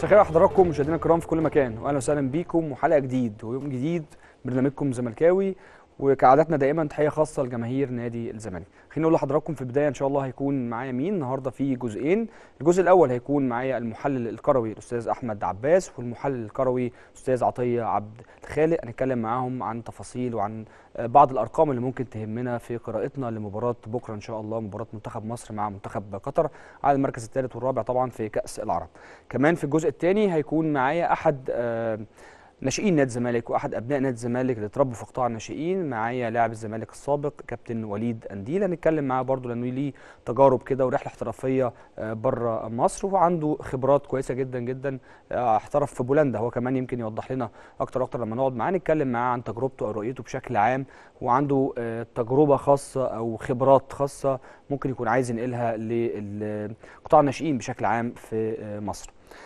مساء الخير على حضراتكم مشاهدينا الكرام في كل مكان واهلا وسهلا بيكم وحلقه جديد ويوم جديد برنامجكم زملكاوي وكعادتنا دائما تحيه خاصه لجماهير نادي الزمالك خليني اقول لحضراتكم في البدايه ان شاء الله هيكون معايا مين النهارده في جزئين الجزء الاول هيكون معايا المحلل الكروي الاستاذ احمد عباس والمحلل الكروي الاستاذ عطيه عبد الخالق هنتكلم معاهم عن تفاصيل وعن بعض الارقام اللي ممكن تهمنا في قراءتنا لمباراه بكره ان شاء الله مباراه منتخب مصر مع منتخب قطر على المركز الثالث والرابع طبعا في كاس العرب كمان في الجزء الثاني هيكون معايا احد آه ناشئين نادي الزمالك واحد ابناء نادي الزمالك اللي اتربوا في قطاع الناشئين معايا لاعب الزمالك السابق كابتن وليد انديل هنتكلم معاه برضه لانه ليه تجارب كده ورحله احترافيه بره مصر وعنده خبرات كويسه جدا جدا احترف في بولندا هو كمان يمكن يوضح لنا اكتر اكتر لما نقعد معاه نتكلم معاه عن تجربته او رؤيته بشكل عام وعنده تجربه خاصه او خبرات خاصه ممكن يكون عايز ينقلها لقطاع الناشئين بشكل عام في مصر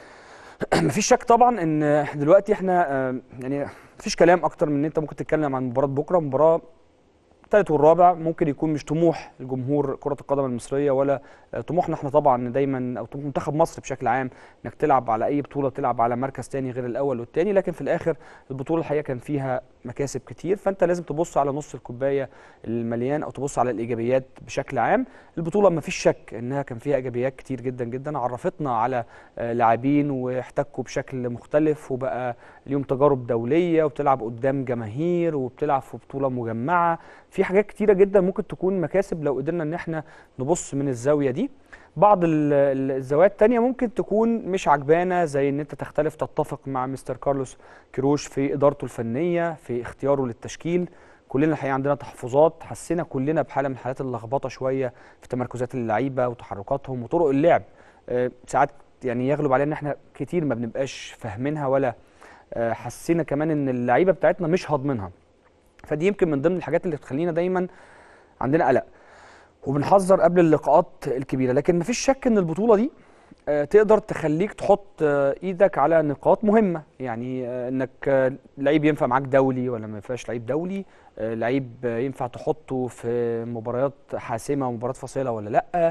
مفيش شك طبعا ان دلوقتي احنا يعني مفيش كلام اكتر من ان انت ممكن تتكلم عن مباراه بكره مباراه الثالث والرابع ممكن يكون مش طموح الجمهور كره القدم المصريه ولا طموحنا احنا طبعا دايما او منتخب مصر بشكل عام انك تلعب على اي بطوله تلعب على مركز تاني غير الاول والتاني لكن في الاخر البطوله الحقيقه كان فيها مكاسب كتير فانت لازم تبص على نص الكوبايه المليان او تبص على الايجابيات بشكل عام البطوله ما فيش شك انها كان فيها ايجابيات كتير جدا جدا عرفتنا على لاعبين واحتكوا بشكل مختلف وبقى اليوم تجارب دوليه وبتلعب قدام جماهير وبتلعب في بطوله مجمعه في حاجات كتيره جدا ممكن تكون مكاسب لو قدرنا ان احنا نبص من الزاويه دي بعض الزوايا التانية ممكن تكون مش عجبانة زي ان انت تختلف تتفق مع مستر كارلوس كيروش في ادارته الفنية في اختياره للتشكيل كلنا الحقيقة عندنا تحفظات حسينا كلنا بحالة من حالات اللخبطة شوية في تمركزات اللعيبة وتحركاتهم وطرق اللعب أه ساعات يعني يغلب علينا ان احنا كتير ما بنبقاش فاهمينها ولا أه حسينا كمان ان اللعيبة بتاعتنا مش هاضمينها فدي يمكن من ضمن الحاجات اللي بتخلينا دايما عندنا قلق وبنحذر قبل اللقاءات الكبيره لكن مفيش شك ان البطوله دي تقدر تخليك تحط ايدك على نقاط مهمه يعني انك لعيب ينفع معاك دولي ولا ما ينفعش لعيب دولي لعيب ينفع تحطه في مباريات حاسمه ومباريات فاصله ولا لا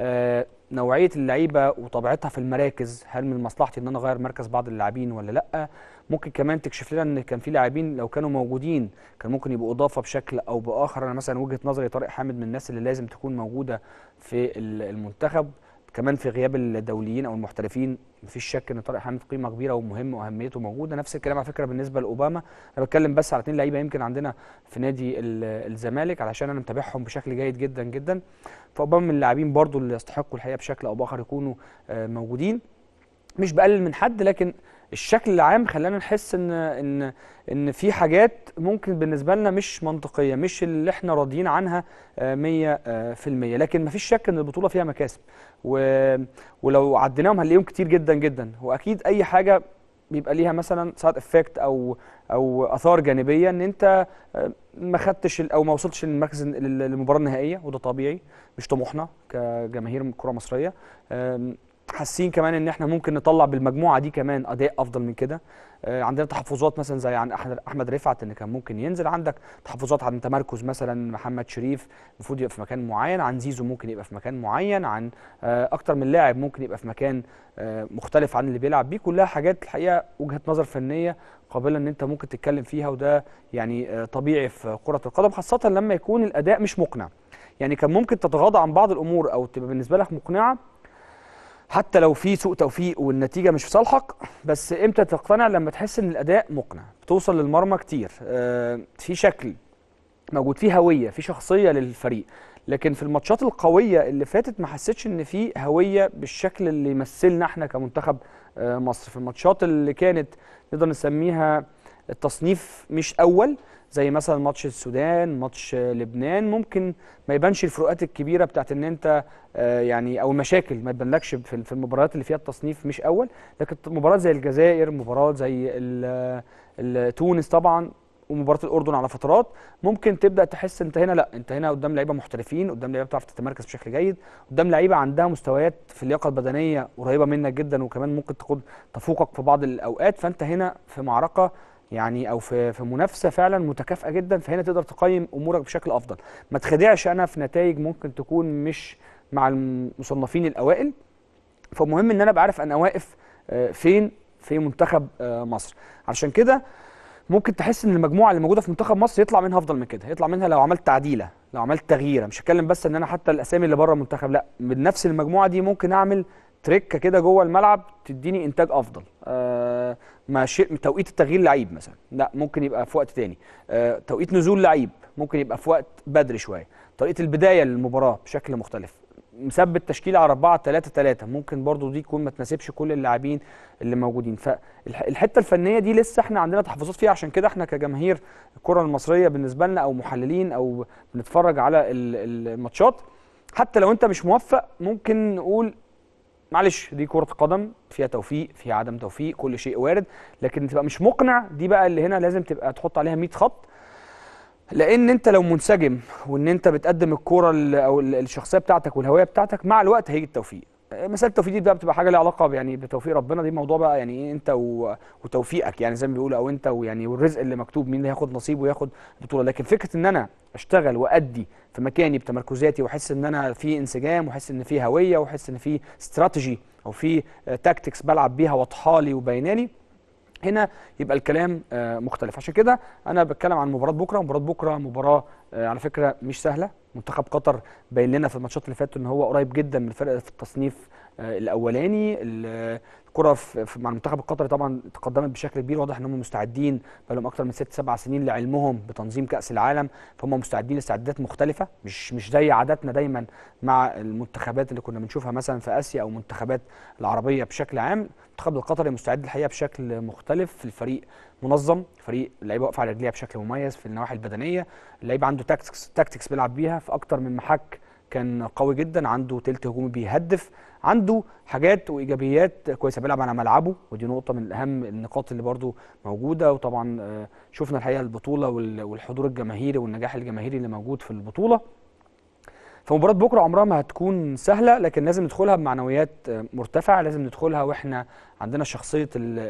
نوعيه اللعيبه وطبيعتها في المراكز هل من مصلحتي ان انا اغير مركز بعض اللاعبين ولا لا ممكن كمان تكشف لنا ان كان في لاعبين لو كانوا موجودين كان ممكن يبقوا اضافه بشكل او باخر انا مثلا وجهه نظري طارق حامد من الناس اللي لازم تكون موجوده في المنتخب كمان في غياب الدوليين او المحترفين مفيش شك ان طارق حامد قيمه كبيره ومهمه واهميته موجوده نفس الكلام على فكره بالنسبه لاوباما انا بتكلم بس على اثنين لعيبه يمكن عندنا في نادي الزمالك علشان انا متابعهم بشكل جيد جدا جدا فاوباما من اللاعبين برضو اللي يستحقوا الحقيقه بشكل او باخر يكونوا موجودين مش بقلل من حد لكن الشكل العام خلانا نحس ان ان ان في حاجات ممكن بالنسبه لنا مش منطقيه مش اللي احنا راضيين عنها 100% لكن مفيش شك ان البطوله فيها مكاسب ولو عديناهم هنلاقيهم كتير جدا جدا واكيد اي حاجه بيبقى ليها مثلا سايد افكت او او اثار جانبيه ان انت ما خدتش او ما وصلتش للمركز للمباراه النهائيه وده طبيعي مش طموحنا كجماهير كره مصريه حاسين كمان ان احنا ممكن نطلع بالمجموعه دي كمان اداء افضل من كده آه عندنا تحفظات مثلا زي عن احمد رفعت ان كان ممكن ينزل عندك تحفظات عن تمركز مثلا محمد شريف المفروض يبقى في مكان معين عن زيزو ممكن يبقى في مكان معين عن آه اكتر من لاعب ممكن يبقى في مكان آه مختلف عن اللي بيلعب بيه كلها حاجات الحقيقه وجهه نظر فنيه قابله ان انت ممكن تتكلم فيها وده يعني طبيعي في كره القدم خاصه لما يكون الاداء مش مقنع يعني كان ممكن تتغاضى عن بعض الامور او تبقى بالنسبه لك مقنعه حتى لو في سوء توفيق والنتيجه مش في صالحك بس امتى تقتنع لما تحس ان الاداء مقنع بتوصل للمرمى كتير آه في شكل موجود فيه هويه في شخصيه للفريق لكن في الماتشات القويه اللي فاتت ما حسيتش ان في هويه بالشكل اللي يمثلنا احنا كمنتخب آه مصر في الماتشات اللي كانت نقدر نسميها التصنيف مش اول زي مثلا ماتش السودان ماتش لبنان ممكن ما يبانش الفروقات الكبيره بتاعت ان انت آه يعني او المشاكل ما تبانلكش في المباريات اللي فيها التصنيف مش اول لكن مباراه زي الجزائر مباراه زي تونس طبعا ومباراه الاردن على فترات ممكن تبدا تحس انت هنا لا انت هنا قدام لعيبه محترفين قدام لعيبه بتعرف تتمركز بشكل جيد قدام لعيبه عندها مستويات في اللياقه البدنيه قريبه منك جدا وكمان ممكن تكون تفوقك في بعض الاوقات فانت هنا في معركه يعني او في في منافسه فعلا متكافئه جدا فهنا تقدر تقيم امورك بشكل افضل ما تخدعش انا في نتائج ممكن تكون مش مع المصنفين الاوائل فمهم ان انا ابقى عارف انا واقف آه، فين في منتخب آه، مصر علشان كده ممكن تحس ان المجموعه اللي موجوده في منتخب مصر يطلع منها افضل من كده يطلع منها لو عملت تعديله لو عملت تغييره مش هتكلم بس ان انا حتى الاسامي اللي بره المنتخب لا من نفس المجموعه دي ممكن اعمل تريكه كده جوه الملعب تديني انتاج افضل آه ما شيء توقيت التغيير لعيب مثلا لا ممكن يبقى في وقت تاني آه توقيت نزول لعيب ممكن يبقى في وقت بدري شويه طريقه البدايه للمباراه بشكل مختلف مثبت تشكيله على 4 3 3 ممكن برضو دي تكون ما تناسبش كل اللاعبين اللي موجودين فالحته الفنيه دي لسه احنا عندنا تحفظات فيها عشان كده احنا كجماهير الكره المصريه بالنسبه لنا او محللين او بنتفرج على الماتشات حتى لو انت مش موفق ممكن نقول معلش دي كره قدم فيها توفيق فيها عدم توفيق كل شيء وارد لكن تبقى مش مقنع دي بقى اللي هنا لازم تبقى تحط عليها 100 خط لان انت لو منسجم وان انت بتقدم الكوره او الشخصيه بتاعتك والهويه بتاعتك مع الوقت هيجي التوفيق مساله التوفيق دي بقى بتبقى حاجه ليها علاقه يعني بتوفيق ربنا دي موضوع بقى يعني ايه انت وتوفيقك يعني زي ما بيقولوا او انت ويعني والرزق اللي مكتوب مين اللي هياخد نصيبه وياخد بطوله لكن فكره ان انا اشتغل وادي في مكاني بتمركزاتي واحس ان انا في انسجام واحس ان في هويه واحس ان في استراتيجي او في تاكتكس بلعب بيها واضحه لي وباينه هنا يبقى الكلام آه، مختلف عشان كده انا بتكلم عن مباراه بكره مباراه بكره مباراه آه، على فكره مش سهله منتخب قطر باين لنا في الماتشات اللي فاتت ان هو قريب جدا من الفرق في التصنيف آه، الاولاني الكره مع المنتخب القطري طبعا تقدمت بشكل كبير واضح ان هم مستعدين بقى لهم اكثر من ست سبع سنين لعلمهم بتنظيم كاس العالم فهم مستعدين لاستعدادات مختلفه مش مش زي عاداتنا دايما مع المنتخبات اللي كنا بنشوفها مثلا في اسيا او منتخبات العربيه بشكل عام المنتخب القطري مستعد الحقيقه بشكل مختلف في الفريق منظم فريق اللعيبه واقفه على رجليها بشكل مميز في النواحي البدنيه اللعيب عنده تاكتكس تاكتكس بيلعب بيها في اكتر من محك كان قوي جدا عنده تلت هجومي بيهدف عنده حاجات وايجابيات كويسه بيلعب على ملعبه ودي نقطه من اهم النقاط اللي برده موجوده وطبعا آه، شفنا الحقيقه البطوله والحضور الجماهيري والنجاح الجماهيري اللي موجود في البطوله فمباراه بكره عمرها ما هتكون سهله لكن لازم ندخلها بمعنويات مرتفعه لازم ندخلها واحنا عندنا شخصيه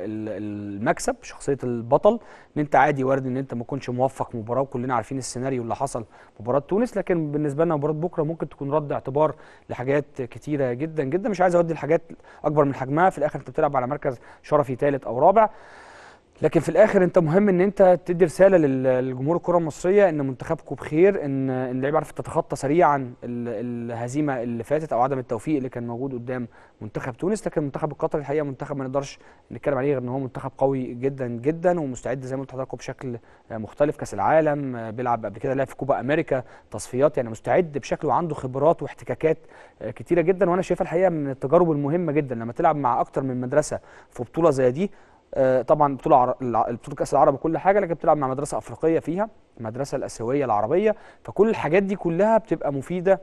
المكسب شخصيه البطل ان انت عادي وارد ان انت ما تكونش موفق مباراه وكلنا عارفين السيناريو اللي حصل مباراه تونس لكن بالنسبه لنا مباراه بكره ممكن تكون رد اعتبار لحاجات كتيره جدا جدا مش عايز اودي الحاجات اكبر من حجمها في الاخر انت بتلعب على مركز شرفي ثالث او رابع لكن في الاخر انت مهم ان انت تدي رساله للجمهور الكره المصريه ان منتخبكم بخير ان اللعيبه عرفت تتخطى سريعا الهزيمه اللي فاتت او عدم التوفيق اللي كان موجود قدام منتخب تونس لكن المنتخب القطري الحقيقه منتخب ما نقدرش نتكلم عليه غير ان هو منتخب قوي جدا جدا ومستعد زي ما قلت لحضراتكم بشكل مختلف كاس العالم بيلعب قبل كده لعب في كوبا امريكا تصفيات يعني مستعد بشكل وعنده خبرات واحتكاكات كتيره جدا وانا شايفها الحقيقه من التجارب المهمه جدا لما تلعب مع اكتر من مدرسه في بطوله زي دي آه، طبعا بطوله بطوله كاس العرب وكل حاجه لكن بتلعب مع مدرسه افريقيه فيها المدرسه الاسيويه العربيه فكل الحاجات دي كلها بتبقى مفيده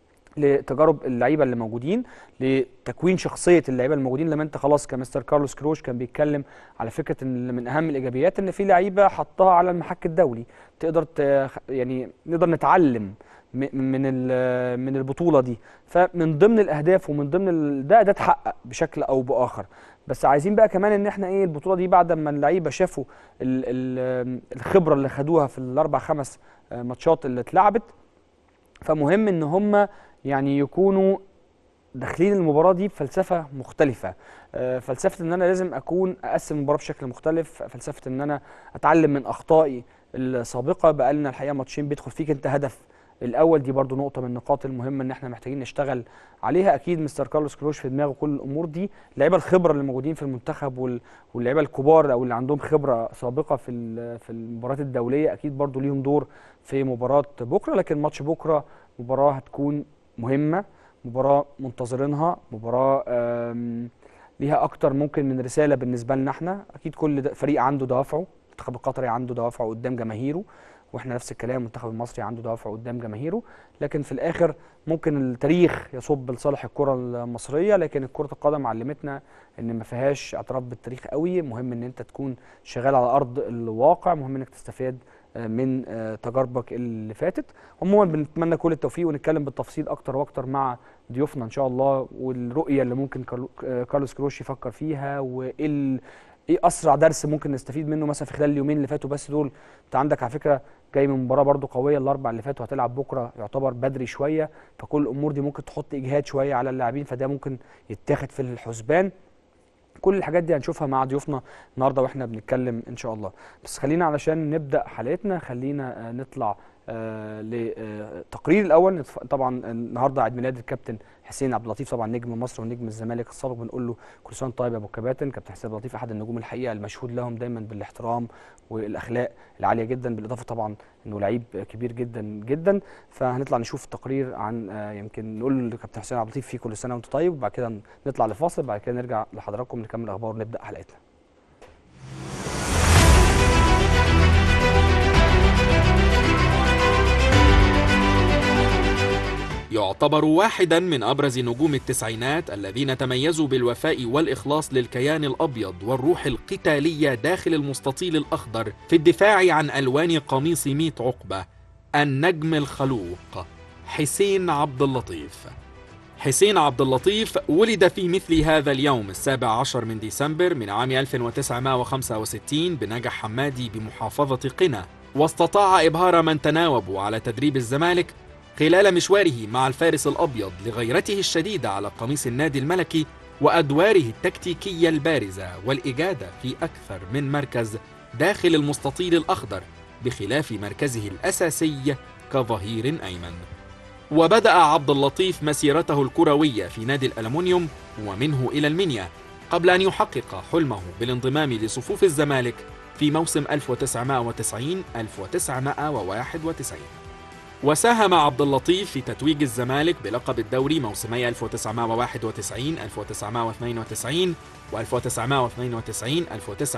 لتجارب اللعيبه اللي موجودين لتكوين شخصيه اللعيبه الموجودين لما انت خلاص كمستر كارلوس كروش كان بيتكلم على فكره ان من اهم الايجابيات ان في لعيبه حطها على المحك الدولي تقدر يعني نقدر نتعلم من من البطوله دي فمن ضمن الاهداف ومن ضمن ده ده اتحقق بشكل او باخر بس عايزين بقى كمان ان احنا ايه البطوله دي بعد ما اللعيبه شافوا ال ال الخبره اللي خدوها في الاربع خمس آه، ماتشات اللي اتلعبت فمهم ان هم يعني يكونوا داخلين المباراه دي بفلسفه مختلفه آه، فلسفه ان انا لازم اكون اقسم المباراه بشكل مختلف فلسفه ان انا اتعلم من اخطائي السابقه بقى لنا الحقيقه ماتشين بيدخل فيك انت هدف الاول دي برضو نقطه من النقاط المهمه ان احنا محتاجين نشتغل عليها اكيد مستر كارلوس كروش في دماغه كل الامور دي اللعيبه الخبره اللي موجودين في المنتخب واللعيبه الكبار او اللي عندهم خبره سابقه في في المباريات الدوليه اكيد برضو ليهم دور في مباراه بكره لكن ماتش بكره مباراه هتكون مهمه مباراه منتظرينها مباراه ليها اكتر ممكن من رساله بالنسبه لنا احنا اكيد كل فريق عنده دوافعه المنتخب القطري عنده دوافعه قدام جماهيره واحنا نفس الكلام المنتخب المصري عنده دوافع قدام جماهيره لكن في الاخر ممكن التاريخ يصب لصالح الكره المصريه لكن كره القدم علمتنا ان ما فيهاش اعتراف بالتاريخ قوي مهم ان انت تكون شغال على ارض الواقع مهم انك تستفاد آه، من آه، تجاربك اللي فاتت عموما بنتمنى كل التوفيق ونتكلم بالتفصيل اكتر واكتر مع ضيوفنا ان شاء الله والرؤيه اللي ممكن آه، كارلوس كروش يفكر فيها وايه ايه اسرع درس ممكن نستفيد منه مثلا في خلال اليومين اللي فاتوا بس دول انت عندك على فكره جاي من مباراه برده قويه الاربع اللي فاتوا هتلعب بكره يعتبر بدري شويه فكل الامور دي ممكن تحط اجهاد شويه على اللاعبين فده ممكن يتاخد في الحسبان كل الحاجات دي هنشوفها مع ضيوفنا النهارده واحنا بنتكلم ان شاء الله بس خلينا علشان نبدا حلقتنا خلينا آه، نطلع آه، لتقرير الاول نتف- طبعا النهارده عيد ميلاد الكابتن حسين عبد اللطيف طبعا نجم مصر ونجم الزمالك السابق بنقول له كل سنه وأنت طيب يا ابو الكباتن كابتن حسين عبد اللطيف احد النجوم الحقيقه المشهود لهم دايما بالاحترام والاخلاق العاليه جدا بالاضافه طبعا انه لعيب كبير جدا جدا فهنطلع نشوف تقرير عن آه، يمكن نقول لكابتن حسين عبد اللطيف فيه كل سنه وانت طيب وبعد كده نطلع لفاصل بعد كده نرجع لحضراتكم نكمل الاخبار ونبدا حلقتنا يعتبر واحدا من ابرز نجوم التسعينات الذين تميزوا بالوفاء والاخلاص للكيان الابيض والروح القتاليه داخل المستطيل الاخضر في الدفاع عن الوان قميص ميت عقبه النجم الخلوق حسين عبد اللطيف حسين عبد اللطيف ولد في مثل هذا اليوم السابع عشر من ديسمبر من عام 1965 بنجع حمادي بمحافظة قنا واستطاع إبهار من تناوبوا على تدريب الزمالك خلال مشواره مع الفارس الأبيض لغيرته الشديدة على قميص النادي الملكي وأدواره التكتيكية البارزة والإجادة في أكثر من مركز داخل المستطيل الأخضر بخلاف مركزه الأساسي كظهير أيمن وبدأ عبد اللطيف مسيرته الكروية في نادي الألمنيوم ومنه إلى المنيا قبل أن يحقق حلمه بالانضمام لصفوف الزمالك في موسم 1990 1991 وساهم عبد اللطيف في تتويج الزمالك بلقب الدوري موسمي 1991 1992 و 1992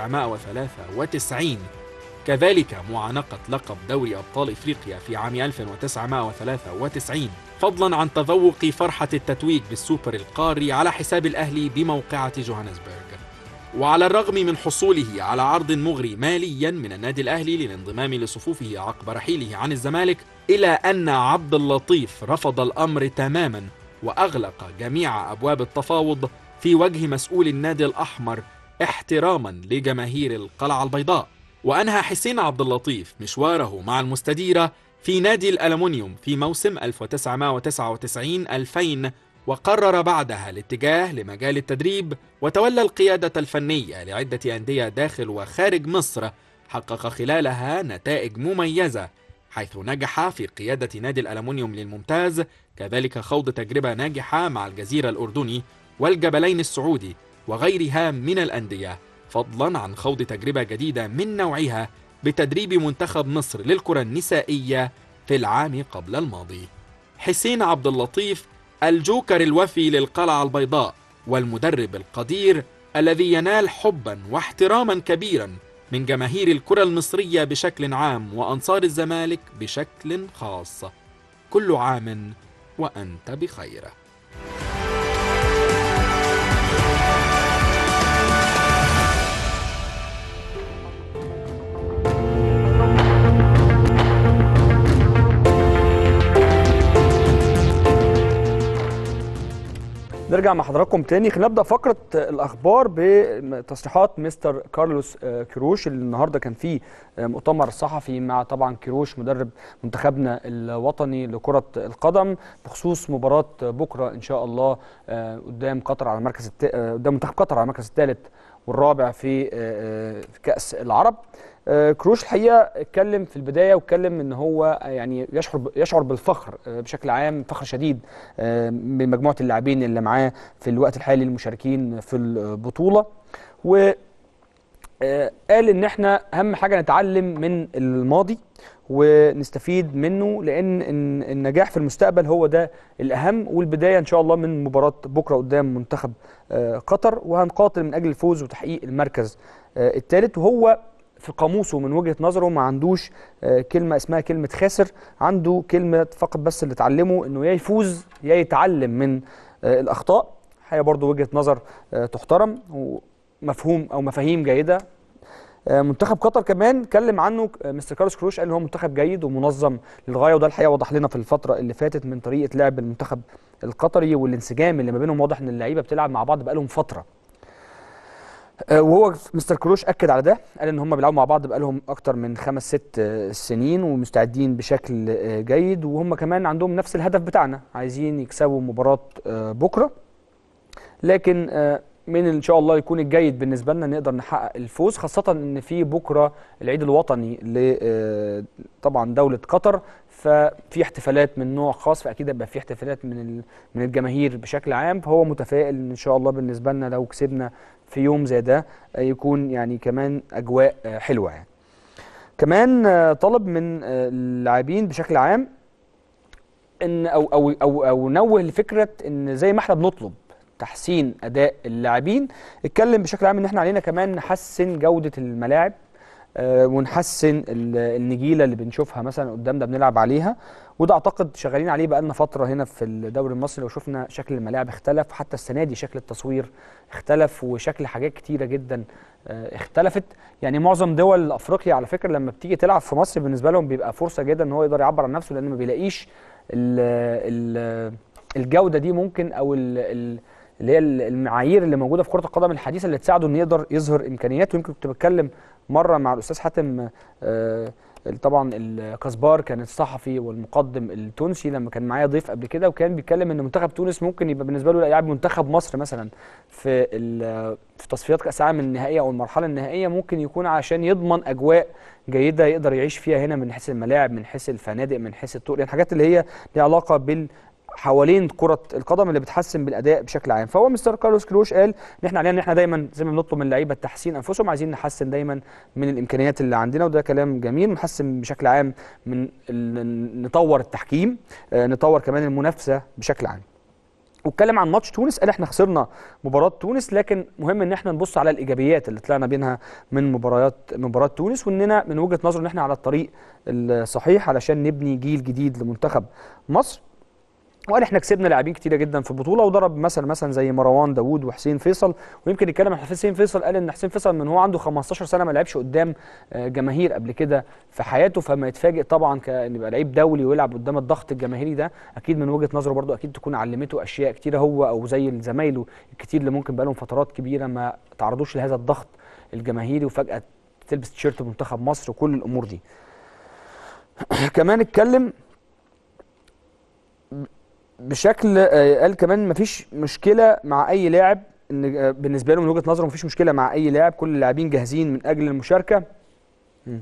1993 كذلك معانقة لقب دوري أبطال إفريقيا في عام 1993 فضلا عن تذوق فرحة التتويج بالسوبر القاري على حساب الأهلي بموقعة جوهانسبرغ وعلى الرغم من حصوله على عرض مغري ماليا من النادي الأهلي للانضمام لصفوفه عقب رحيله عن الزمالك إلى أن عبد اللطيف رفض الأمر تماما وأغلق جميع أبواب التفاوض في وجه مسؤول النادي الأحمر احتراما لجماهير القلعة البيضاء وأنهى حسين عبد اللطيف مشواره مع المستديرة في نادي الألمنيوم في موسم 1999-2000 وقرر بعدها الاتجاه لمجال التدريب وتولى القيادة الفنية لعدة أندية داخل وخارج مصر حقق خلالها نتائج مميزة حيث نجح في قيادة نادي الألمنيوم للممتاز كذلك خوض تجربة ناجحة مع الجزيرة الأردني والجبلين السعودي وغيرها من الأندية فضلا عن خوض تجربة جديدة من نوعها بتدريب منتخب مصر للكرة النسائية في العام قبل الماضي حسين عبد اللطيف الجوكر الوفي للقلعة البيضاء والمدرب القدير الذي ينال حبا واحتراما كبيرا من جماهير الكرة المصرية بشكل عام وأنصار الزمالك بشكل خاص كل عام وأنت بخير نرجع مع حضراتكم تاني خلينا نبدا فقره الاخبار بتصريحات مستر كارلوس آه، كيروش اللي النهارده كان فيه آه، مؤتمر صحفي مع طبعا كيروش مدرب منتخبنا الوطني لكره القدم بخصوص مباراه بكره ان شاء الله آه، قدام قطر على المركز الت... آه، قدام منتخب قطر على المركز الثالث والرابع في آه، آه، في كاس العرب آه، كروش الحقيقه اتكلم في البدايه واتكلم ان هو يعني يشعر ب- يشعر بالفخر آه، بشكل عام فخر شديد آه، بمجموعه اللاعبين اللي معاه في الوقت الحالي المشاركين في البطوله و آه، قال ان احنا اهم حاجه نتعلم من الماضي ونستفيد منه لان إن- النجاح في المستقبل هو ده الاهم والبدايه ان شاء الله من مباراه بكره قدام منتخب آه، قطر وهنقاتل من اجل الفوز وتحقيق المركز الثالث وهو في قاموسه من وجهه نظره ما عندوش آه، كلمه اسمها كلمه خاسر عنده كلمه فقط بس اللي اتعلمه انه يا يفوز يا يتعلم من آه، الاخطاء هي برضو وجهه نظر آه، تحترم ومفهوم او مفاهيم جيده آه، منتخب قطر كمان اتكلم عنه آه، مستر كارلوس كروش قال ان هو منتخب جيد ومنظم للغايه وده الحقيقه وضح لنا في الفتره اللي فاتت من طريقه لعب المنتخب القطري والانسجام اللي ما بينهم واضح ان اللعيبه بتلعب مع بعض بقالهم فتره آه، وهو مستر كروش اكد على ده قال ان هم بيلعبوا مع بعض بقالهم اكتر من خمس ست آه، سنين ومستعدين بشكل آه، جيد وهم كمان عندهم نفس الهدف بتاعنا عايزين يكسبوا مباراه آه، بكره لكن آه، من ان شاء الله يكون الجيد بالنسبه لنا نقدر نحقق الفوز خاصه ان في بكره العيد الوطني ل آه، طبعا دوله قطر ففي احتفالات من نوع خاص فاكيد هيبقى في احتفالات من ال- من الجماهير بشكل عام فهو متفائل ان شاء الله بالنسبه لنا لو كسبنا في يوم زي ده آه، يكون يعني كمان اجواء آه، حلوه يعني كمان آه، طلب من آه، اللاعبين بشكل عام ان او او او او نوه لفكره ان زي ما احنا بنطلب تحسين اداء اللاعبين اتكلم بشكل عام ان احنا علينا كمان نحسن جوده الملاعب آه، ونحسن ال- النجيله اللي بنشوفها مثلا قدامنا بنلعب عليها وده اعتقد شغالين عليه بقالنا فتره هنا في الدوري المصري لو شفنا شكل الملاعب اختلف حتى السنه دي شكل التصوير اختلف وشكل حاجات كتيره جدا آه، اختلفت يعني معظم دول افريقيا على فكره لما بتيجي تلعب في مصر بالنسبه لهم بيبقى فرصه جدا ان هو يقدر يعبر عن نفسه لان ما بيلاقيش ال ال الجوده دي ممكن او ال ال اللي هي المعايير اللي موجوده في كره القدم الحديثه اللي تساعده انه يقدر يظهر امكانياته يمكن كنت بتكلم مره مع الاستاذ حاتم آه، طبعا الكسبار كان الصحفي والمقدم التونسي لما كان معايا ضيف قبل كده وكان بيتكلم ان منتخب تونس ممكن يبقى بالنسبه له لاعب منتخب مصر مثلا في ال- في تصفيات كاس العالم النهائيه او المرحله النهائيه ممكن يكون عشان يضمن اجواء جيده يقدر يعيش فيها هنا من حيث الملاعب من حيث الفنادق من حيث الطرق يعني الحاجات اللي هي ليها علاقه بال حوالين كرة القدم اللي بتحسن بالأداء بشكل عام فهو مستر كارلوس كروش قال إن إحنا علينا إن إحنا دايما زي ما بنطلب من اللعيبة تحسين أنفسهم عايزين نحسن دايما من الإمكانيات اللي عندنا وده كلام جميل نحسن بشكل عام من ال- نطور التحكيم آه، نطور كمان المنافسة بشكل عام واتكلم عن ماتش تونس قال احنا خسرنا مباراه تونس لكن مهم ان احنا نبص على الايجابيات اللي طلعنا بينها من مباريات مباراه تونس واننا من وجهه نظره ان احنا على الطريق الصحيح علشان نبني جيل جديد لمنتخب مصر وقال احنا كسبنا لاعبين كتيره جدا في البطوله وضرب مثلا مثلا زي مروان داوود وحسين فيصل ويمكن يتكلم عن حسين فيصل قال ان حسين فيصل من هو عنده 15 سنه ما لعبش قدام آه، جماهير قبل كده في حياته فما يتفاجئ طبعا كان يبقى لعيب دولي ويلعب قدام الضغط الجماهيري ده اكيد من وجهه نظره برضو اكيد تكون علمته اشياء كتيره هو او زي زمايله الكتير اللي ممكن بقالهم فترات كبيره ما تعرضوش لهذا الضغط الجماهيري وفجاه تلبس تيشيرت منتخب مصر وكل الامور دي كمان اتكلم بشكل آه، قال كمان مفيش مشكله مع اي لاعب ان آه، بالنسبه له من وجهه نظره مفيش مشكله مع اي لاعب كل اللاعبين جاهزين من اجل المشاركه مم.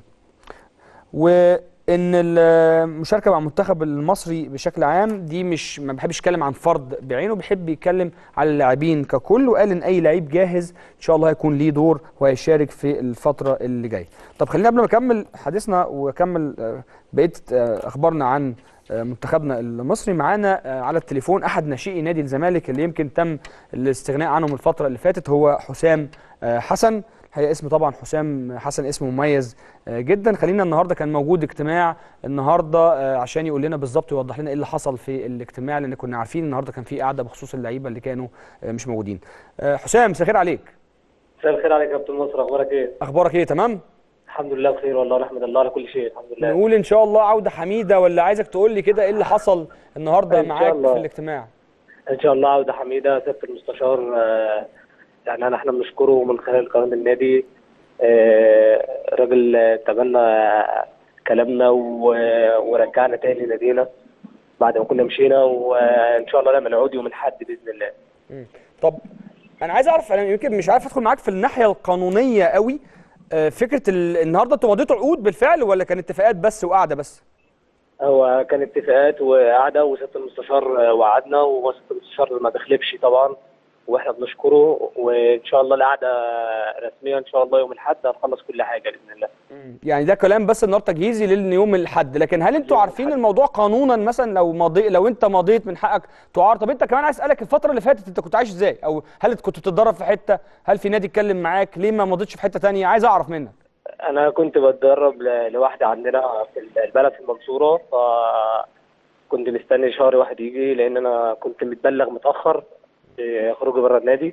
وان المشاركه مع المنتخب المصري بشكل عام دي مش ما بحبش يتكلم عن فرد بعينه بيحب يتكلم على اللاعبين ككل وقال ان اي لعيب جاهز ان شاء الله هيكون ليه دور وهيشارك في الفتره اللي جايه طب خلينا قبل ما نكمل حديثنا واكمل آه، بقيه آه، اخبارنا عن آه، منتخبنا المصري معانا آه، على التليفون احد ناشئي نادي الزمالك اللي يمكن تم الاستغناء عنهم الفتره اللي فاتت هو حسام آه، حسن هي اسم طبعا حسام حسن اسم مميز آه، جدا خلينا النهارده كان موجود اجتماع النهارده آه، عشان يقول لنا بالظبط ويوضح لنا ايه اللي حصل في الاجتماع لان كنا عارفين النهارده كان في قعده بخصوص اللعيبه اللي كانوا آه، مش موجودين آه، حسام مساء الخير عليك مساء الخير عليك يا كابتن مصر اخبارك ايه؟ اخبارك ايه تمام الحمد لله بخير والله نحمد الله على كل شيء الحمد لله نقول ان شاء الله عوده حميده ولا عايزك تقول لي كده ايه اللي حصل النهارده إن شاء معاك الله. في الاجتماع ان شاء الله عوده حميده سياده المستشار آه، يعني انا احنا بنشكره من خلال قناه النادي آه، راجل آه، تبنى كلامنا و- ورجعنا تاني نادينا بعد ما كنا مشينا وان شاء الله نعمل عود يوم الاحد باذن الله مم. طب انا عايز اعرف انا يمكن مش عارف ادخل معاك في الناحيه القانونيه قوي آه، فكره ال... النهارده انتوا مضيتوا عقود بالفعل ولا كان اتفاقات بس وقعده بس هو كان اتفاقات وقعده وسياده المستشار آه، وعدنا وسياده المستشار ما بيخلفش طبعا واحنا بنشكره وان شاء الله القعده رسميه ان شاء الله يوم الاحد هنخلص كل حاجه باذن الله يعني ده كلام بس النهارده تجهيزي لليوم الاحد لكن هل انتوا يوم عارفين الأحد. الموضوع قانونا مثلا لو مضي لو انت مضيت من حقك تعار طب انت كمان عايز اسالك الفتره اللي فاتت انت كنت عايش ازاي او هل كنت بتتدرب في حته هل في نادي اتكلم معاك ليه ما مضيتش في حته تانية عايز اعرف منك انا كنت بتدرب ل- لوحدي عندنا في البلد في المنصوره ف كنت مستني شهر واحد يجي لان انا كنت متبلغ متاخر خروجي بره النادي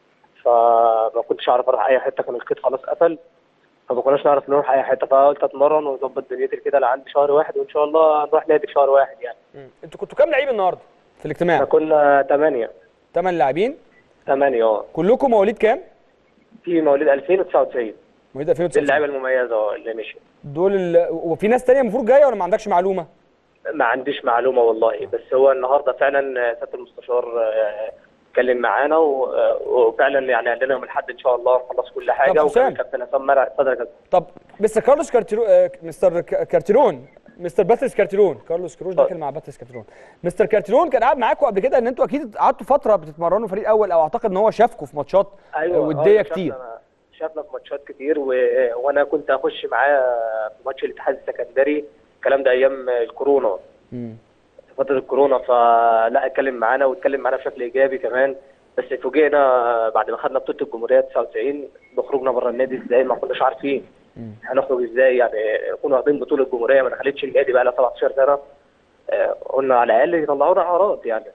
فما كنتش اعرف اروح اي حته كان الخيط خلاص قفل فما كناش نعرف نروح اي حته فقلت اتمرن واظبط دنيتي كده لعندي شهر واحد وان شاء الله نروح نادي في شهر واحد يعني انتوا كنتوا كام لعيب النهارده في احنا الاجتماع كنا ثمانية 8 لاعبين ثمانية اه كلكم مواليد كام في مواليد 2099 مواليد دي 2009 اللعيبه المميزه اه اللي مشي دول ال... وفي ناس تانية المفروض جايه ولا ما عندكش معلومه ما عنديش معلومه والله بس هو النهارده فعلا سياده المستشار آه، اتكلم معانا و- وفعلا يعني قال لنا يوم الاحد ان شاء الله نخلص كل حاجه طب حسام. وكان كابتن عصام مرعي صدر طب مستر كارلوس كارتيرون آه، مستر ك- كارتيرون مستر باتريس كارتيرون كارلوس كروش داخل مع باتريس كارتيرون مستر كارتيرون كان قاعد معاكم قبل كده ان انتوا اكيد قعدتوا فتره بتتمرنوا فريق اول او اعتقد ان هو شافكم في ماتشات ايوه وديه آه، كتير شافنا شافنا في ماتشات كتير و... وانا كنت اخش معاه في ماتش الاتحاد السكندري الكلام ده ايام الكورونا مم. في فتره الكورونا فلا اتكلم معانا واتكلم معانا بشكل ايجابي كمان بس فوجئنا بعد ما خدنا بطوله الجمهوريه 99 بخروجنا بره النادي ازاي ما كناش عارفين مم. هنخرج ازاي يعني نكون واخدين بطوله الجمهوريه ما دخلتش النادي بقى لها 17 سنه آه، قلنا على الاقل يطلعونا اعراض يعني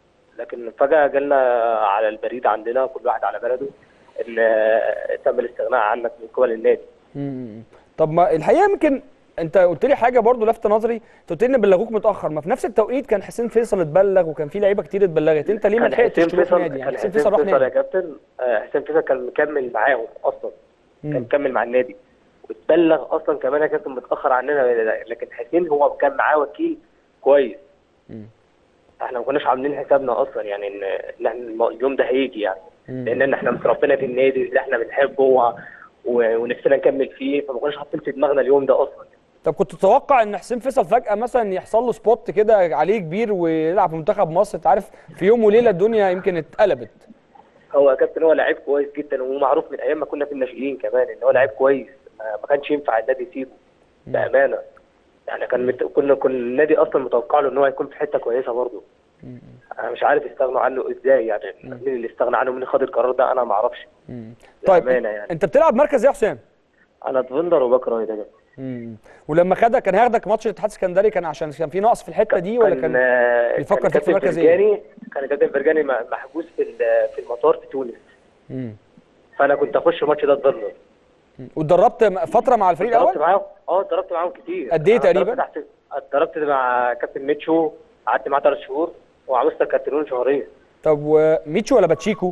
لكن فجاه جالنا على البريد عندنا كل واحد على بلده ان آه، تم الاستغناء عنك من قبل النادي مم. طب ما الحقيقه يمكن انت قلت لي حاجه برضو لفت نظري انت قلت لي ان بلغوك متاخر ما في نفس التوقيت كان حسين فيصل اتبلغ وكان في لعيبه كتير اتبلغت انت ليه ما كان لحقتش حسين تروح فيصل نادي يعني كان حسين فيصل راح يا نادي كابتن آه، حسين فيصل كان مكمل معاهم اصلا كان مم. مكمل مع النادي واتبلغ اصلا كمان يا كابتن متاخر عننا لكن حسين هو كان معاه وكيل كويس مم. احنا ما كناش عاملين حسابنا اصلا يعني ان إن إحنا الم- اليوم ده هيجي يعني مم. لان احنا متربينا في النادي اللي احنا بنحبه و... و... ونفسنا نكمل فيه فما كناش حاطين في دماغنا اليوم ده اصلا طب كنت تتوقع ان حسين فيصل فجاه مثلا يحصل له سبوت كده عليه كبير ويلعب في منتخب مصر انت عارف في يوم وليله الدنيا يمكن اتقلبت هو يا كابتن هو لعيب كويس جدا ومعروف من ايام ما كنا في الناشئين كمان ان هو لعيب كويس ما ما كانش ينفع النادي يسيبه بامانه يعني كان مت... كنا كنا النادي اصلا متوقع له ان هو يكون في حته كويسه برضه انا مش عارف يستغنوا عنه ازاي يعني مين اللي استغنى عنه مين اللي خد القرار ده انا ما اعرفش طيب بأمانة يعني. انت بتلعب مركز ايه يا حسام؟ انا ديفندر وباك رايت يا كابتن. مم. ولما خدك كان هياخدك ماتش الاتحاد السكندري كان عشان كان في نقص في الحته دي ولا كان آه، بيفكر كان فيك في كابتن مركز ايه؟ فرجاني كان كابتن فرجاني م- محجوز في ال- في المطار في تونس مم. فانا كنت اخش الماتش ده ديفندر مم. واتدربت م- فتره مع الفريق اتدربت الاول؟ معاهم اه اتدربت معاهم كتير قد إيه أنا اتدربت تقريباً؟ تحت اتدربت مع كابتن ميتشو قعدت معاه ثلاث شهور ومع مستر كارتيرون شهرين طب وميتشو ولا باتشيكو؟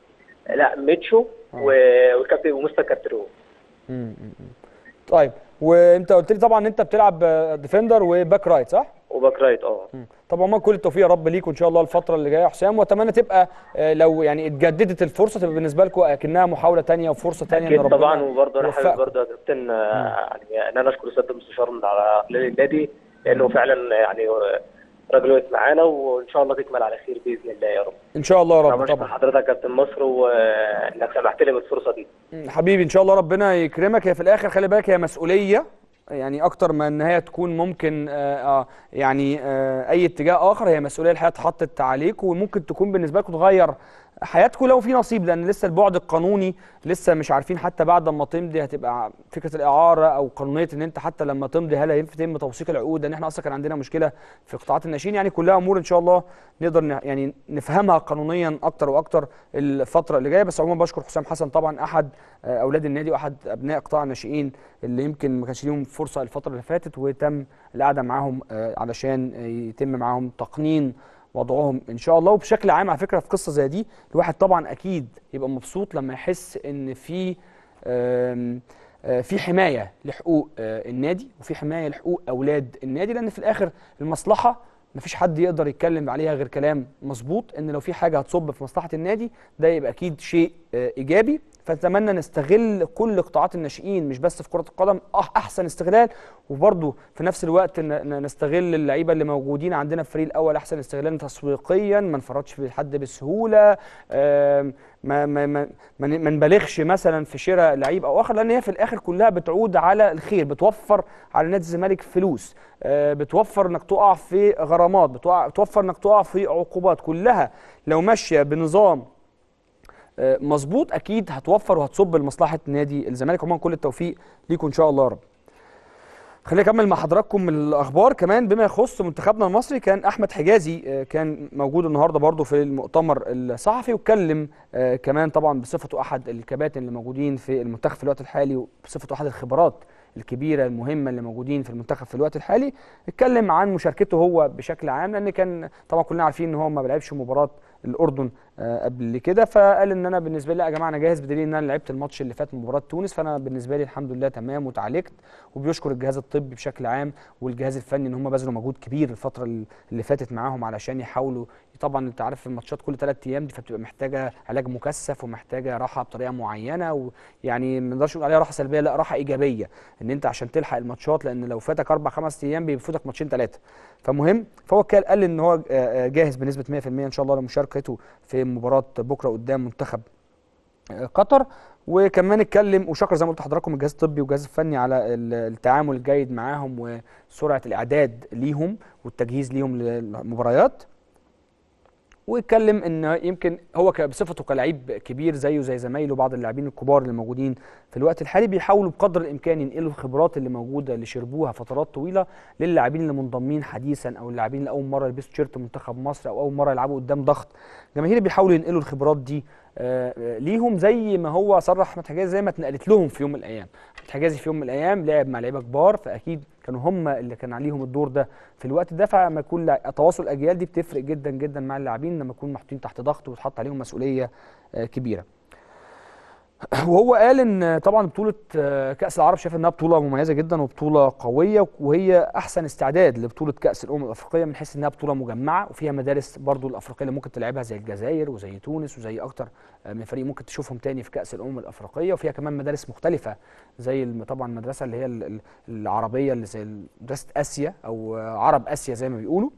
لا ميتشو و- والكابتن ومستر كارتيرون مم. مم. طيب وانت قلت لي طبعا ان انت بتلعب آه، ديفندر وباك رايت صح؟ وباك رايت اه مم. طب عموما كل التوفيق يا رب ليك وان شاء الله الفتره اللي جايه يا حسام واتمنى تبقى آه، لو يعني اتجددت الفرصه تبقى بالنسبه لكم اكنها محاوله تانية وفرصه تانية ان اكيد ربنا طبعا وبرضه انا حابب يوفقكم. برضه يا كابتن آه، يعني ان انا اشكر السيد المستشار من على خلال النادي لانه فعلا يعني آه، راجل وقف معانا وان شاء الله تكمل على خير باذن الله يا رب ان شاء الله يا انا رب بشكر طبعا حضرتك يا كابتن مصر وانك سمحت لي بالفرصه دي مم. حبيبي ان شاء الله ربنا يكرمك هي في الاخر خلي بالك هي مسؤوليه يعني اكتر ما ان هي تكون ممكن آه آه يعني آه اي اتجاه اخر هي مسؤوليه الحياه اتحطت عليك وممكن تكون بالنسبه لكم تغير حياتكم لو في نصيب لان لسه البعد القانوني لسه مش عارفين حتى بعد ما تمضي هتبقى فكره الاعاره او قانونيه ان انت حتى لما تمضي هل هيتم توثيق العقود لان احنا اصلا كان عندنا مشكله في قطاعات الناشئين يعني كلها امور ان شاء الله نقدر ن- يعني نفهمها قانونيا اكتر واكتر الفتره اللي جايه بس عموما بشكر حسام حسن طبعا احد آه، اولاد النادي واحد ابناء قطاع الناشئين اللي يمكن ما كانش ليهم فرصه الفتره اللي فاتت وتم القعده معاهم آه، علشان آه، يتم معاهم تقنين وضعهم ان شاء الله وبشكل عام على فكره في قصه زي دي الواحد طبعا اكيد يبقى مبسوط لما يحس ان في آم، آه، في حمايه لحقوق آه، النادي وفي حمايه لحقوق اولاد النادي لان في الاخر المصلحه مفيش حد يقدر يتكلم عليها غير كلام مظبوط ان لو في حاجه هتصب في مصلحه النادي ده يبقى اكيد شيء آه، ايجابي فاتمنى نستغل كل قطاعات الناشئين مش بس في كره القدم أح- احسن استغلال وبرضه في نفس الوقت ن- ن- نستغل اللعيبه اللي موجودين عندنا في الفريق الاول احسن استغلال تسويقيا ما نفرطش في حد بسهوله آم، ما ما ما ما ن- ما نبالغش مثلا في شراء لعيب او اخر لان هي في الاخر كلها بتعود على الخير بتوفر على نادي الزمالك فلوس آه، بتوفر انك تقع في غرامات بتوع- بتوفر انك تقع في عقوبات كلها لو ماشيه بنظام آه، مظبوط اكيد هتوفر وهتصب لمصلحه نادي الزمالك عموما كل التوفيق ليكم ان شاء الله يا رب خليني اكمل مع حضراتكم الاخبار كمان بما يخص منتخبنا المصري كان احمد حجازي آه، كان موجود النهارده برضو في المؤتمر الصحفي واتكلم آه، كمان طبعا بصفته احد الكباتن اللي موجودين في المنتخب في الوقت الحالي وبصفته احد الخبرات الكبيره المهمه اللي موجودين في المنتخب في الوقت الحالي اتكلم عن مشاركته هو بشكل عام لان كان طبعا كلنا عارفين ان هو ما بيلعبش مباراه الاردن آه، قبل كده فقال ان انا بالنسبه لي لا يا جماعه انا جاهز بدليل ان انا لعبت الماتش اللي فات من مباراه تونس فانا بالنسبه لي الحمد لله تمام وتعالجت وبيشكر الجهاز الطبي بشكل عام والجهاز الفني ان هم بذلوا مجهود كبير الفتره اللي فاتت معاهم علشان يحاولوا طبعا انت عارف الماتشات كل ثلاث ايام دي فبتبقى محتاجه علاج مكثف ومحتاجه راحه بطريقه معينه ويعني ما نقدرش نقول عليها راحه سلبيه لا راحه ايجابيه ان انت عشان تلحق الماتشات لان لو فاتك اربع خمس ايام بيفوتك ماتشين ثلاثه فمهم فهو كان قال ان هو آه، آه، جاهز بنسبه 100% ان شاء الله لمشاركته في مباراه بكره قدام منتخب آه، قطر وكمان اتكلم وشكر زي ما قلت لحضراتكم الجهاز الطبي والجهاز الفني على ال- التعامل الجيد معاهم وسرعه الاعداد ليهم والتجهيز ليهم للمباريات واتكلم ان يمكن هو ك- بصفته كلاعب كبير زيه زي زمايله بعض اللاعبين الكبار اللي موجودين في الوقت الحالي بيحاولوا بقدر الامكان ينقلوا الخبرات اللي موجوده اللي شربوها فترات طويله للاعبين اللي منضمين حديثا او اللاعبين اللي اول مره يلبسوا تيشيرت منتخب مصر او اول مره يلعبوا قدام ضغط جماهير بيحاولوا ينقلوا الخبرات دي آه، آه، ليهم زي ما هو صرح احمد حجازي زي ما اتنقلت لهم في يوم من الايام احمد حجازي في يوم من الايام لعب مع لعيبه كبار فاكيد كانوا هم اللي كان عليهم الدور ده في الوقت ده فما يكون لع- تواصل الاجيال دي بتفرق جدا جدا مع اللاعبين لما يكونوا محطوطين تحت ضغط وتحط عليهم مسؤوليه آه، كبيره وهو قال ان طبعا بطوله آه، كاس العرب شايف انها بطوله مميزه جدا وبطوله قويه وهي احسن استعداد لبطوله كاس الامم الافريقيه من حيث انها بطوله مجمعه وفيها مدارس برضو الافريقيه اللي ممكن تلعبها زي الجزائر وزي تونس وزي اكتر آه، من فريق ممكن تشوفهم تاني في كاس الامم الافريقيه وفيها كمان مدارس مختلفه زي الم- طبعا المدرسه اللي هي ال- ال- العربيه اللي زي مدرسه اسيا او آه، عرب اسيا زي ما بيقولوا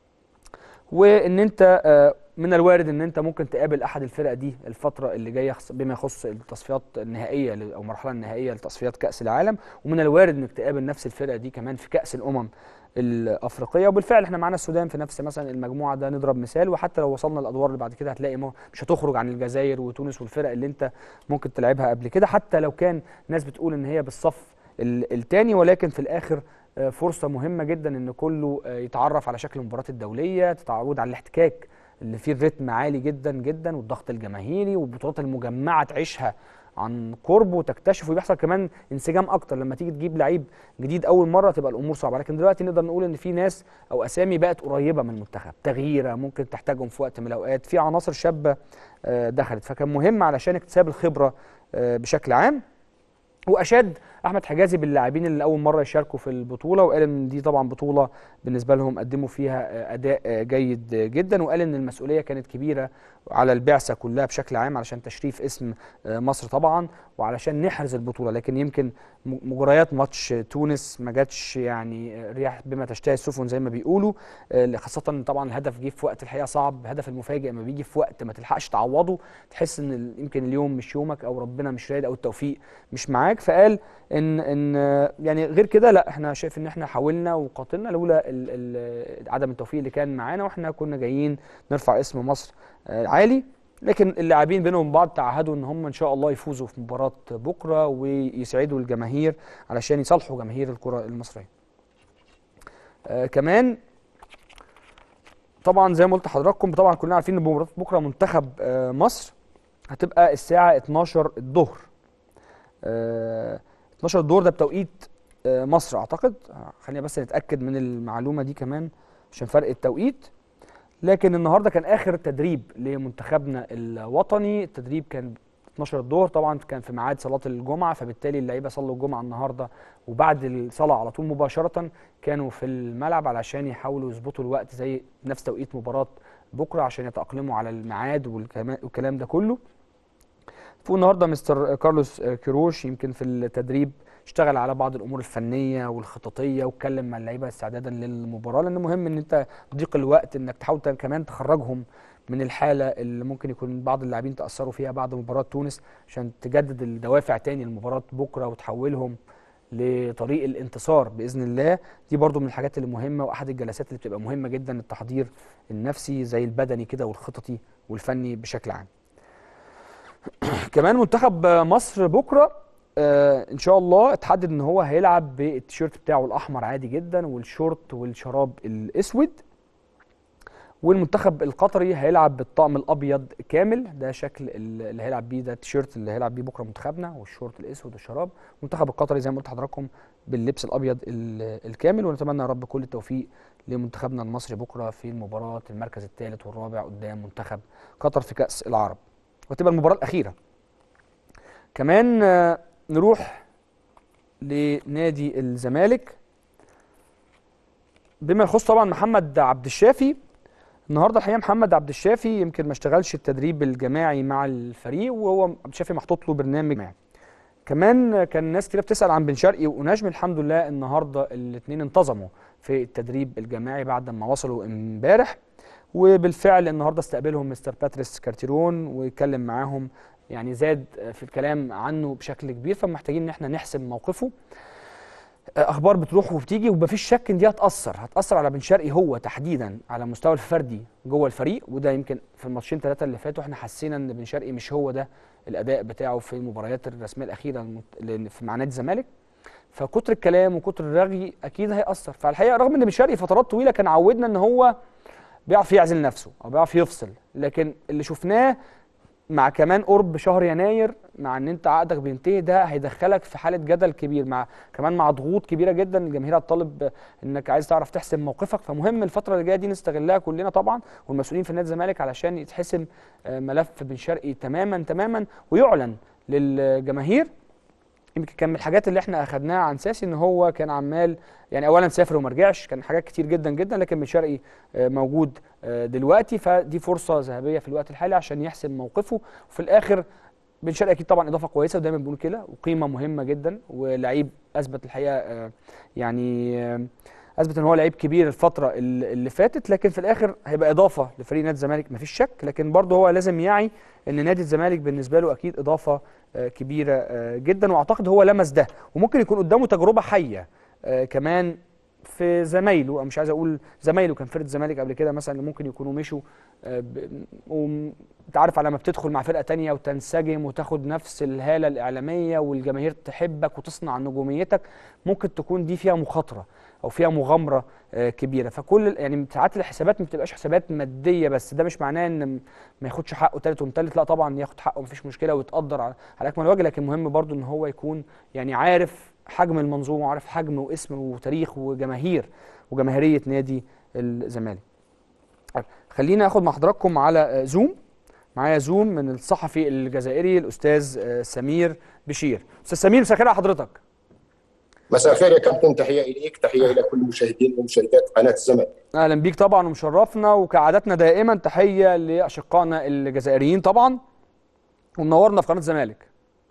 وان انت آه، من الوارد ان انت ممكن تقابل احد الفرق دي الفتره اللي جايه خص- بما يخص التصفيات النهائيه ل- او المرحله النهائيه لتصفيات كاس العالم ومن الوارد انك تقابل نفس الفرقه دي كمان في كاس الامم الافريقيه وبالفعل احنا معانا السودان في نفس مثلا المجموعه ده نضرب مثال وحتى لو وصلنا الادوار اللي بعد كده هتلاقي ما مش هتخرج عن الجزائر وتونس والفرق اللي انت ممكن تلعبها قبل كده حتى لو كان ناس بتقول ان هي بالصف ال- التاني ولكن في الاخر آه، فرصه مهمه جدا ان كله آه، يتعرف على شكل المباريات الدوليه تتعود على الاحتكاك اللي فيه الريتم عالي جدا جدا والضغط الجماهيري والبطولات المجمعه تعيشها عن قرب وتكتشف وبيحصل كمان انسجام اكتر لما تيجي تجيب لعيب جديد اول مره تبقى الامور صعبه لكن دلوقتي نقدر نقول ان في ناس او اسامي بقت قريبه من المنتخب تغييره ممكن تحتاجهم في وقت من الاوقات في عناصر شابه آه، دخلت فكان مهم علشان اكتساب الخبره آه، بشكل عام واشاد احمد حجازي باللاعبين اللي اول مره يشاركوا في البطوله وقال ان دي طبعا بطوله بالنسبه لهم قدموا فيها آه، اداء آه، جيد آه، جدا وقال ان المسؤوليه كانت كبيره على البعثه كلها بشكل عام علشان تشريف اسم آه، مصر طبعا وعلشان نحرز البطوله لكن يمكن م- مجريات ماتش تونس ما جاتش يعني آه، رياح بما تشتهي السفن زي ما بيقولوا آه، خاصه طبعا الهدف جه في وقت الحقيقه صعب الهدف المفاجئ لما بيجي في وقت ما تلحقش تعوضه تحس ان ال- يمكن اليوم مش يومك او ربنا مش رايد او التوفيق مش معاك فقال ان ان آه، يعني غير كده لا احنا شايف ان احنا حاولنا وقاتلنا لولا ال ال عدم التوفيق اللي كان معانا واحنا كنا جايين نرفع اسم مصر آه، عالي لكن اللاعبين بينهم وبين بعض تعهدوا ان هم ان شاء الله يفوزوا في مباراه بكره ويسعدوا الجماهير علشان يصالحوا جماهير الكره المصريه. آه كمان طبعا زي ما قلت لحضراتكم طبعا كلنا عارفين ان مباراه بكره منتخب آه مصر هتبقى الساعه 12 الظهر. آه 12 الظهر ده بتوقيت آه مصر اعتقد آه، خلينا بس نتاكد من المعلومه دي كمان عشان فرق التوقيت لكن النهارده كان اخر تدريب لمنتخبنا الوطني التدريب كان 12 الظهر طبعا كان في ميعاد صلاه الجمعه فبالتالي اللعيبه صلوا الجمعه النهارده وبعد الصلاه على طول مباشره كانوا في الملعب علشان يحاولوا يظبطوا الوقت زي نفس توقيت مباراه بكره عشان يتاقلموا على الميعاد والكلام والكلام ده كله فوق النهارده مستر كارلوس كيروش يمكن في التدريب اشتغل على بعض الامور الفنيه والخططيه واتكلم مع اللعيبه استعدادا للمباراه لان مهم ان انت ضيق الوقت انك تحاول ت- كمان تخرجهم من الحاله اللي ممكن يكون بعض اللاعبين تاثروا فيها بعد مباراه تونس عشان تجدد الدوافع تاني لمباراه بكره وتحولهم لطريق الانتصار باذن الله دي برضو من الحاجات اللي مهمه واحد الجلسات اللي بتبقى مهمه جدا التحضير النفسي زي البدني كده والخططي والفني بشكل عام كمان منتخب مصر بكره آه ان شاء الله اتحدد ان هو هيلعب بالتيشيرت بتاعه الاحمر عادي جدا والشورت والشراب الاسود والمنتخب القطري هيلعب بالطقم الابيض كامل ده شكل ال- اللي هيلعب بيه ده التيشيرت اللي هيلعب بيه بكره منتخبنا والشورت الاسود والشراب المنتخب القطري زي ما قلت لحضراتكم باللبس الابيض ال- الكامل ونتمنى يا رب كل التوفيق لمنتخبنا المصري بكره في المباراه المركز الثالث والرابع قدام منتخب قطر في كاس العرب وتبقى المباراه الاخيره كمان آه، نروح لنادي الزمالك بما يخص طبعا محمد عبد الشافي النهارده الحقيقه محمد عبد الشافي يمكن ما اشتغلش التدريب الجماعي مع الفريق وهو عبد الشافي محطوط له برنامج جماعي كمان كان ناس كتير بتسال عن بن شرقي ونجم الحمد لله النهارده الاثنين انتظموا في التدريب الجماعي بعد ما وصلوا امبارح وبالفعل النهارده استقبلهم مستر باتريس كارتيرون واتكلم معاهم يعني زاد في الكلام عنه بشكل كبير فمحتاجين ان احنا نحسم موقفه اخبار بتروح وبتيجي ومفيش شك ان دي هتاثر هتاثر على بن شرقي هو تحديدا على المستوى الفردي جوه الفريق وده يمكن في الماتشين ثلاثه اللي فاتوا احنا حسينا ان بن شرقي مش هو ده الاداء بتاعه في المباريات الرسميه الاخيره المت- في مع نادي الزمالك فكتر الكلام وكتر الرغي اكيد هياثر فالحقيقه رغم ان بن شرقي فترات طويله كان عودنا ان هو بيعرف يعزل نفسه او بيعرف يفصل لكن اللي شفناه مع كمان قرب شهر يناير مع ان انت عقدك بينتهي ده هيدخلك في حاله جدل كبير مع كمان مع ضغوط كبيره جدا الجماهير هتطالب انك عايز تعرف تحسم موقفك فمهم الفتره اللي جايه دي نستغلها كلنا طبعا والمسؤولين في نادي الزمالك علشان يتحسم آه، ملف بن شرقي تماما تماما ويعلن للجماهير يمكن كان من الحاجات اللي احنا اخدناها عن ساسي ان هو كان عمال يعني اولا سافر وما رجعش كان حاجات كتير جدا جدا لكن بن شرقي آه، موجود آه، دلوقتي فدي فرصه ذهبيه في الوقت الحالي عشان يحسم موقفه وفي الاخر بن شرقي اكيد طبعا اضافه كويسه ودايما بنقول كده وقيمه مهمه جدا ولعيب اثبت الحقيقه آه، يعني آه، اثبت ان هو لعيب كبير الفتره ال- اللي فاتت لكن في الاخر هيبقى اضافه لفريق نادي الزمالك مفيش شك لكن برضه هو لازم يعي ان نادي الزمالك بالنسبه له اكيد اضافه آه، كبيره آه، جدا واعتقد هو لمس ده وممكن يكون قدامه تجربه حيه آه، كمان في زمايله او مش عايز اقول زمايله كان فرقه الزمالك قبل كده مثلا اللي ممكن يكونوا مشوا آه، ب- وم- انت عارف على ما بتدخل مع فرقه تانية وتنسجم وتاخد نفس الهاله الاعلاميه والجماهير تحبك وتصنع نجوميتك ممكن تكون دي فيها مخاطره او فيها مغامره آه، كبيره فكل يعني ساعات الحسابات ما بتبقاش حسابات ماديه بس ده مش معناه ان م- ما ياخدش حقه تالت ومتلت لا طبعا ياخد حقه مفيش مشكله ويتقدر على على اكمل وجه لكن مهم برضو ان هو يكون يعني عارف حجم المنظومه وعارف حجم واسم وتاريخ وجماهير وجماهيريه نادي الزمالك. طيب، خلينا اخد مع حضراتكم على آه، زوم معايا زوم من الصحفي الجزائري الاستاذ آه، سمير بشير. استاذ سمير مساء الخير على حضرتك. مساء الخير يا كابتن تحيه اليك تحيه الى كل مشاهدين ومشاهدات قناه الزمن اهلا بيك طبعا ومشرفنا وكعادتنا دائما تحيه لاشقائنا الجزائريين طبعا ومنورنا في قناه الزمالك.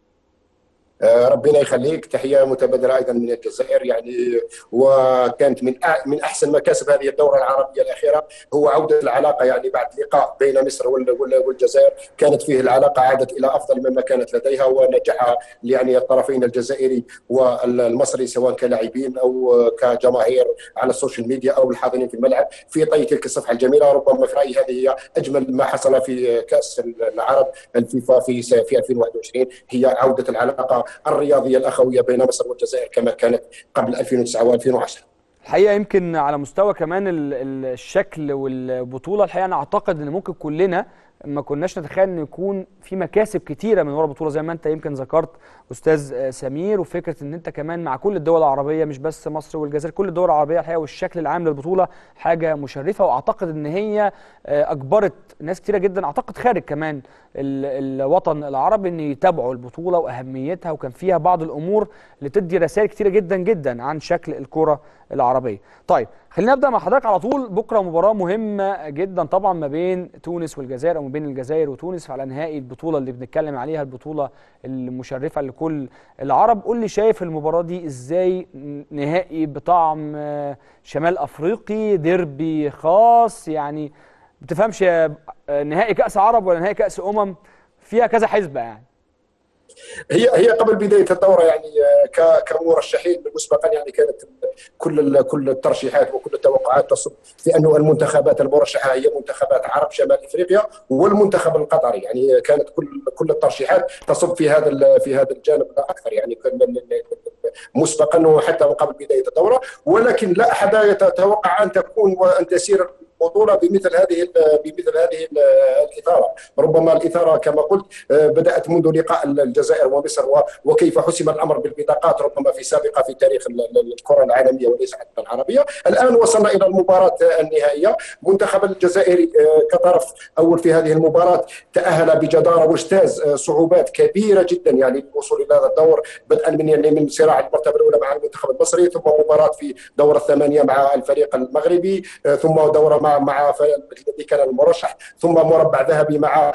آه، ربنا يخليك تحيه متبادله ايضا من الجزائر يعني وكانت من أع- من احسن مكاسب هذه الدوره العربيه الاخيره هو عوده العلاقه يعني بعد لقاء بين مصر وال- وال- والجزائر كانت فيه العلاقه عادت الى افضل مما كانت لديها ونجح يعني الطرفين الجزائري والمصري سواء كلاعبين او كجماهير على السوشيال ميديا او الحاضرين في الملعب في طي تلك الصفحه الجميله ربما في رايي هذه هي اجمل ما حصل في كاس العرب الفيفا في في 2021 هي عوده العلاقه الرياضيه الاخويه بين مصر والجزائر كما كانت قبل 2009 و2010 الحقيقه يمكن على مستوى كمان ال- ال- الشكل والبطوله الحقيقه انا اعتقد ان ممكن كلنا ما كناش نتخيل ان يكون في مكاسب كتيره من ورا البطوله زي ما انت يمكن ذكرت استاذ آه، سمير وفكره ان انت كمان مع كل الدول العربيه مش بس مصر والجزائر كل الدول العربيه الحقيقه والشكل العام للبطوله حاجه مشرفه واعتقد ان هي آه، اجبرت ناس كتيره جدا اعتقد خارج كمان ال- الوطن العربي ان يتابعوا البطوله واهميتها وكان فيها بعض الامور اللي تدي رسائل كتيره جدا جدا عن شكل الكره العربيه. طيب خلينا نبدا مع حضرتك على طول بكره مباراه مهمه جدا طبعا ما بين تونس والجزائر او ما بين الجزائر وتونس على نهائي البطوله اللي بنتكلم عليها البطوله المشرفه لكل العرب قول لي شايف المباراه دي ازاي نهائي بطعم آه، شمال افريقي ديربي خاص يعني ما تفهمش آه، نهائي كاس عرب ولا نهائي كاس امم فيها كذا حسبه يعني هي هي قبل بدايه الدوره يعني آه، ك- كمرشحين مسبقا يعني كانت كل ال- كل الترشيحات وكل التوقعات تصب في انه المنتخبات المرشحه هي منتخبات عرب شمال افريقيا والمنتخب القطري يعني كانت كل كل الترشيحات تصب في هذا ال- في هذا الجانب اكثر يعني كان ال- ال- مسبقا وحتى من قبل بدايه الدوره ولكن لا احد يتوقع ان تكون وان تسير البطوله بمثل هذه ال- بمثل هذه ال- الاثاره، ربما الاثاره كما قلت آه، بدات منذ لقاء الجزائر ومصر و- وكيف حسم الامر بالبطاقات ربما في سابقه في تاريخ ال- ال- الكره العالميه وليس حتى العربيه، الان وصلنا الى المباراه النهائيه، منتخب الجزائري آه، كطرف اول في هذه المباراه تاهل بجداره واجتاز آه، صعوبات كبيره جدا يعني للوصول الى هذا الدور بدءا من يعني من صراع المرتبه الاولى مع المنتخب المصري ثم مباراه في دور الثمانيه مع الفريق المغربي آه، ثم دوره مع مع الذي كان المرشح ثم مربع ذهبي مع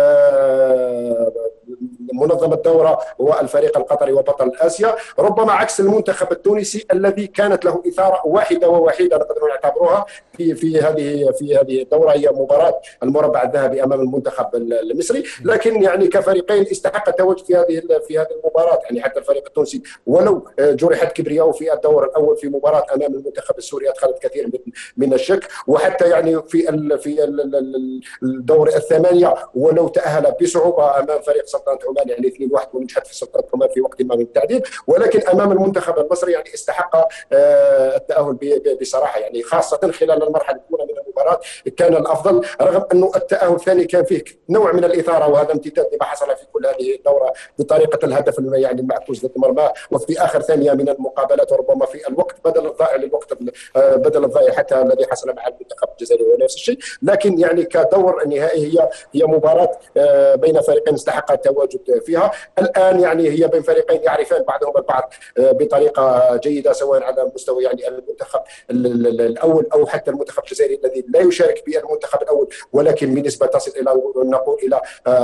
منظمه الدوره والفريق القطري وبطل اسيا ربما عكس المنتخب التونسي الذي كانت له اثاره واحده ووحيده نقدر نعتبرها في في هذه في هذه الدوره هي مباراه المربع الذهبي امام المنتخب المصري لكن يعني كفريقين استحق التواجد في هذه في هذه المباراه يعني حتى الفريق التونسي ولو جرحت كبرياءه في الدور الاول في مباراه امام المنتخب السوري ادخلت كثير من من الشك وحتى يعني في ال في الدور الثمانيه ولو تاهل بصعوبه امام فريق سلطنه عمان يعني 2 1 ونجحت في سلطنه عمان في وقت ما من التعديل ولكن امام المنتخب المصري يعني استحق التاهل بصراحه يعني خاصه خلال المرحله الاولى من المباراه كان الافضل رغم انه التاهل الثاني كان فيه نوع من الاثاره وهذا امتداد لما حصل في كل هذه الدوره بطريقه الهدف يعني المعكوس ضد مرمى وفي اخر ثانيه من المقابلات وربما في الوقت بدل الضائع للوقت بدل الضائع حتى الذي حصل مع المنتخب الجزائري ونفس الشيء لكن يعني كدور نهائي هي هي مباراه بين فريقين استحق التواجد فيها الان يعني هي بين فريقين يعرفان بعضهم البعض بطريقه جيده سواء على مستوى يعني المنتخب الاول او حتى المنتخب الجزائري الذي لا يشارك بالمنتخب الاول ولكن بنسبه تصل الى نقول الى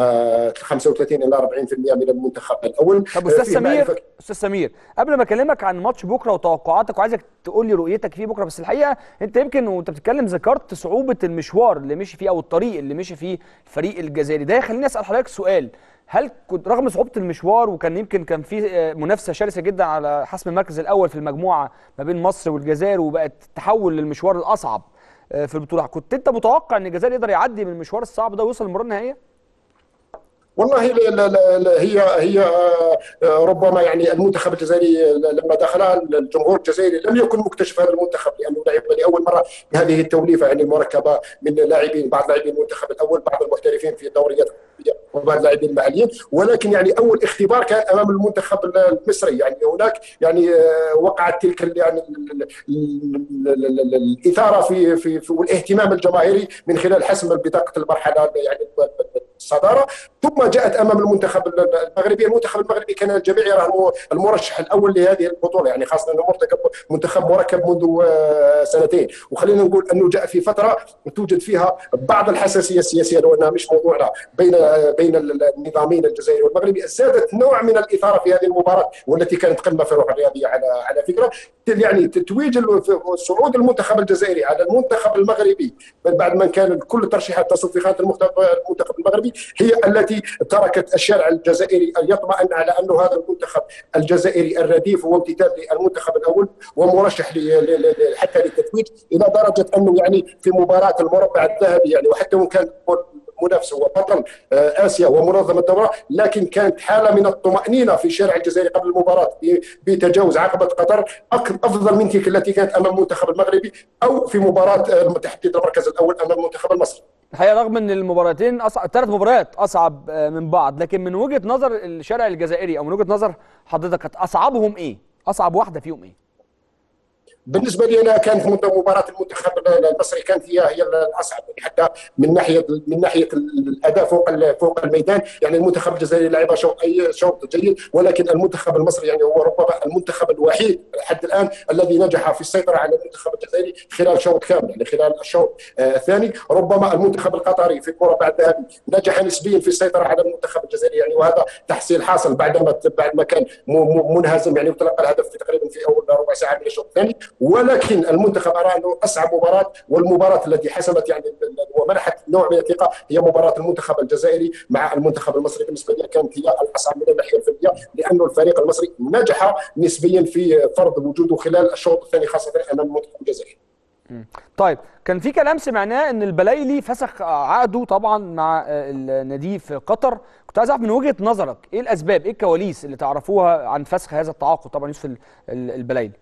35 الى 40% من المنتخب الاول طب استاذ سمير استاذ سمير قبل ما اكلمك عن ماتش بكره وتوقعاتك وعايزك تقول لي رؤيتك فيه بكره بس الحقيقه انت يمكن وانت بتتكلم ذكرت صعوبه المشوار اللي مشي فيه او الطريق اللي مشي فيه الفريق الجزائري ده يخليني اسال حضرتك سؤال هل كنت رغم صعوبه المشوار وكان يمكن كان في منافسه شرسه جدا على حسم المركز الاول في المجموعه ما بين مصر والجزائر وبقت تحول للمشوار الاصعب في البطوله كنت انت متوقع ان الجزائر يقدر يعدي من المشوار الصعب ده ويوصل للمباراه النهائيه والله لا لا لا هي هي ربما يعني المنتخب الجزائري لما دخل الجمهور الجزائري لم يكن مكتشف هذا المنتخب لانه لعب لاول مره بهذه التوليفه يعني المركبه من لاعبين بعض لاعبين المنتخب الاول بعض المحترفين في الدوريات وبعض اللاعبين المحليين ولكن يعني اول اختبار كان امام المنتخب المصري يعني هناك يعني وقعت تلك يعني الاثاره في في, في والاهتمام الجماهيري من خلال حسم بطاقه المرحله يعني الصداره ثم جاءت امام المنتخب المغربي، المنتخب المغربي كان الجميع يراه المرشح الاول لهذه البطوله يعني خاصه انه منتخب مركب منذ سنتين وخلينا نقول انه جاء في فتره توجد فيها بعض الحساسيه السياسيه لو انها مش موضوعنا بين بين النظامين الجزائري والمغربي زادت نوع من الاثاره في هذه المباراه والتي كانت قمه في الروح الرياضيه على على فكره يعني تتويج صعود المنتخب الجزائري على المنتخب المغربي بعد ما كان كل الترشيحات تصب في خانه المنتخب المغربي هي التي تركت الشارع الجزائري ان يطمئن على انه هذا المنتخب الجزائري الرديف هو امتداد للمنتخب الاول ومرشح حتى للتتويج الى درجه انه يعني في مباراه المربع الذهبي يعني وحتى وان كان منافس هو بطل اسيا ومنظمه الدوره لكن كانت حاله من الطمانينه في الشارع الجزائري قبل المباراه بتجاوز عقبه قطر افضل من تلك التي كانت امام المنتخب المغربي او في مباراه تحديد المركز الاول امام المنتخب المصري. الحقيقه رغم ان المباراتين اصعب ثلاث مباريات اصعب من بعض لكن من وجهه نظر الشارع الجزائري او من وجهه نظر حضرتك كانت اصعبهم ايه؟ اصعب واحده فيهم ايه؟ بالنسبه لي انا كانت مباراه المنتخب المصري كانت هي هي الاصعب يعني حتى من ناحيه من ناحيه الاداء فوق فوق الميدان يعني المنتخب الجزائري لعب شوط اي شوط جيد ولكن المنتخب المصري يعني هو ربما المنتخب الوحيد لحد الان الذي نجح في السيطره على المنتخب الجزائري خلال شوط كامل يعني خلال الشوط الثاني ربما المنتخب القطري في الكره بعد الذهبي نجح نسبيا في السيطره على المنتخب الجزائري يعني وهذا تحصيل حاصل بعدما بعد ما كان منهزم يعني وتلقى الهدف في تقريبا في اول ربع ساعه من الشوط الثاني ولكن المنتخب ارى انه اصعب مباراه والمباراه التي حسمت يعني ومنحت نوع من الثقه هي مباراه المنتخب الجزائري مع المنتخب المصري بالنسبه لي كانت هي الاصعب من الناحيه الفنيه لانه الفريق المصري نجح نسبيا في فرض وجوده خلال الشوط الثاني خاصه امام المنتخب الجزائري. طيب كان في كلام سمعناه ان البلايلي فسخ عقده طبعا مع النادي في قطر كنت عايز اعرف من وجهه نظرك ايه الاسباب ايه الكواليس اللي تعرفوها عن فسخ هذا التعاقد طبعا يوسف البلايلي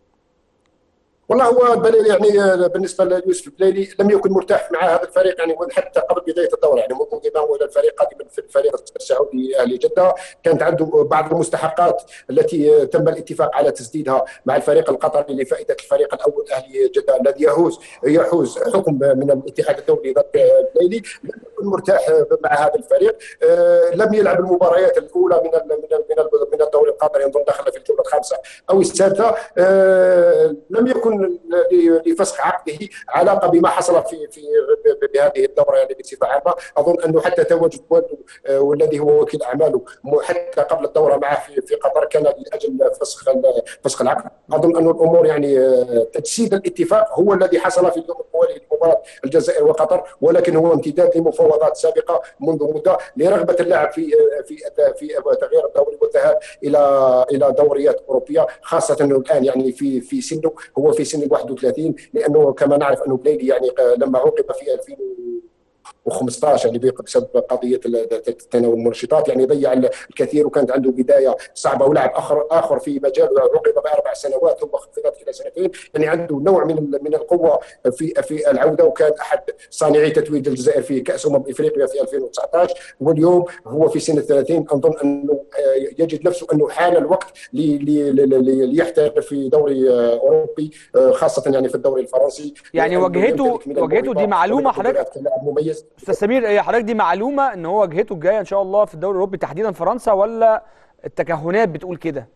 والله هو البليلي يعني بالنسبه ليوسف البليلي لم يكن مرتاح مع هذا الفريق يعني حتى قبل بدايه الدوره يعني منذ انضمامه الى الفريق قادما في الفريق السعودي اهلي جده كانت عنده بعض المستحقات التي تم الاتفاق على تسديدها مع الفريق القطري لفائده الفريق الاول اهلي جده الذي يحوز يحوز حكم من الاتحاد الدولي ضد البليلي لم يكن مرتاح مع هذا الفريق لم يلعب المباريات الاولى من من من الدوري القطري ينظر دخل في الجوله الخامسه او السادسه لم يكن يكون ل- لفسخ عقده علاقه بما حصل في في بهذه الدوره يعني بصفه عامه اظن انه حتى تواجد والده آه، والذي هو وكيل اعماله م- حتى قبل الدوره معه في في قطر كان لاجل فسخ ال- فسخ العقد اظن ان الامور يعني آه، تجسيد الاتفاق هو الذي حصل في اليوم الموالي لمباراه الجزائر وقطر ولكن هو امتداد لمفاوضات سابقه منذ مده لرغبه اللاعب في في في تغيير الدوري والذهاب الى الى دوريات اوروبيه خاصه انه الان يعني في في سنه هو في سن ال 31 لانه كما نعرف انه بليلي يعني لما عوقب في 2000 و15 يعني بسبب قضيه تناول المنشطات يعني ضيع الكثير وكانت عنده بدايه صعبه ولعب اخر اخر في مجال عوقب باربع سنوات ثم خفضت الى سنتين يعني عنده نوع من من القوه في في العوده وكان احد صانعي تتويج الجزائر في كاس امم افريقيا في 2019 واليوم هو في سن ال 30 اظن انه يجد نفسه انه حان الوقت ليحترف في دوري اوروبي خاصه يعني في الدوري الفرنسي يعني واجهته واجهته دي معلومه حضرتك مميز استاذ سمير هي حضرتك دي معلومه ان هو واجهته الجايه ان شاء الله في الدوري الاوروبي تحديدا فرنسا ولا التكهنات بتقول كده؟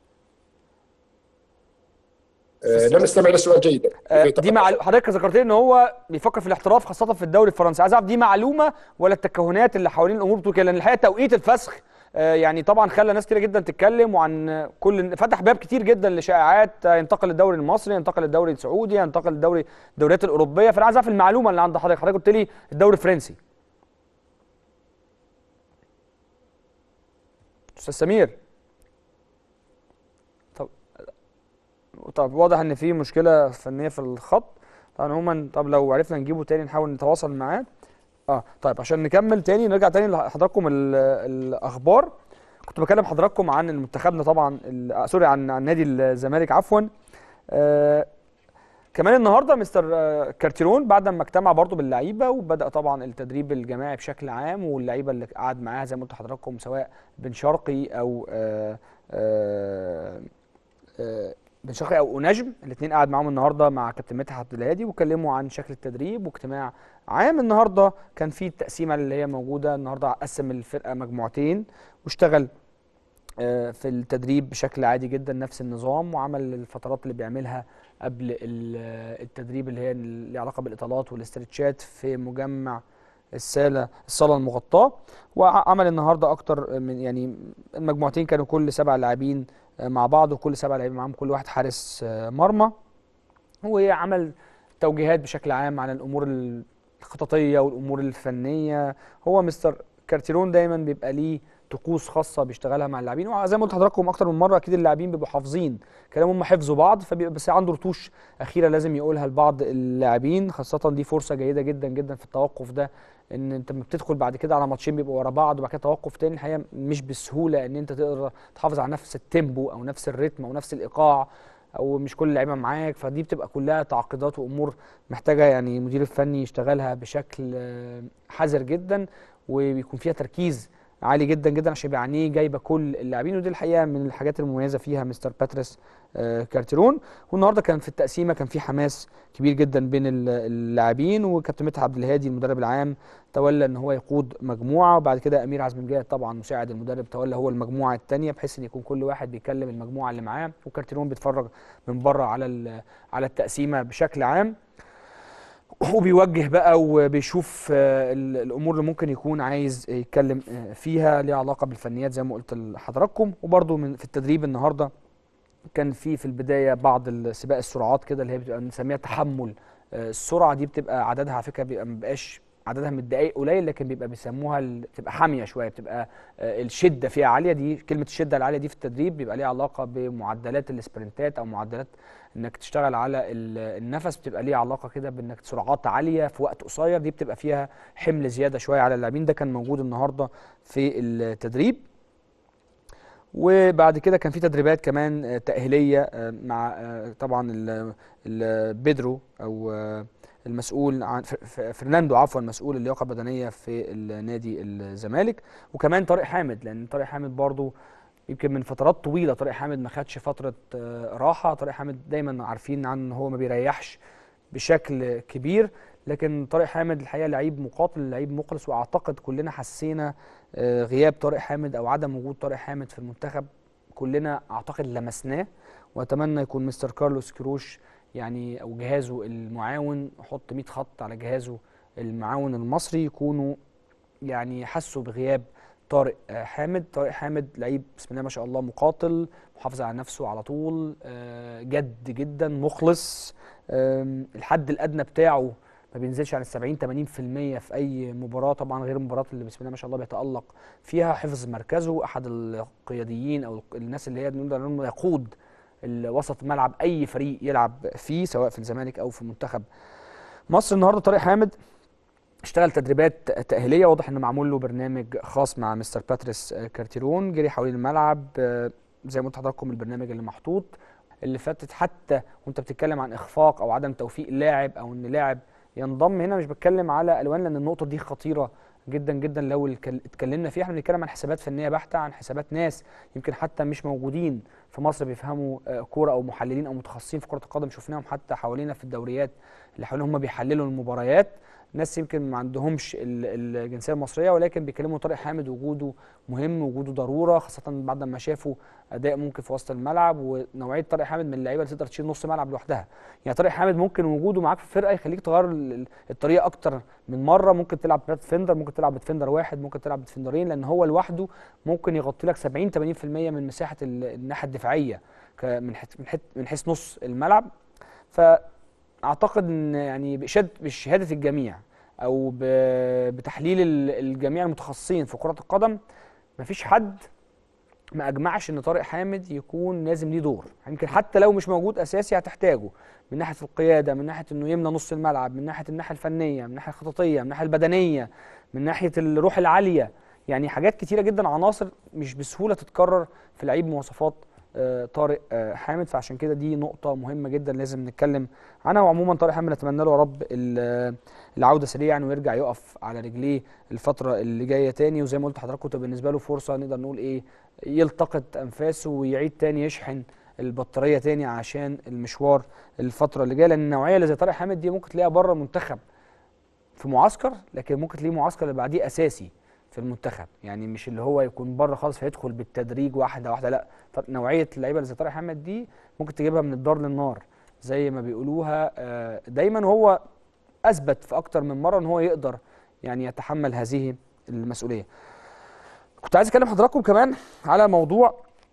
أه لم استمع للسؤال جيدا أه دي معلومه حضرتك ذكرت لي ان هو بيفكر في الاحتراف خاصه في الدوري الفرنسي عايز اعرف دي معلومه ولا التكهنات اللي حوالين الامور بتقول كده لان الحقيقه توقيت الفسخ أه يعني طبعا خلى ناس كتير جدا تتكلم وعن كل فتح باب كتير جدا لشائعات ينتقل للدوري المصري ينتقل للدوري السعودي ينتقل للدوري الدوريات الاوروبيه فانا عايز اعرف المعلومه اللي عند حضرتك حضرتك قلت لي الدوري الفرنسي استاذ سمير طب طب واضح ان في مشكله فنيه في الخط طبعا عموما طب لو عرفنا نجيبه تاني نحاول نتواصل معاه اه طيب عشان نكمل تاني نرجع تاني لحضراتكم الاخبار كنت بكلم حضراتكم عن منتخبنا طبعا سوري عن عن نادي الزمالك عفوا آه كمان النهارده مستر كارتيرون بعد ما اجتمع برضه باللعيبه وبدا طبعا التدريب الجماعي بشكل عام واللعيبه اللي قعد معاها زي ما قلت لحضراتكم سواء بن شرقي او آآ آآ آآ بن شرقي او نجم الاثنين قعد معاهم النهارده مع كابتن مدحت عبد الهادي وكلموا عن شكل التدريب واجتماع عام النهارده كان في التقسيمه اللي هي موجوده النهارده قسم الفرقه مجموعتين واشتغل في التدريب بشكل عادي جدا نفس النظام وعمل الفترات اللي بيعملها قبل التدريب اللي هي اللي علاقه بالاطالات والاسترتشات في مجمع الصاله الصاله المغطاه وعمل النهارده اكتر من يعني المجموعتين كانوا كل سبع لاعبين مع بعض وكل سبع لاعبين معاهم كل واحد حارس مرمى وعمل توجيهات بشكل عام عن الامور الخططيه والامور الفنيه هو مستر كارتيرون دايما بيبقى ليه طقوس خاصه بيشتغلها مع اللاعبين وزي ما قلت لحضراتكم اكتر من مره اكيد اللاعبين بيبقوا حافظين كلام هم حفظوا بعض فبيبقى بس عنده رتوش اخيره لازم يقولها لبعض اللاعبين خاصه دي فرصه جيده جدا جدا في التوقف ده ان انت لما بتدخل بعد كده على ماتشين بيبقوا ورا بعض وبعد كده توقف تاني الحقيقه مش بالسهوله ان انت تقدر تحافظ على نفس التيمبو او نفس الريتم او نفس الايقاع او مش كل اللعيبه معاك فدي بتبقى كلها تعقيدات وامور محتاجه يعني المدير الفني يشتغلها بشكل حذر جدا وبيكون فيها تركيز عالي جدا جدا عشان يبقى عينيه جايبه كل اللاعبين ودي الحقيقه من الحاجات المميزه فيها مستر باتريس آه كارتيرون والنهارده كان في التقسيمه كان في حماس كبير جدا بين اللاعبين وكابتن مدحت عبد الهادي المدرب العام تولى ان هو يقود مجموعه وبعد كده امير عزمي الجاي طبعا مساعد المدرب تولى هو المجموعه الثانيه بحيث ان يكون كل واحد بيكلم المجموعه اللي معاه وكارتيرون بيتفرج من بره على على التقسيمه بشكل عام وبيوجه بقى وبيشوف الامور اللي ممكن يكون عايز يتكلم فيها ليها علاقه بالفنيات زي ما قلت لحضراتكم وبرده من في التدريب النهارده كان في في البدايه بعض سباق السرعات كده اللي هي بتبقى بنسميها تحمل السرعه دي بتبقى عددها على فكره بيبقى ما بيبقاش عددها من الدقائق قليل لكن بيبقى بيسموها بتبقى حاميه شويه بتبقى الشده فيها عاليه دي كلمه الشده العاليه دي في التدريب بيبقى ليها علاقه بمعدلات السبرنتات او معدلات انك تشتغل على النفس بتبقى ليها علاقه كده بانك سرعات عاليه في وقت قصير دي بتبقى فيها حمل زياده شويه على اللاعبين ده كان موجود النهارده في التدريب وبعد كده كان في تدريبات كمان تاهيليه مع طبعا بيدرو او المسؤول عن فرناندو عفوا مسؤول اللياقه البدنيه في النادي الزمالك وكمان طارق حامد لان طارق حامد برضو يمكن من فترات طويله طارق حامد ما خدش فتره راحه طارق حامد دايما عارفين عنه ان هو ما بيريحش بشكل كبير لكن طارق حامد الحقيقه لعيب مقاتل لعيب مخلص واعتقد كلنا حسينا غياب طارق حامد او عدم وجود طارق حامد في المنتخب كلنا اعتقد لمسناه واتمنى يكون مستر كارلوس كروش يعني او جهازه المعاون حط 100 خط على جهازه المعاون المصري يكونوا يعني حسوا بغياب طارق آه، حامد طارق حامد لعيب بسم الله ما شاء الله مقاتل محافظ على نفسه على طول آه، جد جدا مخلص آم، الحد الادنى بتاعه ما بينزلش عن ال 70 80% في اي مباراه طبعا غير المباريات اللي بسم الله ما شاء الله بيتالق فيها حفظ مركزه احد القياديين او الناس اللي هي نقدر نقول يقود ال- وسط الملعب اي فريق يلعب فيه سواء في الزمالك او في منتخب مصر النهارده طارق حامد اشتغل تدريبات تأهيلية واضح انه معمول له برنامج خاص مع مستر باتريس آه، كارتيرون جري حوالين الملعب آه، زي ما قلت لحضراتكم البرنامج اللي محطوط اللي فاتت حتى وانت بتتكلم عن اخفاق او عدم توفيق اللاعب او ان لاعب ينضم هنا مش بتكلم على الوان لان النقطه دي خطيره جدا جدا لو الكل- اتكلمنا فيها احنا بنتكلم عن حسابات فنيه بحته عن حسابات ناس يمكن حتى مش موجودين في مصر بيفهموا آه، كوره او محللين او متخصصين في كره القدم شفناهم حتى حوالينا في الدوريات اللي حوالينا هم بيحللوا المباريات ناس يمكن ما عندهمش ال- الجنسيه المصريه ولكن بيكلموا طارق حامد وجوده مهم وجوده ضروره خاصه بعد ما شافوا اداء ممكن في وسط الملعب ونوعيه طارق حامد من اللعيبه اللي تقدر تشيل نص ملعب لوحدها يعني طارق حامد ممكن وجوده معاك في الفرقه يخليك تغير ال- ال- الطريقه اكتر من مره ممكن تلعب بلات فيندر ممكن تلعب بتفندر واحد ممكن تلعب بتفندرين لان هو لوحده ممكن يغطي لك 70 80% من مساحه ال- الناحيه الدفاعيه ك- من حت- من حت- من حيث نص الملعب فاعتقد ان يعني بشهاده بشهاده الجميع او ب- بتحليل ال- الجميع المتخصصين في كره القدم مفيش حد ما اجمعش ان طارق حامد يكون لازم ليه دور يمكن حتى لو مش موجود اساسي هتحتاجه من ناحيه القياده من ناحيه انه يملى نص الملعب من ناحيه الناحيه الفنيه من ناحيه الخططيه من الناحيه البدنيه من ناحيه الروح العاليه يعني حاجات كتيره جدا عناصر مش بسهوله تتكرر في لعيب مواصفات آه، طارق آه، حامد فعشان كده دي نقطه مهمه جدا لازم نتكلم عنها وعموما طارق حامد نتمنى له يا رب ال- العوده سريعا ويرجع يقف على رجليه الفتره اللي جايه تاني وزي ما قلت لحضراتكم تبقى بالنسبه له فرصه نقدر نقول ايه يلتقط انفاسه ويعيد تاني يشحن البطاريه تاني عشان المشوار الفتره اللي جايه لان النوعيه اللي زي طارق حامد دي ممكن تلاقيها بره المنتخب في معسكر لكن ممكن تلاقيه معسكر اللي بعديه اساسي في المنتخب يعني مش اللي هو يكون بره خالص فيدخل بالتدريج واحده واحده لا طر- نوعيه اللعيبه اللي زي طارق حامد دي ممكن تجيبها من الدار للنار زي ما بيقولوها آه، دايما هو اثبت في اكتر من مره ان هو يقدر يعني يتحمل هذه المسؤوليه كنت عايز اكلم حضراتكم كمان على موضوع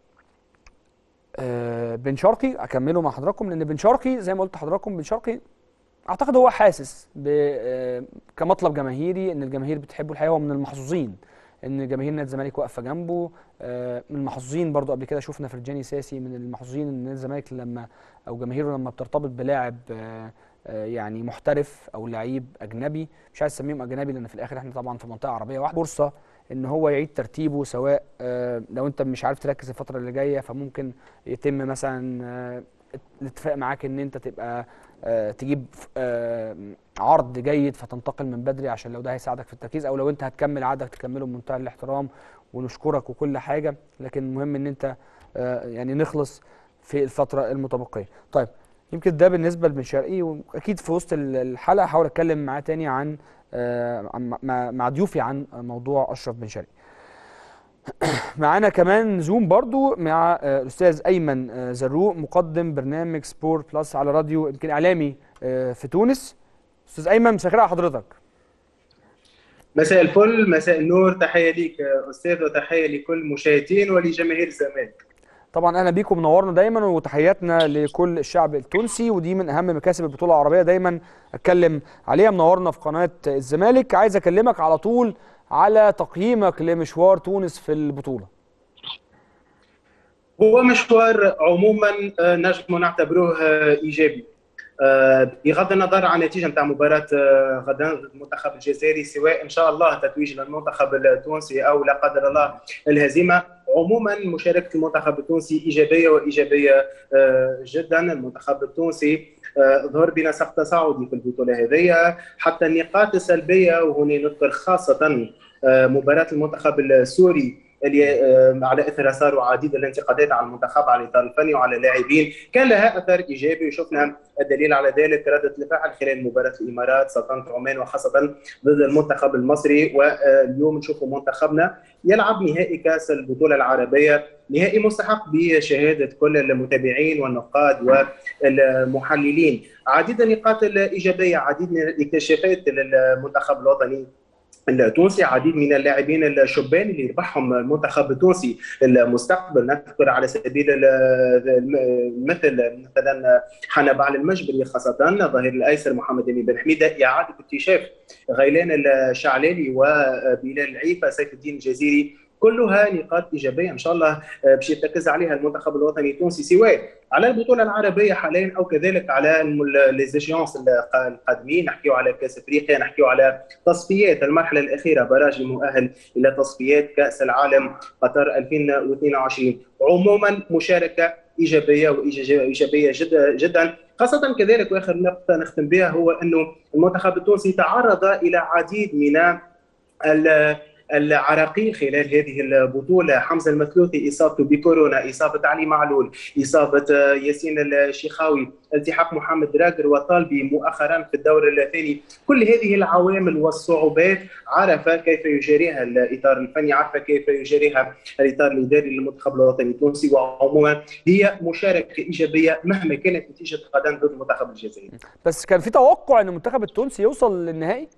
آه، بن شرقي اكمله مع حضراتكم لان بن شرقي زي ما قلت لحضراتكم بن شرقي اعتقد هو حاسس ب آه، كمطلب جماهيري ان الجماهير بتحبه الحقيقه هو من المحظوظين ان جماهير نادي الزمالك واقفه جنبه آه، من المحظوظين برضو قبل كده شفنا فرجاني ساسي من المحظوظين ان نادي الزمالك لما او جماهيره لما بترتبط بلاعب آه، آه، يعني محترف او لعيب اجنبي مش عايز اسميهم اجنبي لان في الاخر احنا طبعا في منطقه عربيه واحده فرصه ان هو يعيد ترتيبه سواء آه، لو انت مش عارف تركز الفتره اللي جايه فممكن يتم مثلا آه، الاتفاق معاك ان انت تبقى آه، تجيب آه، عرض جيد فتنتقل من بدري عشان لو ده هيساعدك في التركيز او لو انت هتكمل عقدك تكمله بمنتهى الاحترام ونشكرك وكل حاجه لكن المهم ان انت آه، يعني نخلص في الفتره المتبقيه طيب يمكن ده بالنسبه لبن شرقي واكيد في وسط ال- الحلقه هحاول اتكلم معاه تاني عن آه، عن- مع مع ضيوفي عن موضوع اشرف بن شرقي معانا كمان زوم برضو مع آه، الاستاذ ايمن آه، زروق مقدم برنامج سبورت بلس على راديو يمكن اعلامي آه، في تونس استاذ ايمن مساء الخير على حضرتك مساء الفل مساء النور تحية ليك أستاذ وتحية لكل المشاهدين ولجماهير الزمالك طبعا اهلا بيكم منورنا دايما وتحياتنا لكل الشعب التونسي ودي من اهم مكاسب البطوله العربيه دايما اتكلم عليها منورنا في قناه الزمالك عايز اكلمك على طول على تقييمك لمشوار تونس في البطوله هو مشوار عموما آه، نجم نعتبروه آه، إيجابي آه، بغض النظر عن النتيجة نتاع مباراة آه، غدا ضد المنتخب الجزائري سواء إن شاء الله تتويج للمنتخب التونسي أو لا قدر الله الهزيمة عموما مشاركة المنتخب التونسي إيجابية وإيجابية آه، جدا المنتخب التونسي آه، ظهر بنسق تصاعدي في البطولة هذه حتى النقاط السلبية وهنا نذكر خاصة آه، مباراة المنتخب السوري اللي على اثرها صاروا عديد الانتقادات على المنتخب على الاطار الفني وعلى اللاعبين كان لها اثر ايجابي وشفنا الدليل على ذلك رده الفعل خلال مباراه الامارات سلطنه عمان وخاصه ضد المنتخب المصري واليوم نشوفوا منتخبنا يلعب نهائي كاس البطوله العربيه نهائي مستحق بشهاده كل المتابعين والنقاد والمحللين عديد النقاط الايجابيه عديد من الاكتشافات للمنتخب الوطني التونسي عديد من اللاعبين الشبان اللي ربحهم المنتخب التونسي المستقبل نذكر على سبيل مثل مثلا حنبال المجبري خاصه ظهير الايسر محمد امين بن حميده اعاده اكتشاف غيلان الشعلالي وبلال العيفه سيف الدين الجزيري كلها نقاط ايجابيه ان شاء الله باش يرتكز عليها المنتخب الوطني التونسي سواء على البطوله العربيه حاليا او كذلك على ليزيجيونس القادمين نحكيو على كاس افريقيا نحكيو على تصفيات المرحله الاخيره براج المؤهل الى تصفيات كاس العالم قطر 2022 عموما مشاركه ايجابيه وايجابيه جدا جدا خاصه كذلك واخر نقطه نختم بها هو انه المنتخب التونسي تعرض الى عديد من العراقيل خلال هذه البطوله حمزه المثلوثي اصابته بكورونا اصابه علي معلول اصابه ياسين الشيخاوي التحاق محمد راجر وطالبي مؤخرا في الدور الثاني كل هذه العوامل والصعوبات عرف كيف يجاريها الاطار الفني عرف كيف يجاريها الاطار الاداري للمنتخب الوطني التونسي وعموما هي مشاركه ايجابيه مهما كانت نتيجه غدا ضد المنتخب الجزائري بس كان في توقع ان المنتخب التونسي يوصل للنهائي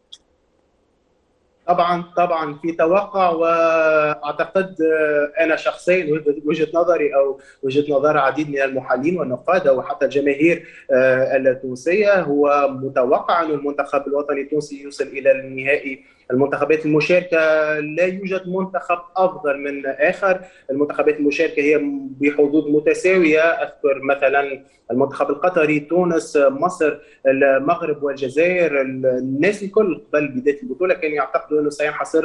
طبعا طبعا في توقع واعتقد انا شخصيا وجهه نظري او وجهه نظر عديد من المحللين والنقاد وحتى الجماهير التونسيه هو متوقع ان المنتخب الوطني التونسي يوصل الى النهائي المنتخبات المشاركه لا يوجد منتخب افضل من اخر، المنتخبات المشاركه هي بحظوظ متساويه، اذكر مثلا المنتخب القطري، تونس، مصر، المغرب والجزائر، الناس الكل قبل بدايه البطوله كانوا يعتقدوا انه سينحصر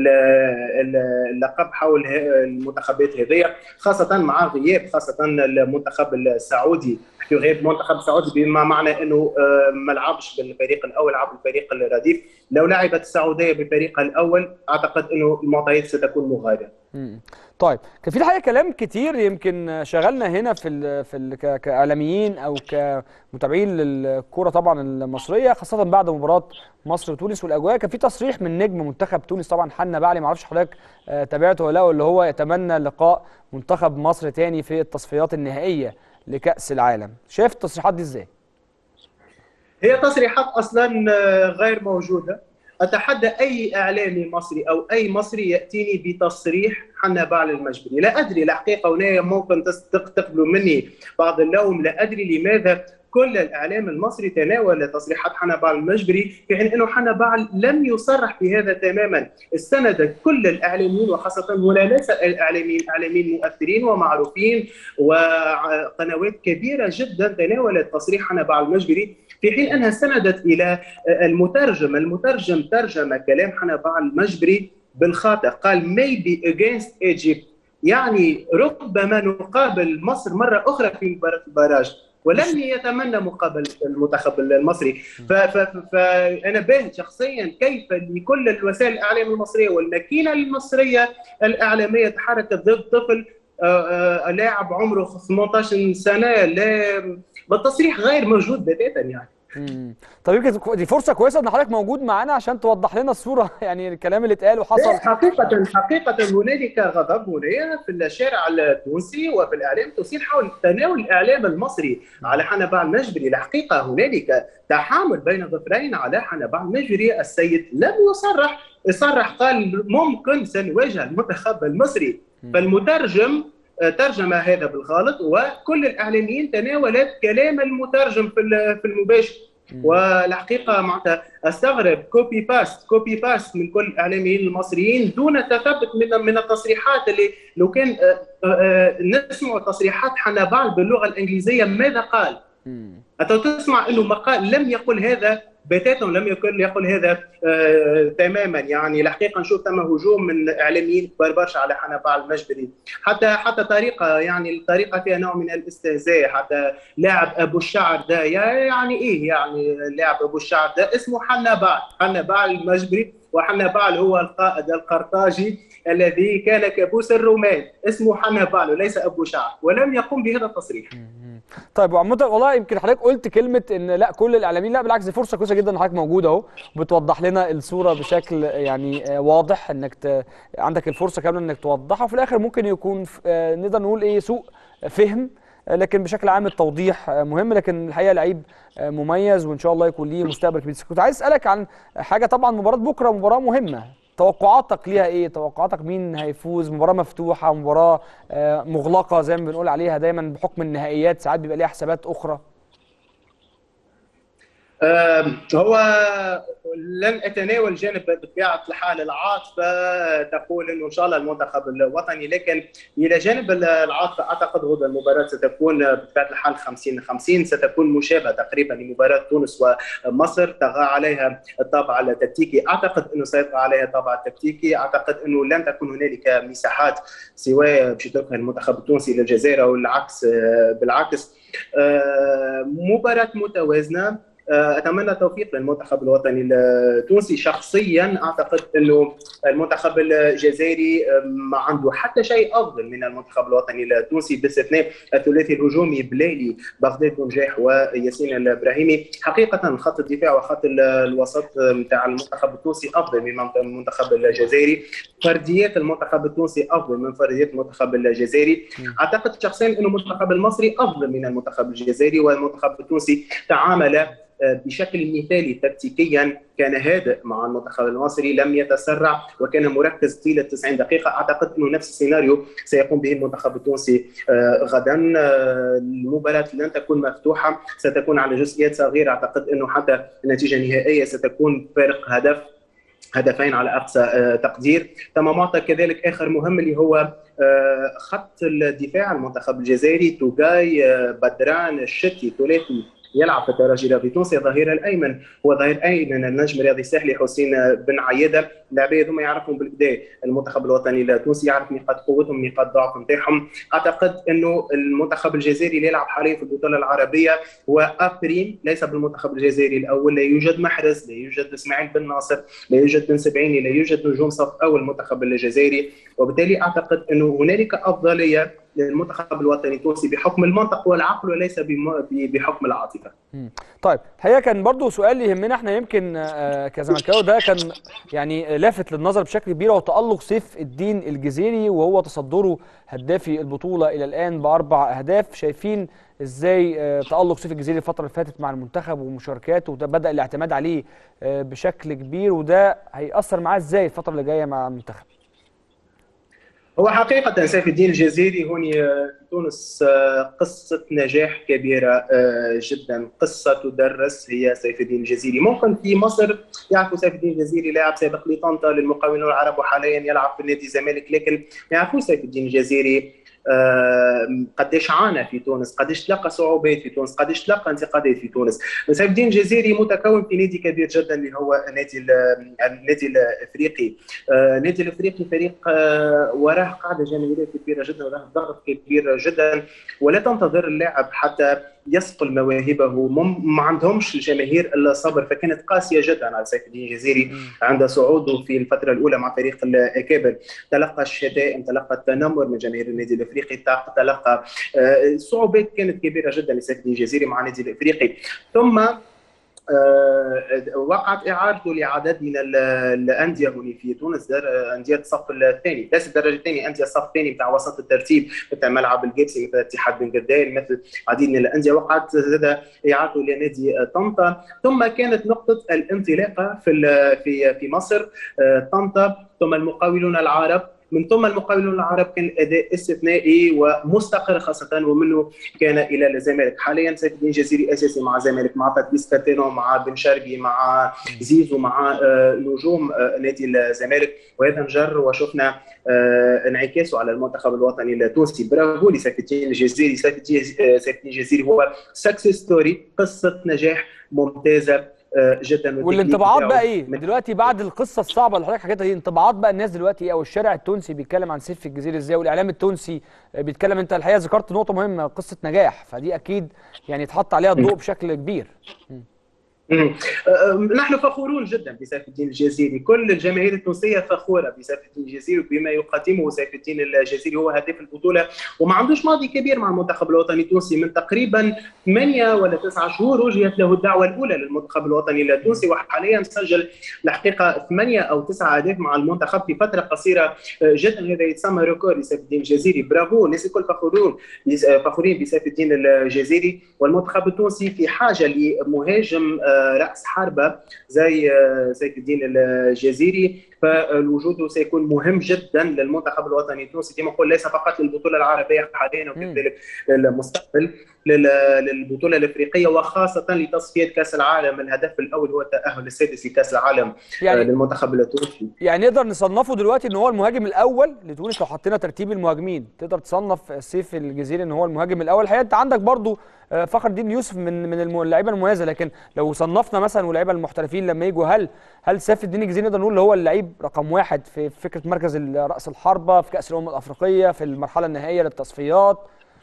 اللقب حول المنتخبات هذه خاصه مع غياب خاصه المنتخب السعودي في غياب المنتخب السعودي بما معنى انه ما لعبش بالفريق الاول لعب بالفريق الرديف لو لعبت السعوديه بالفريق الاول اعتقد انه المعطيات ستكون مغايره طيب كان في الحقيقه كلام كتير يمكن شغلنا هنا في ال في ال كاعلاميين او كمتابعين للكوره طبعا المصريه خاصه بعد مباراه مصر وتونس والاجواء كان في تصريح من نجم منتخب تونس طبعا حنا بعلي ما اعرفش حضرتك تابعته ولا لا اللي هو يتمنى لقاء منتخب مصر تاني في التصفيات النهائيه لكاس العالم شايف التصريحات دي ازاي هي تصريحات اصلا غير موجوده اتحدى اي اعلامي مصري او اي مصري ياتيني بتصريح حنا بعل المجبري لا ادري الحقيقه هنا ممكن تقبلوا مني بعض اللوم لا ادري لماذا كل الاعلام المصري تناول تصريحات حنا بعل المجبري في حين انه حنا بعل لم يصرح بهذا تماما استند كل الاعلاميين وخاصه هنا ليس الاعلاميين اعلاميين مؤثرين ومعروفين وقنوات كبيره جدا تناولت تصريح حنا بعل المجبري في حين انها استندت الى المترجم المترجم ترجم كلام حنا بعل المجبري بالخاطئ قال maybe against Egypt يعني ربما نقابل مصر مره اخرى في مباراه البراج ولم يتمنى مقابل المنتخب المصري فانا باهت شخصيا كيف لكل الوسائل الاعلام المصريه والماكينه المصريه الاعلاميه تحركت ضد طفل لاعب عمره 18 سنه لا بالتصريح غير موجود بتاتا يعني امم طب يمكن دي فرصه كويسه ان حضرتك موجود معانا عشان توضح لنا الصوره يعني الكلام اللي اتقال وحصل حقيقه حقيقه هنالك غضب هنا في الشارع التونسي وفي الاعلام التونسي حول تناول الاعلام المصري على حنبع المجبري الحقيقه هنالك تحامل بين الظفرين على حنبع المجبري السيد لم يصرح صرح قال ممكن سنواجه المنتخب المصري فالمترجم ترجم هذا بالغلط وكل الاعلاميين تناولت كلام المترجم في في المباشر والحقيقه معناتها استغرب كوبي باست كوبي باست من كل الاعلاميين المصريين دون تثبت من من التصريحات اللي لو كان نسمع تصريحات حنبال باللغه الانجليزيه ماذا قال؟ انت تسمع انه مقال لم يقل هذا بتاتا لم يكن يقول هذا آه تماما يعني الحقيقه نشوف ثم هجوم من اعلاميين كبار برشا على حنبع المجبري حتى حتى طريقه يعني الطريقه فيها نوع من الاستهزاء حتى لاعب ابو الشعر ده يعني ايه يعني لاعب ابو الشعر ده اسمه حنبع حنبع المجبري وحنبال هو القائد القرطاجي الذي كان كابوس الرومان اسمه حنبال وليس ابو شعب ولم يقم بهذا التصريح طيب وعامة والله يمكن حضرتك قلت كلمة ان لا كل الاعلاميين لا بالعكس دي فرصة كويسة جدا ان حضرتك موجود اهو بتوضح لنا الصورة بشكل يعني آه، واضح انك ت... عندك الفرصة كاملة انك توضحها وفي الاخر ممكن يكون ف- آه، نقدر نقول ايه سوء فهم آه، لكن بشكل عام التوضيح آه، مهم لكن الحقيقة لعيب آه، مميز وان شاء الله يكون ليه مستقبل كبير كنت عايز اسالك عن حاجة طبعا مباراة بكرة مباراة مهمة توقعاتك ليها ايه توقعاتك مين هيفوز مباراة مفتوحة مباراة آه، مغلقة زي ما بنقول عليها دايما بحكم النهائيات ساعات بيبقى ليها حسابات اخرى آم، هو لن اتناول جانب بطبيعه الحال العاطفه تقول انه ان شاء الله المنتخب الوطني لكن الى جانب العاطفه اعتقد غدا المباراه ستكون بطبيعه الحال 50 50 ستكون مشابهه تقريبا لمباراه تونس ومصر طغى عليها الطابع التكتيكي اعتقد انه سيطغى عليها الطابع التكتيكي اعتقد انه لن تكون هنالك مساحات سواء باش يتركها المنتخب التونسي للجزائر او العكس بالعكس آه، مباراه متوازنه اتمنى التوفيق للمنتخب الوطني التونسي شخصيا اعتقد انه المنتخب الجزائري ما عنده حتى شيء افضل من المنتخب الوطني التونسي باستثناء الثلاثي الهجومي بليلي بغداد بنجاح وياسين الابراهيمي حقيقه خط الدفاع وخط الوسط نتاع المنتخب التونسي افضل من المنتخب الجزائري فرديات المنتخب التونسي افضل من فرديات المنتخب الجزائري اعتقد شخصيا انه المنتخب المصري افضل من المنتخب الجزائري والمنتخب التونسي تعامل بشكل مثالي تكتيكيا كان هادئ مع المنتخب المصري لم يتسرع وكان مركز طيله 90 دقيقه اعتقد انه نفس السيناريو سيقوم به المنتخب التونسي غدا المباراه لن تكون مفتوحه ستكون على جزئيات صغيره اعتقد انه حتى النتيجه النهائيه ستكون فارق هدف هدفين على اقصى تقدير ثم معطى كذلك اخر مهم اللي هو خط الدفاع المنتخب الجزائري توغاي بدران الشتي ثلاثي يلعب في الترجي في تونس الظهير الايمن هو ظهير ايمن النجم الرياضي الساحلي حسين بن عياده اللاعبين هذوما يعرفهم بالكدا المنتخب الوطني التونسي يعرف نقاط قوتهم نقاط ضعف نتاعهم اعتقد انه المنتخب الجزائري اللي يلعب حاليا في البطوله العربيه هو ابريم ليس بالمنتخب الجزائري الاول لا يوجد محرز لا يوجد اسماعيل بن ناصر لا يوجد بن سبعيني لا يوجد نجوم صف اول المنتخب الجزائري وبالتالي اعتقد انه هنالك افضليه للمنتخب الوطني التونسي بحكم المنطق والعقل وليس بحكم العاطفه. طيب الحقيقه كان برضو سؤال يهمنا احنا يمكن كزملكاوي ده كان يعني لافت للنظر بشكل كبير هو تالق سيف الدين الجزيري وهو تصدره هدافي البطوله الى الان باربع اهداف شايفين ازاي تالق سيف الجزيري الفتره اللي فاتت مع المنتخب ومشاركاته وده بدا الاعتماد عليه بشكل كبير وده هياثر معاه ازاي الفتره اللي جايه مع المنتخب هو حقيقة سيف الدين الجزيري هون في تونس قصة نجاح كبيرة جدا قصة تدرس هي سيف الدين الجزيري ممكن في مصر يعرفوا سيف الدين الجزيري لاعب سابق لطنطا للمقاولون العرب وحاليا يلعب في نادي الزمالك لكن ما يعرفوش سيف الدين الجزيري قديش عانى في تونس قديش تلقى صعوبات في تونس قديش تلقى انتقادات في تونس سيف الدين الجزيري متكون في نادي كبير جدا اللي هو النادي النادي الافريقي النادي الافريقي فريق وراه قاعده جماهيريه كبيره جدا وراه ضغط كبير جدا ولا تنتظر اللاعب حتى يصقل مواهبه ما عندهمش الجماهير الا صبر فكانت قاسيه جدا على سيف الدين الجزيري عند صعوده في الفتره الاولى مع فريق الاكابر تلقى الشتائم تلقى التنمر من جماهير النادي الافريقي تلقى صعوبات كانت كبيره جدا لسيف الدين الجزيري مع النادي الافريقي ثم وقعت اعارته لعدد من الانديه هنا في تونس انديه الصف الثاني ليس الدرجه الثانيه انديه الصف الثاني بتاع وسط الترتيب مثل ملعب الجيبسي مثل اتحاد بن قردان مثل عديد من الانديه وقعت زاد اعارته لنادي طنطا ثم كانت نقطه الانطلاقه في في في مصر طنطا ثم المقاولون العرب من ثم المقاولون العرب كان اداء استثنائي ومستقر خاصه ومنه كان الى الزمالك حاليا سيف الدين الجزيري اساسي مع الزمالك مع باتريس كاتينو مع بن شرقي مع زيزو مع نجوم نادي الزمالك وهذا انجر وشفنا انعكاسه على المنتخب الوطني التونسي برافو لسيف الدين الجزيري سيف الدين الجزيري هو سكسس ستوري قصه نجاح ممتازه جدا والانطباعات بقى ايه دلوقتي بعد القصه الصعبه اللي حضرتك حكيتها دي انطباعات بقى الناس دلوقتي ايه او الشارع التونسي بيتكلم عن سيف الجزيري ازاي والاعلام التونسي بيتكلم انت الحقيقه ذكرت نقطه مهمه قصه نجاح فدي اكيد يعني اتحط عليها الضوء بشكل كبير مم. نحن فخورون جدا بسيف الدين الجزيري كل الجماهير التونسيه فخوره بسيف الدين الجزيري وبما يقدمه سيف الدين الجزيري هو هداف البطوله وما عندوش ماضي كبير مع المنتخب الوطني التونسي من تقريبا 8 ولا 9 شهور وجهت له الدعوه الاولى للمنتخب الوطني التونسي وحاليا سجل الحقيقه 8 او 9 اهداف مع المنتخب في فتره قصيره جدا هذا يتسمى ريكورد لسيف الدين الجزيري برافو الناس الكل فخورون فخورين بسيف الدين الجزيري والمنتخب التونسي في حاجه لمهاجم راس حربه زي سيف الدين الجزيري فالوجود سيكون مهم جدا للمنتخب الوطني التونسي كما نقول ليس فقط للبطوله العربيه حاليا وكذلك للمستقبل للبطوله الافريقيه وخاصه لتصفيه كاس العالم الهدف الاول هو التاهل السادس لكاس العالم يعني للمنتخب التونسي يعني نقدر نصنفه دلوقتي ان هو المهاجم الاول لتونس لو حطينا ترتيب المهاجمين تقدر تصنف سيف الجزيري ان هو المهاجم الاول الحقيقه انت عندك برضو فخر الدين يوسف من من اللعيبه المميزه لكن لو صنفنا مثلا واللعيبه المحترفين لما يجوا هل هل سيف الدين الجزيري نقدر نقول هو اللعيب رقم واحد في فكره مركز راس الحربه في كاس الامم الافريقيه في المرحله النهائيه للتصفيات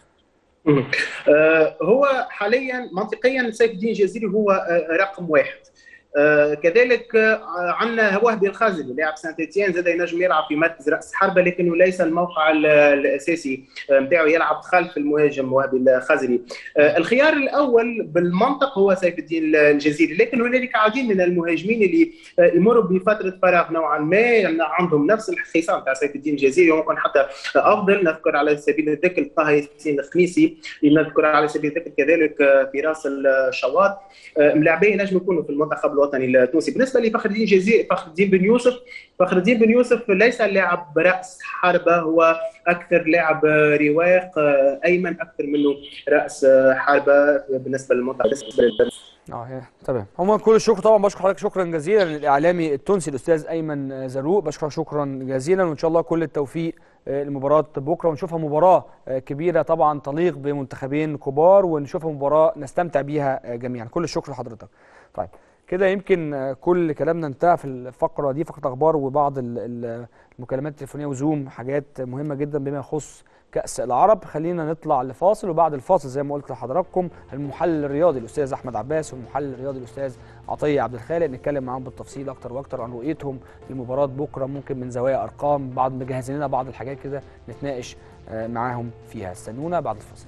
هو حاليا منطقيا سيف الدين الجزيري هو رقم واحد آه كذلك آه عندنا وهبي الخازلي لاعب سانت اتيان زاد ينجم يلعب في مركز راس حربه لكنه ليس الموقع الاساسي نتاعو يلعب خلف المهاجم وهبي الخازلي آه الخيار الاول بالمنطق هو سيف الدين الجزيري لكن هنالك عديد من المهاجمين اللي يمروا بفتره فراغ نوعا ما عندهم نفس الخصام تاع سيف الدين الجزيري وممكن حتى افضل نذكر على سبيل الذكر طه ياسين الخميسي نذكر على سبيل الذكر كذلك فراس الشواط ملاعبين نجم يكونوا في المنتخب الوطني التونسي بالنسبه لفخر الدين جزيري فخر الدين بن يوسف فخر الدين بن يوسف ليس لاعب راس حربه هو اكثر لاعب رواق ايمن اكثر منه راس حربه بالنسبه للمنتخب اه تمام عموما كل الشكر طبعا بشكر حضرتك شكرا جزيلا للاعلامي التونسي الاستاذ ايمن زروق بشكرك شكرا جزيلا وان شاء الله كل التوفيق لمباراه بكره ونشوفها مباراه كبيره طبعا تليق بمنتخبين كبار ونشوفها مباراه نستمتع بيها جميعا كل الشكر لحضرتك طيب كده يمكن كل كلامنا انتهى في الفقره دي فقره اخبار وبعض المكالمات التليفونيه وزوم حاجات مهمه جدا بما يخص كاس العرب خلينا نطلع لفاصل وبعد الفاصل زي ما قلت لحضراتكم المحلل الرياضي الاستاذ احمد عباس والمحلل الرياضي الاستاذ عطيه عبد الخالق نتكلم معاهم بالتفصيل اكتر واكتر عن رؤيتهم لمباراه بكره ممكن من زوايا ارقام بعض مجهزين لنا بعض الحاجات كده نتناقش معاهم فيها استنونا بعد الفاصل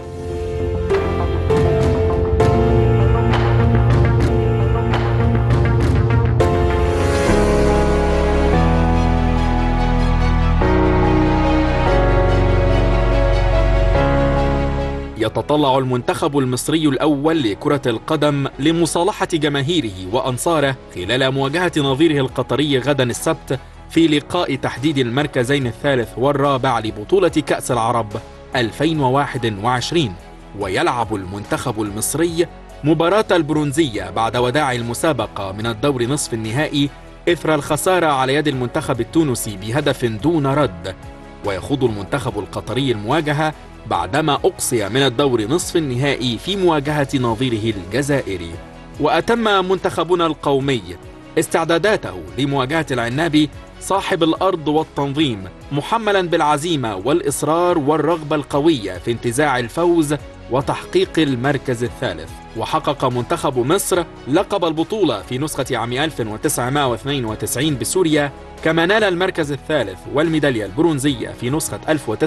يتطلع المنتخب المصري الأول لكرة القدم لمصالحة جماهيره وأنصاره خلال مواجهة نظيره القطري غدا السبت في لقاء تحديد المركزين الثالث والرابع لبطولة كأس العرب 2021 ويلعب المنتخب المصري مباراة البرونزية بعد وداع المسابقة من الدور نصف النهائي إثر الخسارة على يد المنتخب التونسي بهدف دون رد ويخوض المنتخب القطري المواجهة بعدما أقصي من الدور نصف النهائي في مواجهة نظيره الجزائري وأتم منتخبنا القومي استعداداته لمواجهة العنابي صاحب الأرض والتنظيم محملا بالعزيمة والإصرار والرغبة القوية في انتزاع الفوز وتحقيق المركز الثالث وحقق منتخب مصر لقب البطولة في نسخة عام 1992 بسوريا كما نال المركز الثالث والميدالية البرونزية في نسخة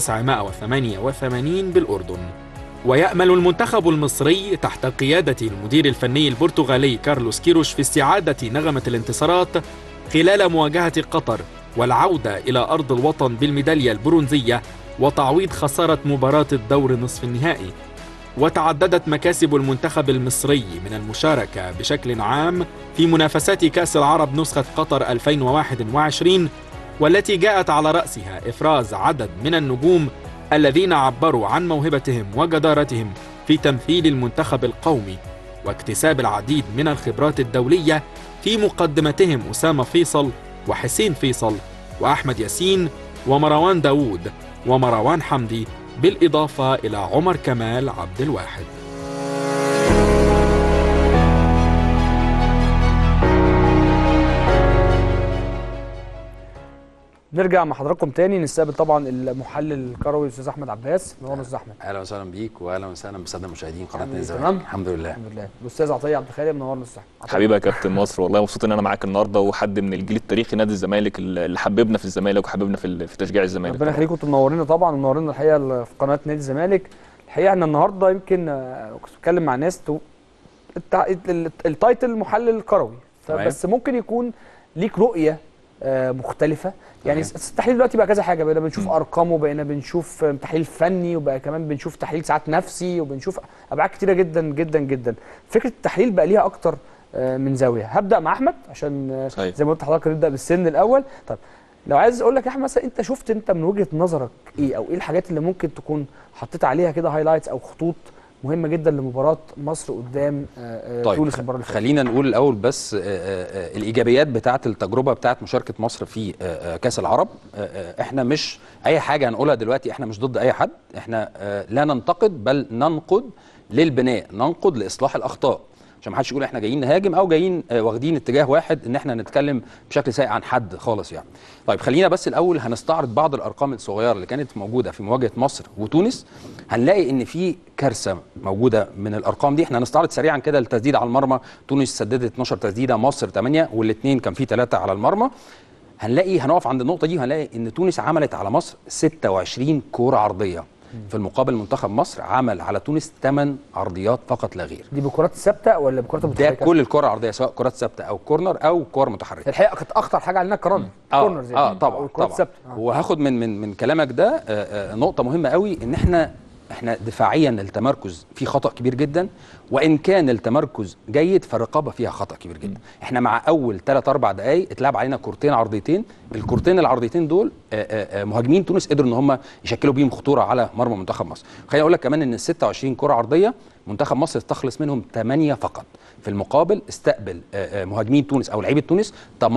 1988 بالأردن ويأمل المنتخب المصري تحت قيادة المدير الفني البرتغالي كارلوس كيروش في استعادة نغمة الانتصارات خلال مواجهة قطر والعودة إلى أرض الوطن بالميدالية البرونزية وتعويض خسارة مباراة الدور نصف النهائي وتعددت مكاسب المنتخب المصري من المشاركة بشكل عام في منافسات كأس العرب نسخة قطر 2021 والتي جاءت على رأسها إفراز عدد من النجوم الذين عبروا عن موهبتهم وجدارتهم في تمثيل المنتخب القومي واكتساب العديد من الخبرات الدولية في مقدمتهم أسامة فيصل وحسين فيصل وأحمد ياسين ومروان داوود ومروان حمدي بالإضافة إلى عمر كمال عبد الواحد نرجع مع حضراتكم تاني نستقبل طبعا المحلل الكروي الاستاذ احمد عباس نورنا استاذ احمد اهلا وسهلا بيك واهلا وسهلا بالساده المشاهدين قناه حبيبي، نادي تمام؟ الزمالك الحمد لله الحمد لله الاستاذ عطيه عبد الخالق منورنا استاذ عطية. حبيبي يا كابتن مصر والله مبسوط ان انا معاك النهارده وحد من الجيل التاريخي نادي الزمالك اللي حببنا في الزمالك وحببنا في ال- في تشجيع الزمالك ربنا طبعاً. يخليكم انتوا منورينا طبعا ومنورينا الحقيقه ال- في قناه نادي الزمالك الحقيقه احنا النهارده يمكن آه، كنت بتكلم مع ناس تو التع... ال- التايتل محلل كروي تمام. فبس ممكن يكون ليك رؤيه آه، مختلفه يعني تمام. س- التحليل دلوقتي بقى كذا حاجه بقينا بنشوف ارقام وبقينا بنشوف آه، تحليل فني وبقى كمان بنشوف تحليل ساعات نفسي وبنشوف ابعاد كتيره جدا جدا جدا فكره التحليل بقى ليها اكتر آه، من زاويه هبدا مع احمد عشان آه، صحيح. زي ما قلت لحضرتك نبدا بالسن الاول طب لو عايز اقول لك يا احمد مثلا انت شفت انت من وجهه نظرك ايه او ايه الحاجات اللي ممكن تكون حطيت عليها كده هايلايتس او خطوط مهمه جدا لمباراه مصر قدام آه، آه، طيب تونس المباراه اللي فاتت خلينا نقول الاول بس آه، آه، آه، الايجابيات بتاعه التجربه بتاعه مشاركه مصر في آه، آه، كاس العرب آه، آه، احنا مش اي حاجه هنقولها دلوقتي احنا مش ضد اي حد احنا آه، لا ننتقد بل ننقد للبناء ننقد لاصلاح الاخطاء عشان ما حدش يقول احنا جايين نهاجم او جايين آه، واخدين اتجاه واحد ان احنا نتكلم بشكل سيء عن حد خالص يعني طيب خلينا بس الاول هنستعرض بعض الارقام الصغيره اللي كانت موجوده في مواجهه مصر وتونس هنلاقي ان في كارثه موجوده من الارقام دي احنا هنستعرض سريعا كده التسديد على المرمى تونس سددت 12 تسديده مصر 8 والاثنين كان في 3 على المرمى هنلاقي هنقف عند النقطه دي وهنلاقي ان تونس عملت على مصر 26 كوره عرضيه في المقابل منتخب مصر عمل على تونس 8 عرضيات فقط لا غير دي بكرات ثابته ولا بكرات ده متحركه كل الكره العرضيه سواء كرات ثابته او كورنر او كور متحركه الحقيقه كانت اخطر حاجه علينا الكرنر اه كورنرز يعني اه طبعا أو الكرات طبعا الثابته آه. وهاخد من من من كلامك ده آه آه نقطه مهمه قوي ان احنا احنا دفاعيا التمركز فيه خطا كبير جدا وان كان التمركز جيد فالرقابه فيها خطا كبير جدا احنا مع اول 3 4 دقائق اتلعب علينا كورتين عرضيتين الكورتين العرضيتين دول آه آه آه مهاجمين تونس قدروا ان هم يشكلوا بيهم خطوره على مرمى منتخب مصر خليني اقول لك كمان ان ال 26 كره عرضيه منتخب مصر استخلص منهم 8 فقط في المقابل استقبل آه، آه، مهاجمين تونس او لعيبه تونس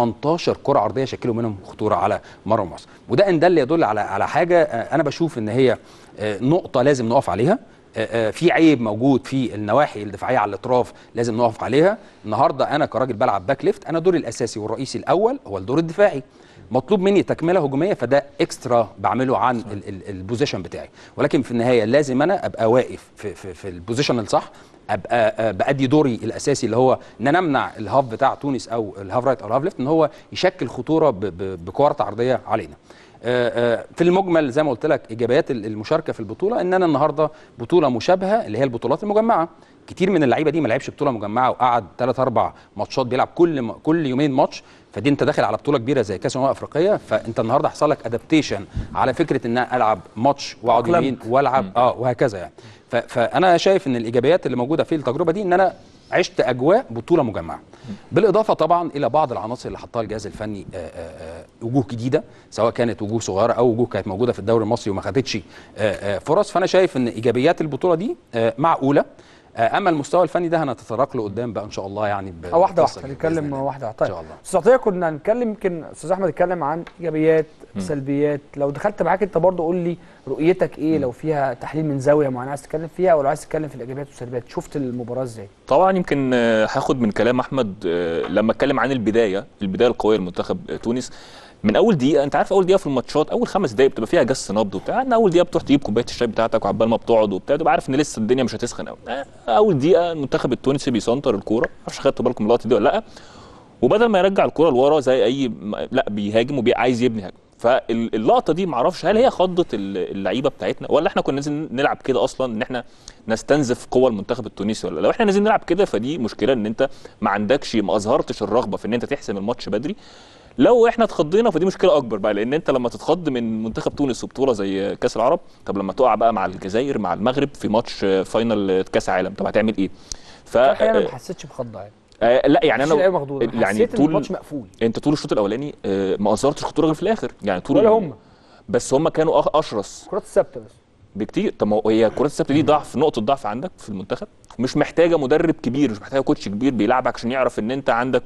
18 كره عرضيه شكلوا منهم خطوره على مرمى مصر وده ان دل يدل على على حاجه آه، انا بشوف ان هي آه، نقطه لازم نقف عليها آه، آه، في عيب موجود في النواحي الدفاعيه على الاطراف لازم نقف عليها النهارده انا كراجل بلعب باك ليفت انا دوري الاساسي والرئيسي الاول هو الدور الدفاعي مطلوب مني تكمله هجوميه فده اكسترا بعمله عن ال- ال- البوزيشن بتاعي ولكن في النهايه لازم انا ابقى واقف في في, في البوزيشن الصح ابقى آه، بادي دوري الاساسي اللي هو ان انا امنع الهاف بتاع تونس او الهاف رايت او الهاف ليفت ان هو يشكل خطوره ب- ب- بكوارت عرضيه علينا آه، آه، في المجمل زي ما قلت لك ايجابيات ال- المشاركه في البطوله ان انا النهارده بطوله مشابهه اللي هي البطولات المجمعه كتير من اللعيبه دي ما لعبش بطوله مجمعه وقعد 3 4 ماتشات بيلعب كل م- كل يومين ماتش فدي انت داخل على بطوله كبيره زي كاس الامم الافريقيه فانت النهارده حصل لك ادابتيشن على فكره ان أنا العب ماتش واقعد أقلمت. يومين والعب اه وهكذا يعني ف- فانا شايف ان الايجابيات اللي موجوده في التجربه دي ان انا عشت اجواء بطوله مجمعه بالاضافه طبعا الى بعض العناصر اللي حطها الجهاز الفني آه، آه، آه، وجوه جديده سواء كانت وجوه صغيره او وجوه كانت موجوده في الدوري المصري وما خدتش آه، آه، فرص فانا شايف ان ايجابيات البطوله دي آه، معقوله آه، اما المستوى الفني ده هنتطرق له قدام بقى ان شاء الله يعني ب- اه واحده بقصة واحده بإذن هنتكلم الله. واحده واحده ان طيب شاء الله استاذ عطيه كنا هنتكلم يمكن استاذ احمد اتكلم عن ايجابيات سلبيات لو دخلت معاك انت برضه قول لي رؤيتك ايه لو فيها تحليل من زاويه معينه عايز تتكلم فيها او لو عايز تتكلم في الايجابيات والسلبيات شفت المباراه ازاي طبعا يمكن آه، هاخد من كلام احمد آه، لما اتكلم عن البدايه البدايه القويه لمنتخب آه، تونس من اول دقيقه انت عارف اول دقيقه في الماتشات اول خمس دقائق بتبقى فيها جس نبض وبتاع ان اول دقيقه بتروح تجيب كوبايه الشاي بتاعتك وعبال ما بتقعد وبتاع تبقى عارف ان لسه الدنيا مش هتسخن قوي آه، اول دقيقه المنتخب التونسي بيسنطر الكوره معرفش خدتوا بالكم من اللقطه دي ولا لا وبدل ما يرجع الكوره لورا زي اي م- لا بيهاجم وعايز يبني هجمه فاللقطه دي معرفش هل هي خضت ال- اللعيبه بتاعتنا ولا احنا كنا نازلين نلعب كده اصلا ان احنا نستنزف قوى المنتخب التونسي ولا لو احنا نازلين نلعب كده فدي مشكله ان انت ما عندكش ما اظهرتش الرغبه في ان انت تحسم الماتش بدري لو احنا اتخضينا فدي مشكله اكبر بقى لان انت لما تتخض من منتخب تونس وبطوله زي كاس العرب طب لما تقع بقى مع الجزائر مع المغرب في ماتش آه، فاينل كاس عالم طب هتعمل ايه ف الحقيقه انا ما حسيتش بخضه يعني آه لا يعني مش اللعيبه انا مخضوضه يعني يعني حسيت ان طول- الماتش مقفول انت طول الشوط الاولاني آه، ما اظهرتش خطوره غير في الاخر يعني طول ولا ال- هم بس هم كانوا أخ- اشرس الكرات الثابته بس بكتير طب ما هو هي الكرات الثابته دي ضعف نقطه ضعف عندك في المنتخب مش محتاجه مدرب كبير مش محتاجه كوتش كبير بيلعبك عشان يعرف ان انت عندك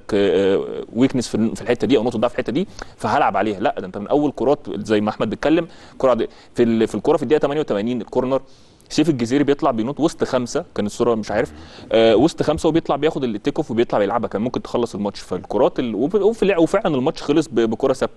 ويكنس في في الحته دي او نقطه ضعف في الحته دي فهلعب عليها لا ده انت من اول كرات زي ما احمد بيتكلم كره عادية. في ال- في الكره في الدقيقه 88 الكورنر سيف الجزيري بيطلع بينط وسط خمسه كان الصوره مش عارف آه وسط خمسه وبيطلع بياخد التيك اوف وبيطلع بيلعبها كان ممكن تخلص الماتش فالكرات ال... وفي وفي- وفعلا الماتش خلص ب- بكره ثابته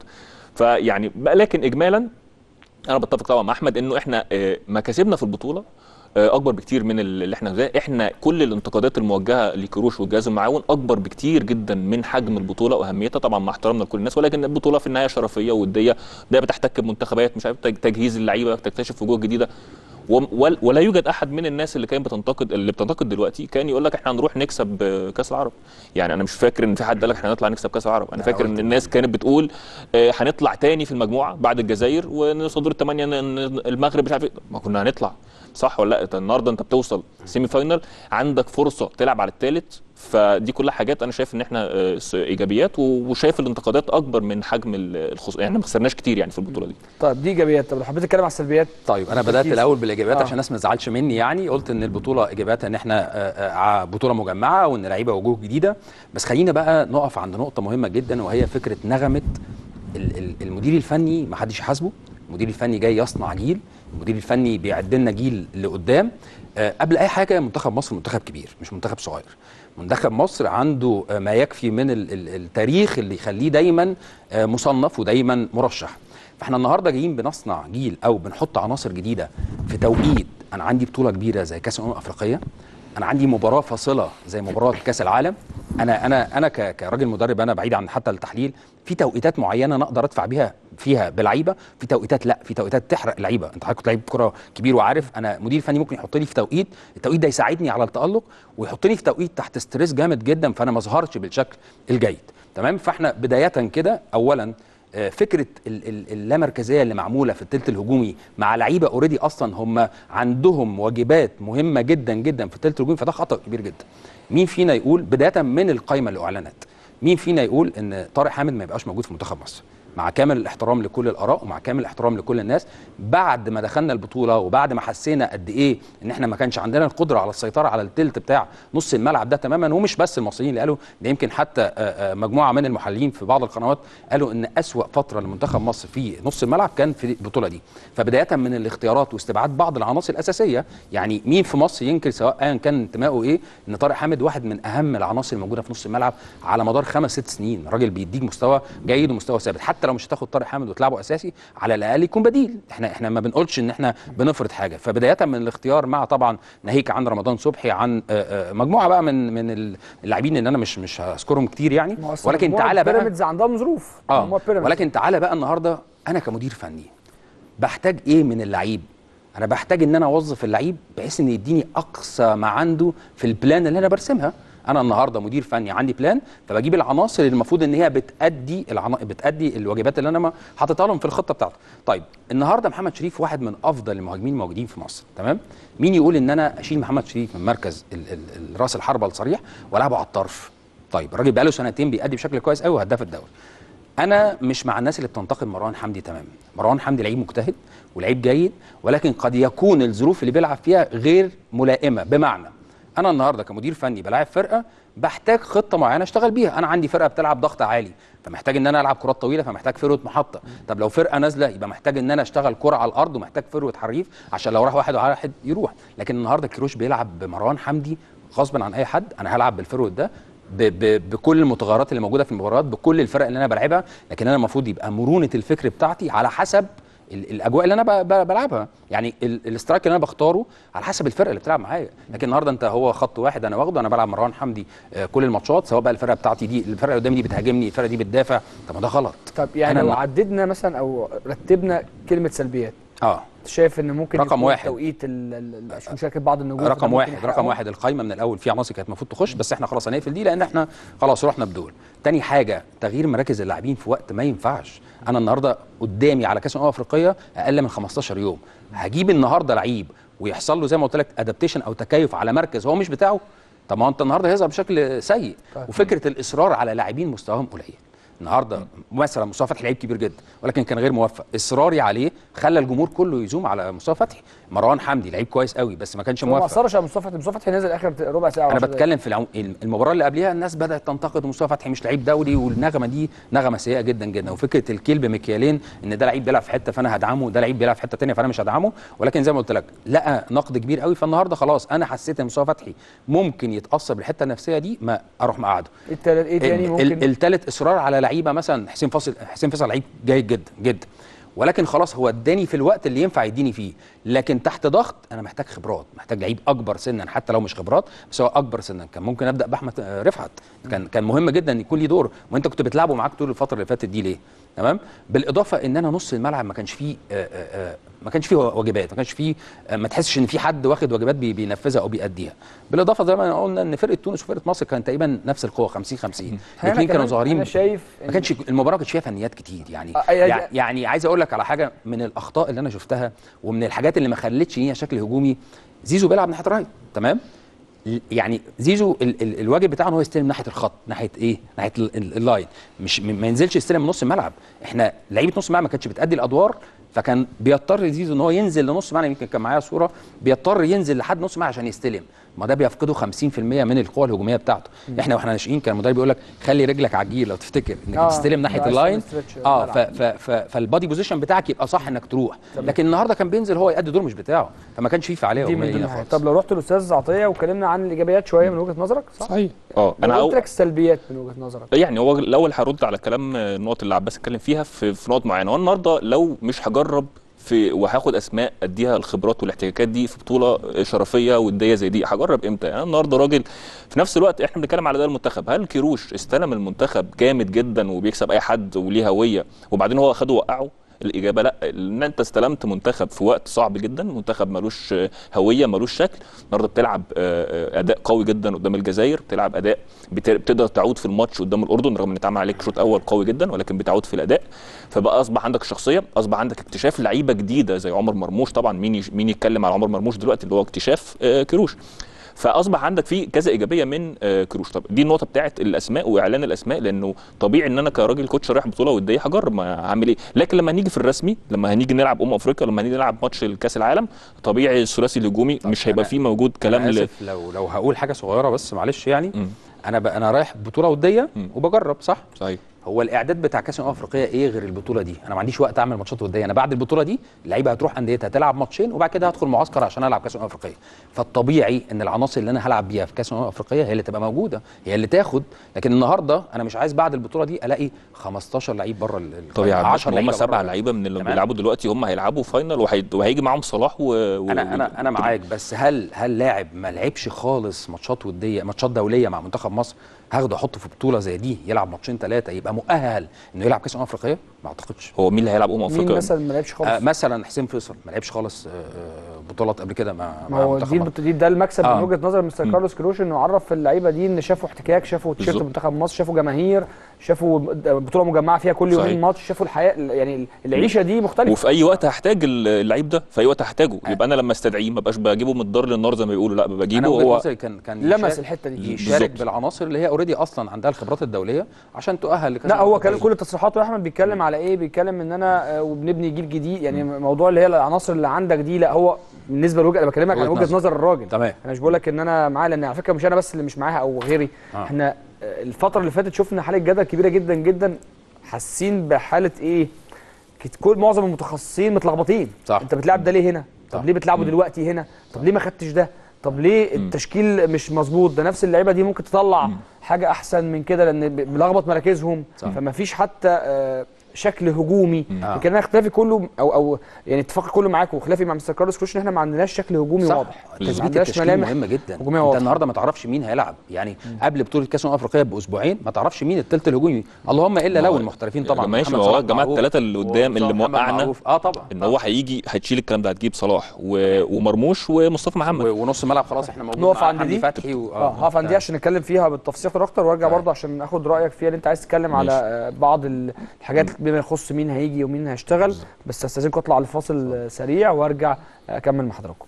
فيعني بقى لكن اجمالا انا بتفق طبعا مع احمد انه احنا آه، مكاسبنا في البطوله آه، اكبر بكتير من اللي احنا ده احنا كل الانتقادات الموجهه لكروش والجهاز المعاون اكبر بكتير جدا من حجم البطوله واهميتها طبعا مع احترامنا لكل الناس ولكن البطوله في النهايه شرفيه وديه ده بتحتك بمنتخبات مش عارف تج- تجهيز اللعيبه تكتشف وجوه جديده وم- ول- ولا يوجد احد من الناس اللي كانت بتنتقد اللي بتنتقد دلوقتي كان يقول لك احنا هنروح نكسب آه، كاس العرب يعني انا مش فاكر ان في حد قال لك احنا هنطلع نكسب كاس العرب انا فاكر ان الناس كانت بتقول آه، هنطلع تاني في المجموعه بعد الجزائر ونوصل دور الثمانيه ن- ن- المغرب مش عارف إيه. ما كنا هنطلع صح ولا لا أنت النهارده انت بتوصل سيمي فاينل عندك فرصه تلعب على الثالث فدي كلها حاجات انا شايف ان احنا آه، س- ايجابيات و- وشايف الانتقادات اكبر من حجم ال- الخص... يعني ما خسرناش كتير يعني في البطوله دي طيب دي ايجابيات طب لو حبيت اتكلم على السلبيات طيب انا بدات بالتركيز. الاول بالاجابات آه. عشان الناس ما تزعلش مني يعني قلت ان البطوله اجاباتها ان احنا آه، آه، ع- بطوله مجمعه وان لعيبه وجوه جديده بس خلينا بقى نقف عند نقطه مهمه جدا وهي فكره نغمه ال- ال- المدير الفني ما حدش يحاسبه المدير الفني جاي يصنع جيل المدير الفني بيعد لنا جيل لقدام آه، قبل اي حاجه منتخب مصر منتخب كبير مش منتخب صغير منتخب مصر عنده آه، ما يكفي من ال- ال- التاريخ اللي يخليه دايما آه، مصنف ودايما مرشح فاحنا النهارده جايين بنصنع جيل او بنحط عناصر جديده في توقيت انا عندي بطوله كبيره زي كاس الامم الافريقيه انا عندي مباراه فاصله زي مباراه كاس العالم انا انا انا ك- كراجل مدرب انا بعيد عن حتى التحليل في توقيتات معينه انا اقدر ادفع بيها فيها بلعيبه في توقيتات لا في توقيتات تحرق لعيبه انت حضرتك كنت لعيب كره كبير وعارف انا مدير فني ممكن يحط لي في توقيت التوقيت ده يساعدني على التالق ويحطني في توقيت تحت ستريس جامد جدا فانا ما اظهرش بالشكل الجيد تمام فاحنا بدايه كده اولا آه، فكره ال- ال- اللامركزيه اللي معموله في الثلث الهجومي مع لعيبه اوريدي اصلا هم عندهم واجبات مهمه جدا جدا في الثلث الهجومي فده خطا كبير جدا مين فينا يقول بدايه من القائمه اللي اعلنت مين فينا يقول ان طارق حامد ما يبقاش موجود في منتخب مصر مع كامل الاحترام لكل الاراء ومع كامل الاحترام لكل الناس بعد ما دخلنا البطوله وبعد ما حسينا قد ايه ان احنا ما كانش عندنا القدره على السيطره على التلت بتاع نص الملعب ده تماما ومش بس المصريين اللي قالوا ده يمكن حتى آه، آه، مجموعه من المحللين في بعض القنوات قالوا ان اسوا فتره لمنتخب مصر في نص الملعب كان في البطوله دي فبدايه من الاختيارات واستبعاد بعض العناصر الاساسيه يعني مين في مصر ينكر سواء ايا كان انتمائه ايه ان طارق حامد واحد من اهم العناصر الموجوده في نص الملعب على مدار خمس ست سنين راجل بيديك مستوى جيد ومستوى ثابت حتى لو مش هتاخد طارق حامد وتلعبه اساسي على الاقل يكون بديل احنا احنا ما بنقولش ان احنا بنفرض حاجه فبدايه من الاختيار مع طبعا ناهيك عن رمضان صبحي عن آه، آه، مجموعه بقى من من اللاعبين اللي انا مش مش هذكرهم كتير يعني ما هو أصل ولكن مجموعة تعالى بقى بيراميدز عندهم ظروف اه مجموعة بيراميدز. ولكن تعالى بقى النهارده انا كمدير فني بحتاج ايه من اللعيب انا بحتاج ان انا اوظف اللعيب بحيث ان يديني اقصى ما عنده في البلان اللي انا برسمها انا النهارده مدير فني عندي بلان فبجيب العناصر اللي المفروض ان هي بتادي العنا... بتادي الواجبات اللي انا ما حاططها لهم في الخطه بتاعتي طيب النهارده محمد شريف واحد من افضل المهاجمين الموجودين في مصر تمام مين يقول ان انا اشيل محمد شريف من مركز ال... ال... ال... راس الحربه الصريح والعبه على الطرف طيب الراجل بقاله سنتين بيأدي بشكل كويس قوي وهداف الدوري انا مش مع الناس اللي بتنتقد مروان حمدي تماما مروان حمدي لعيب مجتهد ولعيب جيد ولكن قد يكون الظروف اللي بيلعب فيها غير ملائمه بمعنى انا النهارده كمدير فني بلاعب فرقه بحتاج خطه معينه اشتغل بيها انا عندي فرقه بتلعب ضغط عالي فمحتاج ان انا العب كرات طويله فمحتاج فروه محطه طب لو فرقه نازله يبقى محتاج ان انا اشتغل كره على الارض ومحتاج فروه حريف عشان لو راح واحد على واحد يروح لكن النهارده كيروش بيلعب بمروان حمدي غصبا عن اي حد انا هلعب بالفروه ده ب ب بكل المتغيرات اللي موجوده في المباريات بكل الفرق اللي انا بلعبها لكن انا المفروض يبقى مرونه الفكر بتاعتي على حسب ال- الاجواء اللي انا ب- ب- بلعبها يعني ال- الاسترايك اللي انا بختاره على حسب الفرقه اللي بتلعب معايا لكن النهارده انت هو خط واحد انا واخده انا بلعب مروان حمدي آه، كل الماتشات سواء بقى الفرقه بتاعتي دي الفرقه اللي قدامي دي بتهاجمني الفرقه دي بتدافع طب ما ده غلط طب يعني أنا لو ما- عددنا مثلا او رتبنا كلمه سلبيات اه شايف ان ممكن رقم يكون واحد. توقيت ال- ال- ال- مشاركه بعض النجوم فده رقم ممكن واحد يحرقهم. رقم واحد القايمه من الاول في عناصر كانت المفروض تخش بس احنا خلاص هنقفل دي لان احنا خلاص رحنا بدول تاني حاجه تغيير مراكز اللاعبين في وقت ما ينفعش انا النهارده قدامي على كاس الامم الافريقيه اقل من 15 يوم هجيب النهارده لعيب ويحصل له زي ما قلت لك ادابتيشن او تكيف على مركز هو مش بتاعه طب ما هو انت النهارده هيظهر بشكل سيء طيب. وفكره الاصرار على لاعبين مستواهم قليل النهارده مثلا مصطفى فتحي لعيب كبير جدا ولكن كان غير موفق اصراري عليه خلى الجمهور كله يزوم على مصطفى فتحي مروان حمدي لعيب كويس قوي بس ما كانش هو ما موفق اثرش على مصطفى فتحي مصطفى فتحي نزل اخر ربع ساعه انا وعشر دقايق. بتكلم في العم... المباراه اللي قبلها الناس بدات تنتقد مصطفى فتحي مش لعيب دولي والنغمه دي نغمه سيئه جدا جدا وفكره الكيل بمكيالين ان ده لعيب بيلعب في حته فانا هدعمه وده لعيب بيلعب في حته ثانيه فانا مش هدعمه ولكن زي ما قلت لك لقى نقد كبير قوي فالنهارده خلاص انا حسيت ان مصطفى فتحي ممكن يتاثر بالحته النفسيه دي ما اروح مقعده ايه التالت ايه تاني ممكن الثالث اصرار على لعيبه مثلا حسين فاصل حسين فيصل لعيب جيد جدا جدا ولكن خلاص هو اداني في الوقت اللي ينفع يديني فيه لكن تحت ضغط انا محتاج خبرات محتاج لعيب اكبر سنا حتى لو مش خبرات بس هو اكبر سنا كان ممكن ابدا باحمد آه، رفعت كان كان مهم جدا ان يكون ليه دور وانت كنت بتلعبه معاك طول الفتره اللي فاتت دي ليه تمام بالاضافه ان انا نص الملعب ما كانش فيه آه، آه، آه، ما كانش فيه واجبات ما كانش فيه آه، ما تحسش ان في حد واخد واجبات بي- بينفذها او بيأديها بالاضافه زي ما قلنا ان فرقه تونس وفرقه مصر كانت تقريبا نفس القوه 50 50 أنا الاثنين كانوا كمان- ظاهرين انا شايف ما كانش المباراه كانت فيها فنيات كتير يعني آه، آه، يع- يعني عايز اقول لك على حاجه من الاخطاء اللي انا شفتها ومن الحاجات اللي ما خلتش ليها شكل هجومي زيزو بيلعب ناحيه رايت تمام ل- يعني زيزو ال ال الواجب بتاعه ان هو يستلم ناحيه الخط ناحيه ايه ناحيه ال- ال- اللاين مش م- ما ينزلش يستلم من نص الملعب احنا لعيبه نص الملعب ما كانتش بتادي الادوار فكان بيضطر زيزو ان هو ينزل لنص الملعب يمكن كان معايا صوره بيضطر ينزل لحد نص الملعب عشان يستلم ما ده بيفقده 50% من القوه الهجوميه بتاعته احنا واحنا ناشئين كان المدرب بيقول لك خلي رجلك على الجير لو تفتكر انك آه، تستلم ناحيه عايز اللاين تعمل stretch اه الملعب. ف ف ف فالبادي بوزيشن بتاعك يبقى صح انك تروح لكن النهارده كان بينزل هو يأدي دور مش بتاعه فما كانش فيه فعاليه دي من هجوميه ضمن هنا الحاجات. خالص طب لو رحت للاستاذ عطيه واتكلمنا عن الايجابيات شويه من وجهه نظرك صح؟ صحيح اه انا انا قلت أو... لك السلبيات من وجهه نظرك يعني هو الاول هرد على كلام النقط اللي عباس اتكلم فيها في, في نقط معينه هو النهارده لو مش هجرب في وهاخد اسماء اديها الخبرات والاحتكاكات دي في بطوله شرفيه وديه زي دي هجرب امتى يعني أنا النهارده راجل في نفس الوقت احنا بنتكلم على ده المنتخب هل كيروش استلم المنتخب جامد جدا وبيكسب اي حد وليه هويه وبعدين هو خده وقعه الاجابه لا ان انت استلمت منتخب في وقت صعب جدا منتخب ملوش آه، هويه ملوش شكل النهارده بتلعب آه، آه، اداء قوي جدا قدام الجزائر بتلعب اداء بت- بتقدر تعود في الماتش قدام الاردن رغم ان اتعمل عليك شوط اول قوي جدا ولكن بتعود في الاداء فبقى اصبح عندك شخصيه اصبح عندك اكتشاف لعيبه جديده زي عمر مرموش طبعا مين يش- مين يتكلم على عمر مرموش دلوقتي اللي هو اكتشاف آه، كيروش فاصبح عندك في كذا ايجابيه من آه، كروش طب دي النقطه بتاعت الاسماء واعلان الاسماء لانه طبيعي ان انا كراجل كوتش رايح بطوله وديه هجرب ما هعمل ايه لكن لما هنيجي في الرسمي لما هنيجي نلعب امم افريقيا لما هنيجي نلعب ماتش الكاس العالم طبيعي الثلاثي الهجومي مش هيبقى أنا- فيه موجود كلام انا ل... اسف لو لو هقول حاجه صغيره بس معلش يعني مم. انا ب... انا رايح بطوله وديه مم. وبجرب صح صحيح هو الاعداد بتاع كاس الامم الافريقيه ايه غير البطوله دي انا ما عنديش وقت اعمل ماتشات وديه انا بعد البطوله دي اللعيبه هتروح انديتها تلعب ماتشين وبعد كده هدخل معسكر عشان العب كاس الامم الافريقيه فالطبيعي ان العناصر اللي انا هلعب بيها في كاس الامم الافريقيه هي اللي تبقى موجوده هي اللي تاخد لكن النهارده انا مش عايز بعد البطوله دي الاقي 15 لعيب بره ال- طبيعي 10 هم لعيبه سبع بره. لعيبه من اللي تمام. بيلعبوا دلوقتي هم هيلعبوا فاينل وهي... وهيجي معاهم صلاح و... و... انا انا انا معاك بس هل هل لاعب ما لعبش خالص ماتشات وديه ماتشات دوليه مع منتخب مصر هاخده احطه في بطوله زي دي يلعب ماتشين ثلاثه يبقى مؤهل انه يلعب كاس الامم الافريقيه ما اعتقدش هو مين اللي هيلعب امم مين افريقيا مثلا ما لعبش خالص آه مثلا حسين فيصل ما لعبش خالص آه، آه، بطولات قبل كده مع ما مع هو منتخب دي, مصر. البط- دي ده المكسب آه. من وجهه نظر مستر كارلوس كروش انه عرف اللعيبه دي ان شافوا احتكاك شافوا تيشيرت بالظبط. منتخب مصر شافوا جماهير شافوا بطوله مجمعه فيها كل يومين صحيح. ماتش شافوا الحياه يعني العيشه دي مختلفه وفي اي وقت هحتاج اللعيب ده في اي وقت هحتاجه يبقى انا لما استدعيه ما بقاش بجيبه من الدار للنار زي ما بيقولوا لا بجيبه انا وجهه هو نظري كان كان لمس يشارك- الحته دي يشارك بالظبط. بالعناصر اللي هي اوريدي اصلا عندها الخبرات الدوليه عشان تؤهل لكاس لا الأمم هو الأفريقية. كان كل تصريحاته يا احمد بيتكلم على ايه بيتكلم ان انا آه، وبنبني جيل جديد يعني موضوع اللي هي العناصر اللي عندك دي لا هو بالنسبه لوجهه انا بكلمك عن وجهة وجهه نظر. نظر الراجل تمام انا مش بقول لك ان انا معاه لان على فكره مش انا بس اللي مش معاها او غيري آه. احنا آه، الفتره اللي فاتت شفنا حاله جدل كبيره جدا جدا حاسين بحاله ايه كت- كل معظم المتخصصين متلخبطين صح. انت بتلعب ده ليه هنا صح. طب ليه بتلعبه دلوقتي هنا طب ليه ما خدتش ده طب ليه التشكيل مش مظبوط ده نفس اللعيبه دي ممكن تطلع حاجه احسن من كده لان ب- بلخبط مراكزهم صح. فما فيش حتى آه، شكل هجومي آه. يمكن انا اختلافي كله او او يعني اتفاقي كله معاك وخلافي مع مستر كارلوس كروش ان احنا ما عندناش شكل هجومي صح واضح ما تثبيت عندناش التشكيل ملامح مهم جدا هجوميه انت واضحه النهارده ما تعرفش مين هيلعب يعني قبل بطوله كاس الامم الافريقيه باسبوعين ما تعرفش مين الثلث الهجومي اللهم الا لو المحترفين طبعا ماشي محمد ما هو صلاح الجماعه معروف، الثلاثه اللي قدام اللي ومحمد موقعنا معروف. اه طبعا ان هو هيجي هتشيل الكلام ده هتجيب صلاح و... ومرموش ومصطفى محمد و- ونص الملعب خلاص احنا موجود نقف مع عند حمدي دي فتحي و... اه هقف عند دي عشان نتكلم فيها بالتفصيل اكتر وارجع برضه عشان اخد رايك فيها اللي انت عايز تتكلم على ماشي. آه، بعض ال- الحاجات بما يخص مين هيجي ومين هيشتغل بس استاذنكم اطلع لفاصل آه، سريع وارجع اكمل مع حضراتكم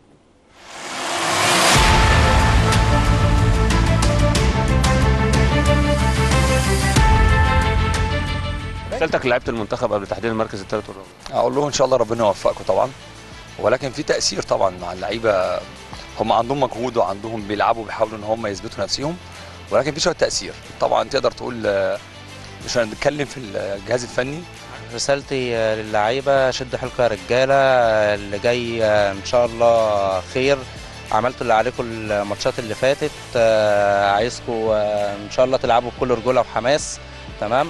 رسالتك لعيبه المنتخب قبل تحديد المركز الثالث والرابع اقول له ان شاء الله ربنا يوفقكم طبعا ولكن في تاثير طبعا مع اللعيبه هم عندهم مجهود وعندهم بيلعبوا بيحاولوا ان هم يثبتوا نفسهم ولكن في شويه تاثير طبعا تقدر تقول آه، مش هنتكلم في الجهاز الفني رسالتي للعيبه شد حيلكم يا رجاله اللي جاي ان شاء الله خير عملتوا اللي عليكم الماتشات اللي فاتت آه، عايزكم آه، ان شاء الله تلعبوا بكل رجوله وحماس تمام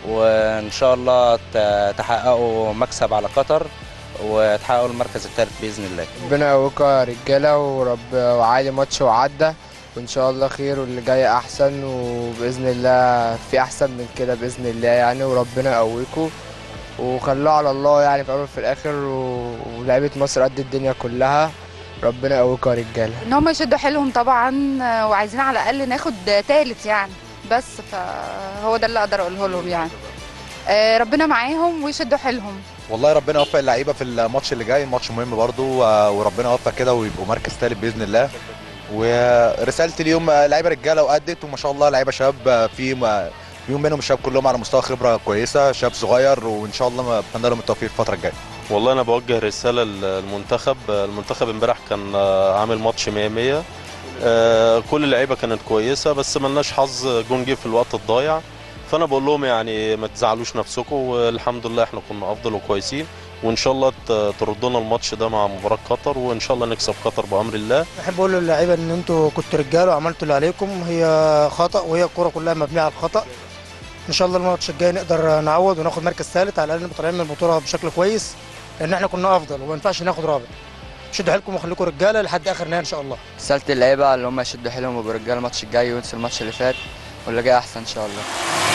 وان شاء الله ت- تحققوا مكسب على قطر وتحققوا المركز الثالث باذن الله ربنا يقويكم يا رجاله ورب وعادي ماتش وعدى وان شاء الله خير واللي جاي احسن وباذن الله في احسن من كده باذن الله يعني وربنا يقويكم وخلوه على الله يعني في الاول وفي الاخر و- ولاعيبه مصر قد الدنيا كلها ربنا يقويكم يا رجاله ان هم يشدوا حيلهم طبعا آه، وعايزين على الاقل ناخد تالت يعني بس فهو ده اللي اقدر اقوله لهم يعني آه، ربنا معاهم ويشدوا حيلهم والله ربنا يوفق اللعيبه في الماتش اللي جاي الماتش مهم برضو آه، وربنا يوفق كده ويبقوا مركز ثالث باذن الله ورسالتي اليوم آه، لعيبه رجاله وادت وما شاء الله لعيبه شباب آه، في م- فيهم منهم الشباب كلهم على مستوى خبره كويسه شاب صغير وان شاء الله بتمنى لهم التوفيق الفتره الجايه والله انا بوجه رساله للمنتخب المنتخب امبارح كان آه، عامل ماتش 100 100 آه، كل اللعيبه كانت كويسه بس ملناش حظ جون جه في الوقت الضايع فانا بقول لهم يعني ما تزعلوش نفسكم والحمد لله احنا كنا افضل وكويسين وان شاء الله ت- تردونا الماتش ده مع مباراه قطر وان شاء الله نكسب قطر بامر الله احب اقول للعيبه ان انتوا كنتوا رجاله وعملتوا اللي عليكم هي خطا وهي الكوره كلها مبنيه على الخطا ان شاء الله الماتش الجاي نقدر نعوض وناخد مركز ثالث على الاقل نبقى طالعين من البطوله بشكل كويس لان احنا كنا افضل وما ينفعش ناخد رابع شدوا حيلكم وخليكم رجاله لحد اخر نهايه ان شاء الله رسالة اللعيبة اللي هم يشدوا حيلهم ويبقوا رجاله الماتش الجاي وينسوا الماتش اللي فات واللي جاي احسن ان شاء الله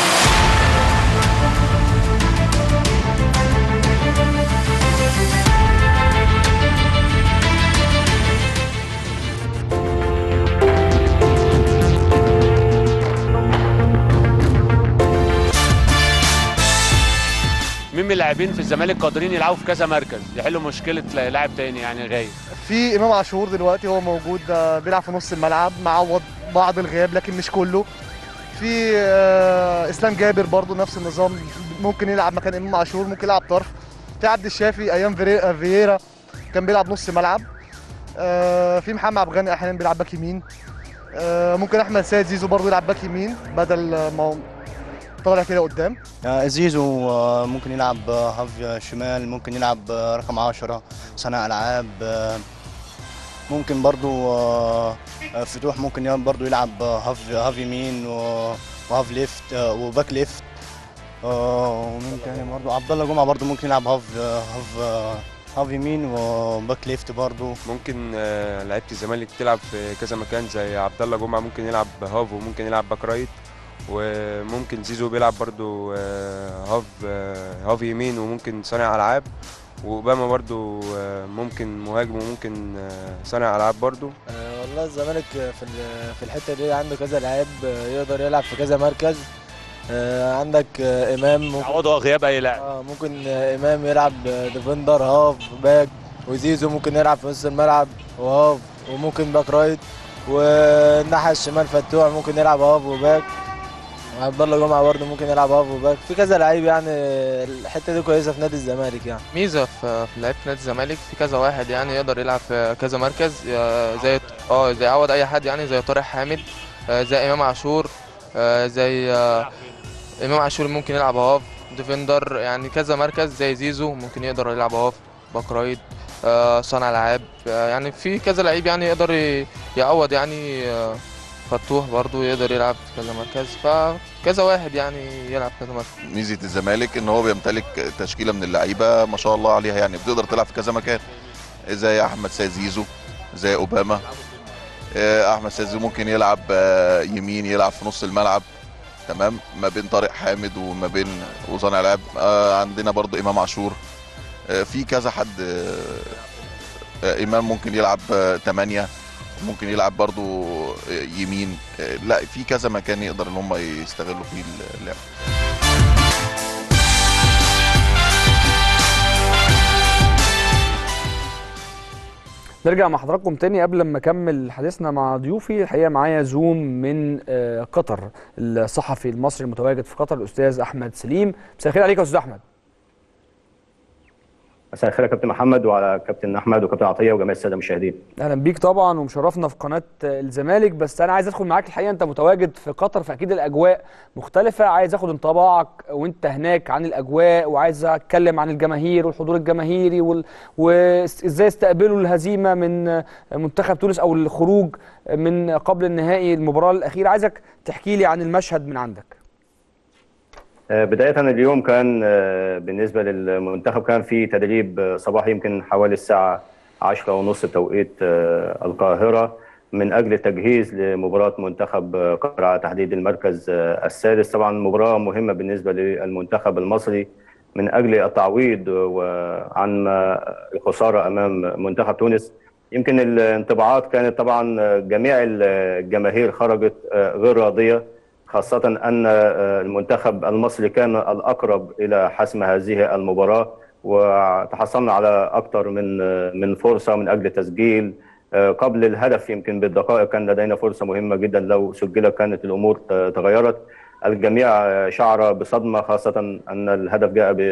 مين من اللاعبين في الزمالك قادرين يلعبوا في كذا مركز يحلوا مشكله لاعب تاني يعني غايب في امام عاشور دلوقتي هو موجود آه، بيلعب في نص الملعب معوض بعض الغياب لكن مش كله في آه، اسلام جابر برضو نفس النظام ممكن يلعب مكان امام عاشور ممكن يلعب طرف في عبد الشافي ايام فري- آه، فييرا كان بيلعب نص ملعب آه، في محمد عبد الغني احيانا بيلعب باك يمين آه، ممكن احمد سيد زيزو برضو يلعب باك يمين بدل آه، ما هو طالع كده قدام آه، زيزو آه، ممكن يلعب آه، هاف شمال ممكن يلعب آه، رقم 10 صانع العاب آه، ممكن برضو آه، آه، فتوح ممكن يلعب- برضو يلعب آه، هاف هاف يمين و- وهاف ليفت آه، وباك ليفت آه، ومين تاني برضو عبد الله جمعه برضو ممكن يلعب هاف آه، هاف آه، هاف يمين وباك ليفت برضو ممكن آه، لعيبه الزمالك تلعب في كذا مكان زي عبد الله جمعه ممكن يلعب هاف وممكن يلعب باك رايت وممكن زيزو بيلعب برضو آه، هاف آه، هاف يمين وممكن صانع العاب واوباما برضو آه، ممكن مهاجم وممكن آه، صانع العاب برضو آه، والله الزمالك في ال- في الحته دي عنده كذا لعيب آه، يقدر يلعب في كذا مركز آه، عندك آه، امام ممكن يعوضوا غياب اي لاعب آه، ممكن آه، امام يلعب آه، ديفندر هاف باك وزيزو ممكن يلعب في نص الملعب وهاف وممكن باك رايت والناحيه الشمال فتوح ممكن يلعب هاف وباك عبد الله جمعه برضه ممكن يلعب هاف وباك في كذا لعيب يعني الحته دي كويسه في نادي الزمالك يعني ميزه في في لعيبه نادي الزمالك في كذا واحد يعني يقدر يلعب في كذا مركز آه، زي اه زي عوض اي حد يعني زي طارق حامد آه، زي امام عاشور آه، زي آه، امام عاشور ممكن يلعب هاف ديفندر يعني كذا مركز زي زيزو ممكن يقدر يلعب هاف باك رايت آه، صانع العاب آه، يعني في كذا لعيب يعني يقدر ي- يعوض يعني آه، فتوح برضو يقدر يلعب في كذا مركز فكذا واحد يعني يلعب في كذا مركز ميزه الزمالك ان هو بيمتلك تشكيله من اللعيبه ما شاء الله عليها يعني بتقدر تلعب في كذا مكان زي احمد سيد زيزو زي اوباما آه، احمد سيد زيزو ممكن يلعب آه، يمين يلعب في نص الملعب تمام ما بين طارق حامد وما بين وصانع لعب آه، عندنا برضو امام عاشور آه، في كذا حد آه، آه، امام ممكن يلعب آه، تمانية ممكن يلعب برضو آه، يمين آه، لا في كذا مكان يقدر ان هم يستغلوا فيه اللعب نرجع مع حضراتكم تاني قبل ما اكمل حديثنا مع ضيوفي الحقيقه معايا زوم من آه، قطر الصحفي المصري المتواجد في قطر الاستاذ احمد سليم مساء الخير عليك يا استاذ احمد مساء الخير يا كابتن محمد وعلى كابتن احمد وكابتن عطيه وجميع الساده المشاهدين اهلا بيك طبعا ومشرفنا في قناه الزمالك بس انا عايز ادخل معاك الحقيقه انت متواجد في قطر فاكيد الاجواء مختلفه عايز اخد انطباعك وانت هناك عن الاجواء وعايز اتكلم عن الجماهير والحضور الجماهيري وال... وازاي استقبلوا الهزيمه من منتخب تونس او الخروج من قبل النهائي المباراه الاخيره عايزك تحكي لي عن المشهد من عندك آه، بداية اليوم كان آه، بالنسبة للمنتخب كان في تدريب آه، صباحي يمكن حوالي الساعة عشرة ونص بتوقيت آه، القاهرة من أجل التجهيز لمباراة منتخب آه، قطر على تحديد المركز آه، السادس طبعا مباراة مهمة بالنسبة للمنتخب المصري من أجل التعويض وعن ما الخسارة أمام منتخب تونس يمكن الانطباعات كانت طبعا جميع الجماهير خرجت آه، غير راضية خاصة أن آه، المنتخب المصري كان الأقرب إلى حسم هذه المباراة وتحصلنا على أكثر من آه، من فرصة من أجل تسجيل آه، قبل الهدف يمكن بالدقائق كان لدينا فرصة مهمة جدا لو سجلت كانت الأمور ت- تغيرت الجميع آه، شعر بصدمة خاصة أن الهدف جاء ب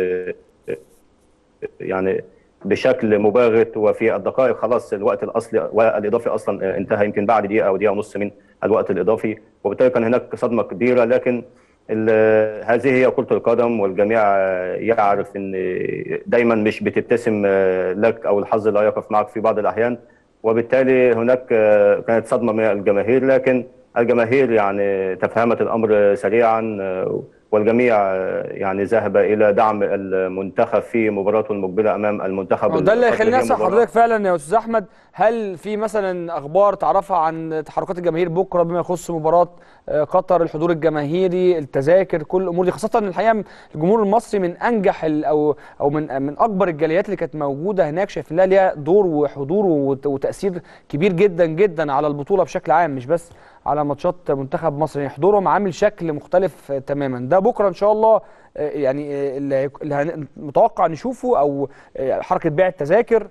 يعني بشكل مباغت وفي الدقائق خلاص الوقت الاصلي والاضافي اصلا انتهى يمكن بعد دقيقه او دقيقه ونص من الوقت الاضافي وبالتالي كان هناك صدمه كبيره لكن ال- هذه هي كره القدم والجميع يعرف ان دايما مش بتبتسم لك او الحظ لا يقف معك في بعض الاحيان وبالتالي هناك كانت صدمه من الجماهير لكن الجماهير يعني تفهمت الامر سريعا والجميع يعني ذهب الى دعم المنتخب في مباراته المقبله امام المنتخب ده اللي القطري. يخليني هي اسال مباراة- حضرتك فعلا يا استاذ احمد هل في مثلا اخبار تعرفها عن تحركات الجماهير بكره بما يخص مباراه آه، قطر الحضور الجماهيري التذاكر كل الامور دي خاصه إن الحقيقه الجمهور المصري من انجح ال- او او من من اكبر الجاليات اللي كانت موجوده هناك شايف لها ليها دور وحضور وت- وتاثير كبير جدا جدا على البطوله بشكل عام مش بس على ماتشات منتخب مصر يعني حضورهم عامل شكل مختلف آه، تماما ده بكره ان شاء الله آه، يعني آه، اللي هيك- اللي هن- متوقع نشوفه او آه، حركه بيع التذاكر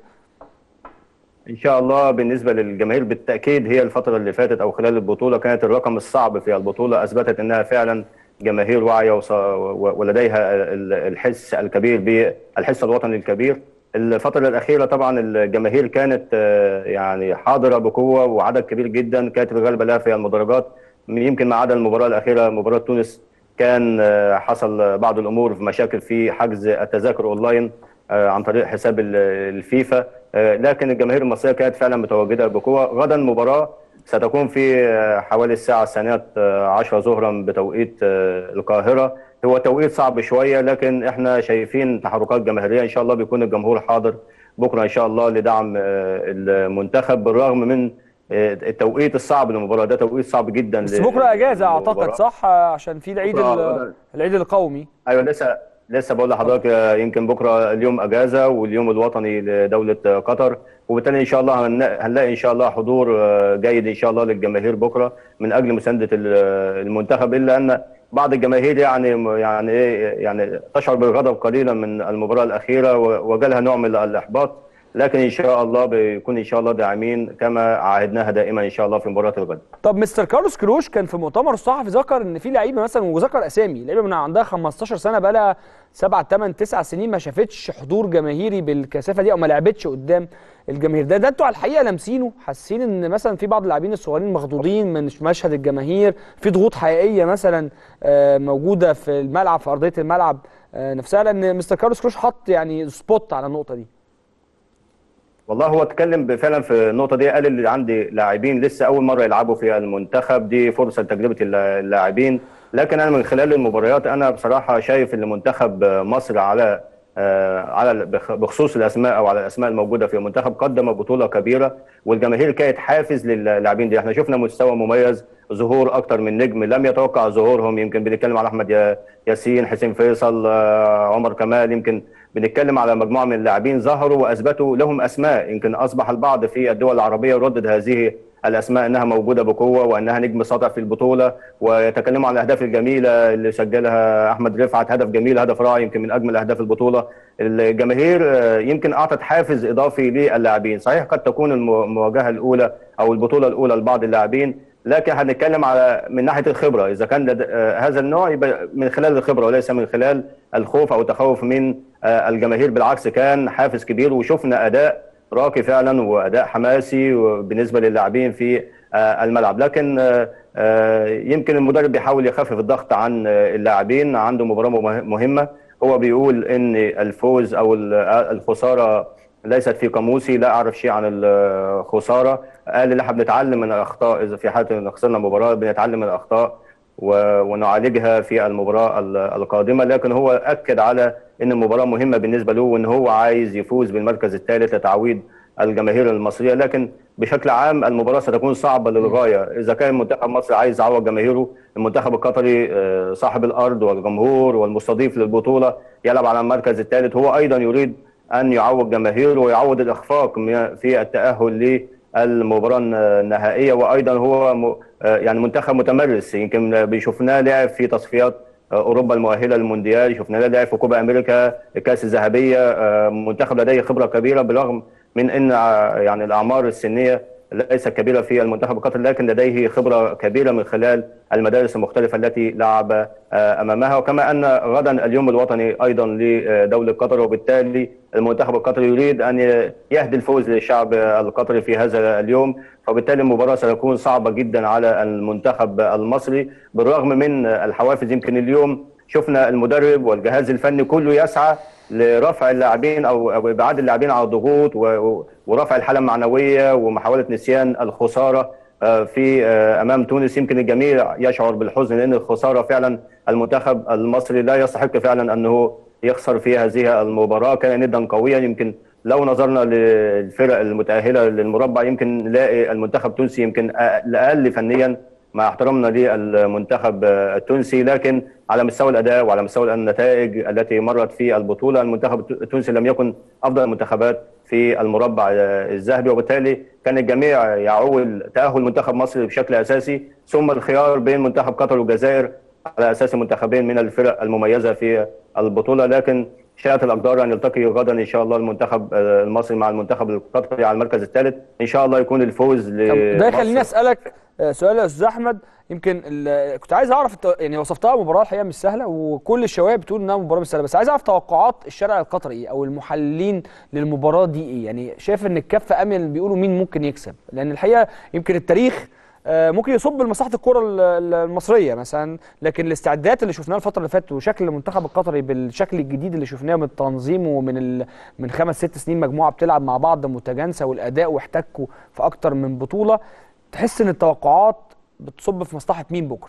ان شاء الله بالنسبه للجماهير بالتاكيد هي الفتره اللي فاتت او خلال البطوله كانت الرقم الصعب في البطوله اثبتت انها فعلا جماهير واعيه وص- و- ولديها ال- الحس الكبير بالحس الوطني الكبير الفتره الاخيره طبعا الجماهير كانت آه، يعني حاضره بقوه وعدد كبير جدا كانت الغالبه لها في المدرجات يمكن ما عدا المباراه الاخيره مباراه تونس كان آه، حصل بعض الامور في مشاكل في حجز التذاكر اونلاين آه، عن طريق حساب ال- الفيفا آه، لكن الجماهير المصريه كانت فعلا متواجده بقوه غدا المباراه ستكون في آه، حوالي الساعه الثانيه آه، 10 ظهرا بتوقيت آه، القاهره هو توقيت صعب شويه لكن احنا شايفين تحركات جماهيريه ان شاء الله بيكون الجمهور حاضر بكره ان شاء الله لدعم آه، المنتخب بالرغم من آه، التوقيت الصعب للمباراه ده توقيت صعب جدا بس ل- بكره اجازه اعتقد للمباراة. صح آه، عشان في العيد بكرة ال- غدا. العيد القومي ايوه لسه لسه بقول لحضرتك آه، يمكن بكره اليوم اجازه واليوم الوطني لدوله آه، قطر وبالتالي ان شاء الله هن- هنلاقي ان شاء الله حضور آه، جيد ان شاء الله للجماهير بكره من اجل مسانده ال- آه، المنتخب الا ان بعض الجماهير يعني يعني ايه يعني تشعر بالغضب قليلا من المباراه الاخيره و- وجالها نوع من الاحباط لكن ان شاء الله بيكون ان شاء الله داعمين كما عهدناها دائما ان شاء الله في مباراه الغد طب مستر كارلوس كروش كان في مؤتمر الصحفي ذكر ان في لعيبه مثلا وذكر اسامي لعيبه من عندها 15 سنه بقى لها 7 8 9 سنين ما شافتش حضور جماهيري بالكثافه دي او ما لعبتش قدام الجماهير ده ده انتوا على الحقيقه لامسينه حاسين ان مثلا في بعض اللاعبين الصغيرين مخضوضين من مشهد الجماهير في ضغوط حقيقيه مثلا آه، موجوده في الملعب في ارضيه الملعب آه، نفسها لان مستر كارلوس كروش حط يعني سبوت على النقطه دي والله هو اتكلم فعلا في النقطه دي قال اللي عندي لاعبين لسه اول مره يلعبوا في المنتخب دي فرصه لتجربه اللا- اللاعبين لكن انا من خلال المباريات انا بصراحه شايف ان منتخب مصر على آه، على بخ- بخصوص الاسماء او على الاسماء الموجوده في المنتخب قدم بطوله كبيره والجماهير كانت حافز للاعبين دي احنا شفنا مستوى مميز ظهور اكتر من نجم لم يتوقع ظهورهم يمكن بنتكلم على احمد يا- ياسين حسين فيصل آه، عمر كمال يمكن بنتكلم على مجموعه من اللاعبين ظهروا واثبتوا لهم اسماء يمكن اصبح البعض في الدول العربيه يردد هذه الاسماء انها موجوده بقوه وانها نجم ساطع في البطوله ويتكلموا عن الاهداف الجميله اللي سجلها احمد رفعت هدف جميل هدف رائع يمكن من اجمل اهداف البطوله الجماهير آه، يمكن اعطت حافز اضافي للاعبين صحيح قد تكون الم- المواجهه الاولى او البطوله الاولى لبعض اللاعبين لكن هنتكلم على من ناحيه الخبره اذا كان لد- آه، هذا النوع يبقى من خلال الخبره وليس من خلال الخوف او التخوف من آه، الجماهير بالعكس كان حافز كبير وشفنا اداء راقي فعلا واداء حماسي بالنسبه للاعبين في آه، الملعب لكن آه، آه، يمكن المدرب بيحاول يخفف الضغط عن آه، اللاعبين عنده مباراه مه- مهمه هو بيقول ان الفوز او ال- آه، الخساره ليست في قاموسي لا اعرف شيء عن الخساره قال ان احنا بنتعلم من الاخطاء اذا في حاله ان خسرنا مباراه بنتعلم من الاخطاء و- ونعالجها في المباراه ال- القادمه لكن هو اكد على ان المباراه مهمه بالنسبه له وان هو عايز يفوز بالمركز الثالث لتعويض الجماهير المصريه لكن بشكل عام المباراه ستكون صعبه للغايه اذا كان منتخب مصر عايز يعوض جماهيره المنتخب القطري آه، صاحب الارض والجمهور والمستضيف للبطوله يلعب على المركز الثالث هو ايضا يريد ان يعوض جماهيره ويعوض الاخفاق م- في التاهل للمباراه النهائيه وايضا هو م- آه، يعني منتخب متمرس يمكن بشوفناه لعب في تصفيات آه، اوروبا المؤهله للمونديال شفناه لعب في كوبا امريكا الكاس الذهبيه آه، منتخب لديه خبره كبيره بالرغم من ان آه، يعني الاعمار السنيه ليست كبيره في المنتخب القطري لكن لديه خبره كبيره من خلال المدارس المختلفه التي لعب آه، امامها وكما ان غدا اليوم الوطني ايضا لدوله قطر وبالتالي المنتخب القطري يريد ان يهدي الفوز للشعب القطري في هذا اليوم فبالتالي المباراه ستكون صعبه جدا على المنتخب المصري بالرغم من الحوافز يمكن اليوم شفنا المدرب والجهاز الفني كله يسعى لرفع اللاعبين او أو ابعاد اللاعبين على الضغوط و- و- ورفع الحاله المعنويه ومحاوله نسيان الخساره آه، في آه، امام تونس يمكن الجميع يشعر بالحزن لان الخساره فعلا المنتخب المصري لا يستحق فعلا انه يخسر في هذه المباراه كان ندا قويا يمكن لو نظرنا للفرق المتاهله للمربع يمكن نلاقي المنتخب التونسي يمكن أ- الاقل فنيا مع احترامنا للمنتخب آه، التونسي لكن على مستوى الاداء وعلى مستوى النتائج التي مرت في البطوله المنتخب التونسي لم يكن افضل المنتخبات في المربع آه، الذهبي وبالتالي كان الجميع يعول تاهل منتخب مصر بشكل اساسي ثم الخيار بين منتخب قطر والجزائر على اساس منتخبين من الفرق المميزه في البطوله لكن شاءت الاقدار ان يلتقي غدا ان شاء الله المنتخب آه، المصري مع المنتخب القطري على المركز الثالث ان شاء الله يكون الفوز طب ده يخليني لمصر اسالك آه، سؤال يا استاذ احمد يمكن ال- كنت عايز اعرف الت- يعني وصفتها مباراه الحقيقه مش سهله وكل الشواهد بتقول انها مباراه مش سهله بس عايز اعرف توقعات الشارع القطري ايه او المحللين للمباراه دي ايه يعني شايف ان الكفه امن بيقولوا مين ممكن يكسب لان الحقيقه يمكن التاريخ آه، ممكن يصب لمصلحه الكره ال- ال- المصريه مثلا لكن الاستعدادات اللي شفناها الفتره اللي فاتت وشكل المنتخب القطري بالشكل الجديد اللي شفناه من التنظيم ومن ال... من خمس ست سنين مجموعه بتلعب مع بعض متجانسه والاداء واحتكوا في اكتر من بطوله تحس ان التوقعات بتصب في مصلحه مين بكره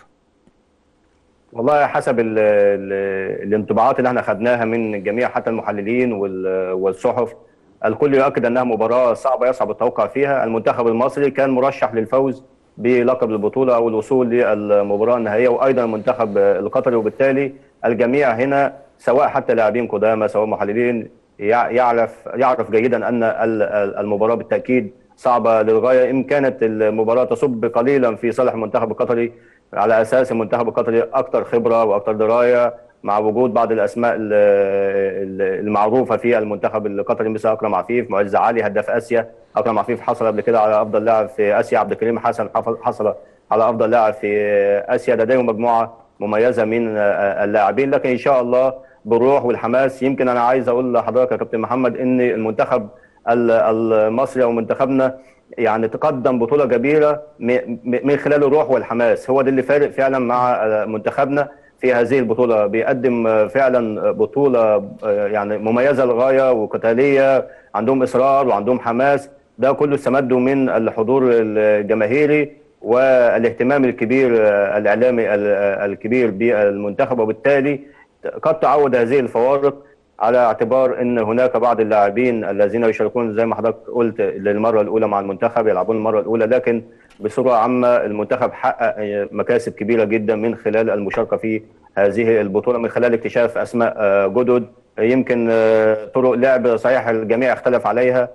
والله حسب ال ال الانطباعات اللي احنا خدناها من جميع حتى المحللين وال- والصحف الكل يؤكد انها مباراه صعبه يصعب التوقع فيها المنتخب المصري كان مرشح للفوز بلقب البطوله او الوصول للمباراه النهائيه وايضا المنتخب القطري وبالتالي الجميع هنا سواء حتى لاعبين قدامى سواء محللين يع- يعرف يعرف جيدا ان ال- ال- المباراه بالتاكيد صعبه للغايه ان كانت المباراه تصب قليلا في صالح المنتخب القطري على اساس المنتخب القطري اكثر خبره واكثر درايه مع وجود بعض الاسماء ال- ال- المعروفه في المنتخب القطري مثل اكرم عفيف معز علي هداف اسيا اكرم عفيف حصل قبل كده على افضل لاعب في اسيا عبد الكريم حسن حف- حصل على افضل لاعب في اسيا لديهم مجموعه مميزه من اللاعبين لكن ان شاء الله بالروح والحماس يمكن انا عايز اقول لحضرتك يا كابتن محمد ان المنتخب ال- المصري او منتخبنا يعني تقدم بطوله كبيره م- م- من خلال الروح والحماس هو ده اللي فارق فعلا مع منتخبنا في هذه البطوله بيقدم فعلا بطوله يعني مميزه للغايه وقتاليه عندهم اصرار وعندهم حماس ده كله استمده من الحضور الجماهيري والاهتمام الكبير الاعلامي الكبير بالمنتخب وبالتالي قد تعود هذه الفوارق على اعتبار ان هناك بعض اللاعبين الذين يشاركون زي ما حضرتك قلت للمره الاولى مع المنتخب يلعبون المره الاولى لكن بصوره عامه المنتخب حقق مكاسب كبيره جدا من خلال المشاركه في هذه البطوله من خلال اكتشاف اسماء جدد يمكن طرق لعب صحيح الجميع اختلف عليها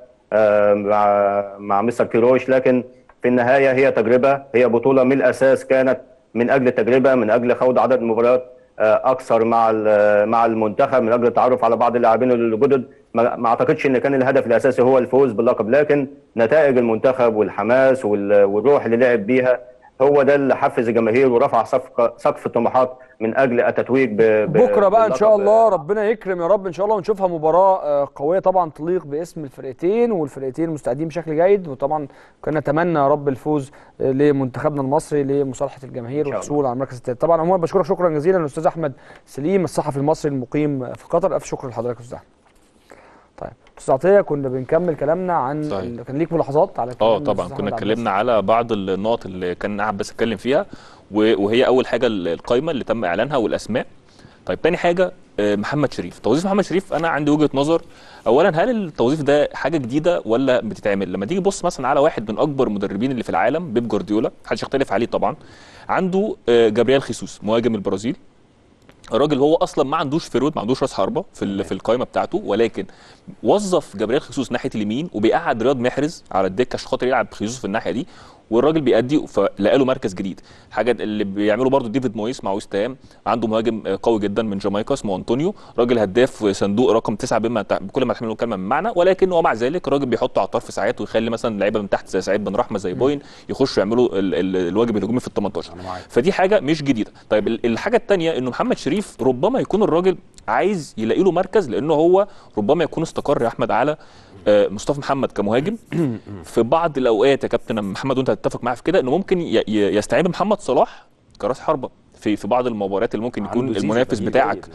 مع مع مستر كيروش لكن في النهايه هي تجربه هي بطوله من الاساس كانت من اجل التجربه من اجل خوض عدد مباريات اكثر مع مع المنتخب من اجل التعرف على بعض اللاعبين الجدد ما اعتقدش ان كان الهدف الاساسي هو الفوز باللقب لكن نتائج المنتخب والحماس والروح اللي لعب بيها هو ده اللي حفز الجماهير ورفع سقف الطموحات من اجل التتويج ب... ب... بكره بقى ان شاء الله ربنا يكرم يا رب ان شاء الله ونشوفها مباراه قويه طبعا تليق باسم الفرقتين والفرقتين مستعدين بشكل جيد وطبعا كنا نتمنى يا رب الفوز لمنتخبنا المصري لمصالحه الجماهير والحصول على المركز الثالث طبعا عموما بشكرك شكرا جزيلا الاستاذ احمد سليم الصحفي المصري المقيم في قطر الف شكر لحضرتك يا استاذ احمد طيب استاذ عطيه كنا بنكمل كلامنا عن صحيح. ال- كان ليك ملاحظات على كلام اه طبعا الأستاذ كنا أحمد عبد اتكلمنا على بعض النقط اللي كان قاعد بس اتكلم فيها و- وهي اول حاجه ال- القايمه اللي تم اعلانها والاسماء طيب تاني حاجه آه، محمد شريف توظيف محمد شريف انا عندي وجهه نظر اولا هل التوظيف ده حاجه جديده ولا بتتعمل لما تيجي تبص مثلا على واحد من اكبر المدربين اللي في العالم بيب جوارديولا محدش يختلف عليه طبعا عنده آه، جابرييل خيسوس مهاجم البرازيل الراجل هو اصلا ما عندوش فيرود ما عندوش راس حربه في ال- في القائمه بتاعته ولكن وظف جابرييل خيسوس ناحيه اليمين وبيقعد رياض محرز على الدكه عشان خاطر يلعب خيسوس في الناحيه دي والراجل بيأدي فلقى له مركز جديد حاجه اللي بيعمله برضو ديفيد مويس مع ويست هام عنده مهاجم آه، قوي جدا من جامايكا اسمه انطونيو راجل هداف صندوق رقم تسعة بما تع- بكل ما تحمله الكلمه من معنى ولكن ومع ذلك الراجل بيحطه على الطرف ساعات ويخلي مثلا لعيبه من تحت زي سعيد بن رحمه زي بوين يخشوا يعملوا ال- ال- الواجب الهجومي في ال 18 فدي حاجه مش جديده طيب ال- الحاجه الثانيه انه محمد شريف ربما يكون الراجل عايز يلاقي له مركز لانه هو ربما يكون استقر يا احمد على آه، مصطفى محمد كمهاجم في بعض الاوقات يا كابتن محمد وانت هتتفق معايا في كده انه ممكن ي- ي- يستعين بمحمد صلاح كراس حربه في في بعض المباريات اللي ممكن يكون عنده زيزو المنافس بديل بتاعك جيد.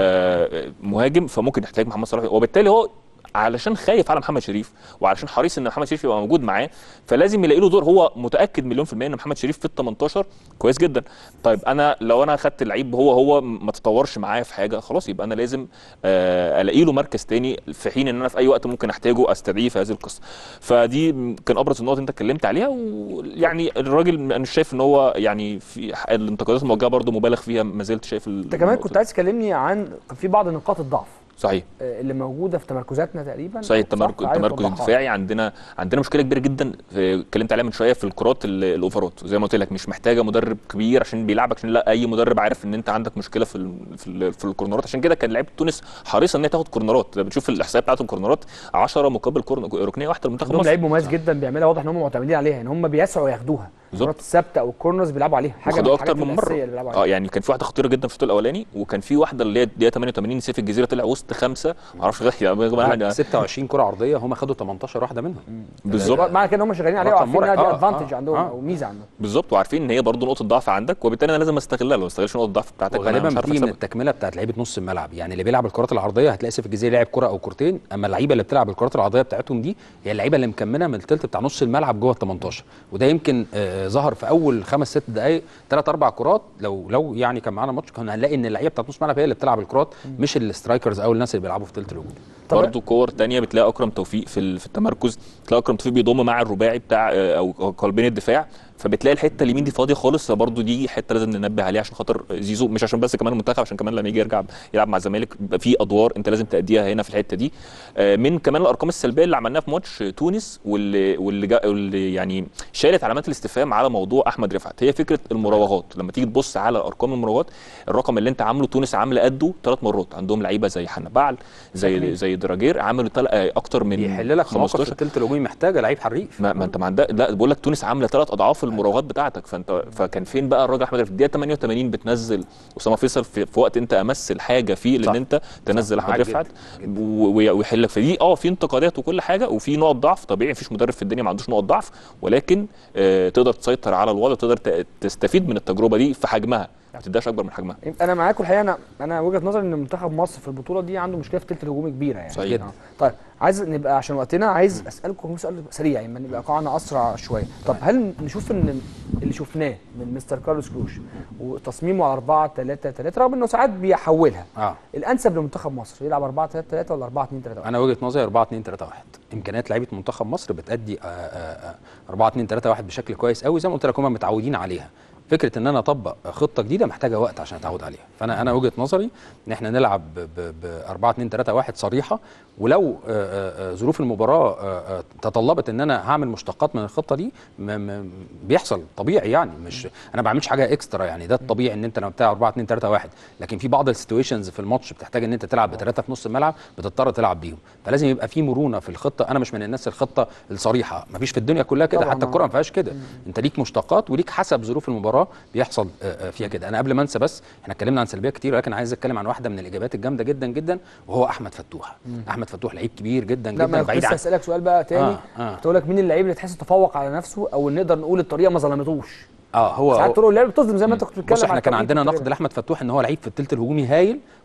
آه، مهاجم فممكن يحتاج محمد صلاح وبالتالي هو علشان خايف على محمد شريف وعلشان حريص ان محمد شريف يبقى موجود معاه فلازم يلاقي له دور هو متاكد مليون في الميه ان محمد شريف في ال 18 كويس جدا طيب انا لو انا خدت اللعيب هو هو ما تطورش معايا في حاجه خلاص يبقى انا لازم آه، الاقي له مركز تاني في حين ان انا في اي وقت ممكن احتاجه استدعيه في هذه القصه فدي كان ابرز النقط اللي انت اتكلمت عليها ويعني الراجل انا شايف ان هو يعني في الانتقادات الموجهه برضو مبالغ فيها ما زلت شايف انت كمان كنت عايز تكلمني عن كان في بعض نقاط الضعف صحيح آه، اللي موجوده في تمركزاتنا تقريبا صحيح صح؟ التمركز عايز التمركز توضحها. الدفاعي عندنا عندنا مشكله كبيره جدا في- اتكلمت عليها من شويه في الكرات ال- الاوفرات زي ما قلت لك مش محتاجه مدرب كبير عشان بيلعبك عشان لا اي مدرب عارف ان انت عندك مشكله في ال في, ال في الكورنرات عشان كده كان لعيبه تونس حريصه ان هي تاخد كورنرات لما بتشوف الاحصائيه بتاعتهم كورنرات 10 مقابل كورن- ركنيه واحده لمنتخب عندهم مصر لعيب مميز جدا بيعملها واضح ان هم معتمدين عليها ان هم بيسعوا ياخدوها الكرات الثابته او الكورنرز بيلعبوا عليها حاجه خدوها من اكتر الحاجات من الأساسية مره اللي بيلعبوا اه عليها يعني كان في واحده خطيره جدا في الشوط الاولاني وكان في واحده اللي هي الدقيقه 88 سيف الجزيره طلع وسط خمسه ما اعرفش لا، 26 كره عرضيه هم خدوا 18 واحده منهم بالظبط معنى كده ان هم شغالين عليها رقم وعارفين انها مرعب. دي آه، ادفانتج آه، عندهم آه. او ميزه عندهم بالظبط وعارفين ان هي برضو نقطه ضعف عندك وبالتالي انا لازم استغلها لو ما استغلش نقطه الضعف بتاعتك أنا وغالبا مش عارف بتيجي من أكسبك. التكمله بتاعت لعيبه نص الملعب يعني اللي بيلعب الكرات العرضيه هتلاقي سيف الجزيري لاعب كره او كورتين اما اللعيبه اللي بتلعب الكرات العرضيه بتاعتهم دي هي اللعيبه اللي مكمنه من الثلث بتاع نص الملعب جوه ال 18 وده يمكن آه، ظهر في اول خمس ست دقائق ثلاث اربع كرات لو لو يعني كان معانا ماتش كنا هنلاقي ان اللعيبه بتاعت نص الملعب هي اللي بتلعب الكرات مش السترايكرز او الناس اللي بيلعبوا في ثلث الهجوم برضه كور تانية بتلاقي اكرم توفيق في ال- في التمركز تلاقي اكرم توفيق بيضم مع الرباعي بتاع آه، او أو قلبين الدفاع فبتلاقي الحته اليمين دي فاضيه خالص فبرضه دي حته لازم ننبه عليها عشان خاطر زيزو مش عشان بس كمان المنتخب عشان كمان لما يجي يرجع يلعب مع الزمالك بيبقى في ادوار انت لازم تاديها هنا في الحته دي آه، من كمان الارقام السلبيه اللي عملناها في ماتش تونس واللي واللي, جا واللي يعني شالت علامات الاستفهام على موضوع احمد رفعت هي فكره المراوغات لما تيجي تبص على ارقام المراوغات الرقم اللي انت عامله تونس عامله قده ثلاث مرات عندهم لعيبه زي حنبعل زي صحيح. زي دراجير عملوا تل... آه، اكتر من يحل لك مواقف في الثلث الهجومي محتاجه لعيب حريف ما, ما انت ما عندك لا بقول لك تونس عامله ثلاث اضعاف المراوغات بتاعتك فانت فكان فين بقى الراجل احمد في الدقيقه 88 بتنزل اسامه فيصل في, في وقت انت امس الحاجه فيه لان صح. انت تنزل صح. احمد معاك رفعت و- و- ويحل لك فدي اه في انتقادات وكل حاجه وفي نقط ضعف طبيعي مفيش مدرب في الدنيا ما عندوش نقط ضعف ولكن آه تقدر تسيطر على الوضع وتقدر ت- تستفيد من التجربه دي في حجمها ما تديهاش اكبر من حجمها انا معاكم الحقيقه انا انا وجهه نظري ان منتخب مصر في البطوله دي عنده مشكله في الثلث الهجومي كبيره يعني صحيح. آه. طيب عايز نبقى عشان وقتنا عايز اسالكم سؤال سريع يعني نبقى قاعنا اسرع شويه طب هل نشوف ان اللي شفناه من مستر كارلوس كروش وتصميمه على 4 3 3 رغم انه ساعات بيحولها اه الانسب لمنتخب مصر يلعب 4 3 3 ولا 4 2 3 1 انا وجهه نظري 4 2 3 1 امكانيات لعيبه منتخب مصر بتادي آه، آه، آه، 4 2 3 1 بشكل كويس قوي زي ما قلت لك هم متعودين عليها فكره ان انا اطبق خطه جديده محتاجه وقت عشان اتعود عليها فانا انا وجهه نظري ان احنا نلعب ب 4 2 3 1 صريحه ولو آه، آه، آه، ظروف المباراه آه، آه، تطلبت ان انا هعمل مشتقات من الخطه دي م- م- بيحصل طبيعي يعني مش انا ما بعملش حاجه اكسترا يعني ده الطبيعي ان انت لما بتلعب 4 2 3 1 لكن في بعض السيتويشنز في الماتش بتحتاج ان انت تلعب بثلاثه في نص الملعب بتضطر تلعب بيهم فلازم يبقى في مرونه في الخطه انا مش من الناس الخطه الصريحه ما فيش في الدنيا كلها كده طبعاً، حتى آه. الكره ما فيهاش كده انت ليك مشتقات وليك حسب ظروف المباراه بيحصل آه، آه، فيها كده انا قبل ما انسى بس احنا اتكلمنا عن سلبيات كتير ولكن عايز اتكلم عن واحده من الاجابات الجامده جدا جدا وهو احمد فتوح مم. احمد فتوح لعيب كبير جدا لا ما جدا انا كنت بعيد لسه عن اسالك سؤال بقى تاني آه، آه. كنت اقول لك مين اللعيب اللي تحس تفوق على نفسه او نقدر نقول الطريقه ما ظلمتوش اه هو ساعات هو- طرق اللعب بتظلم زي ما انت كنت بتتكلم بص احنا على كان التوقيت عندنا والطريقة. نقد لاحمد فتوح ان هو لعيب في الثلث الهجومي هايل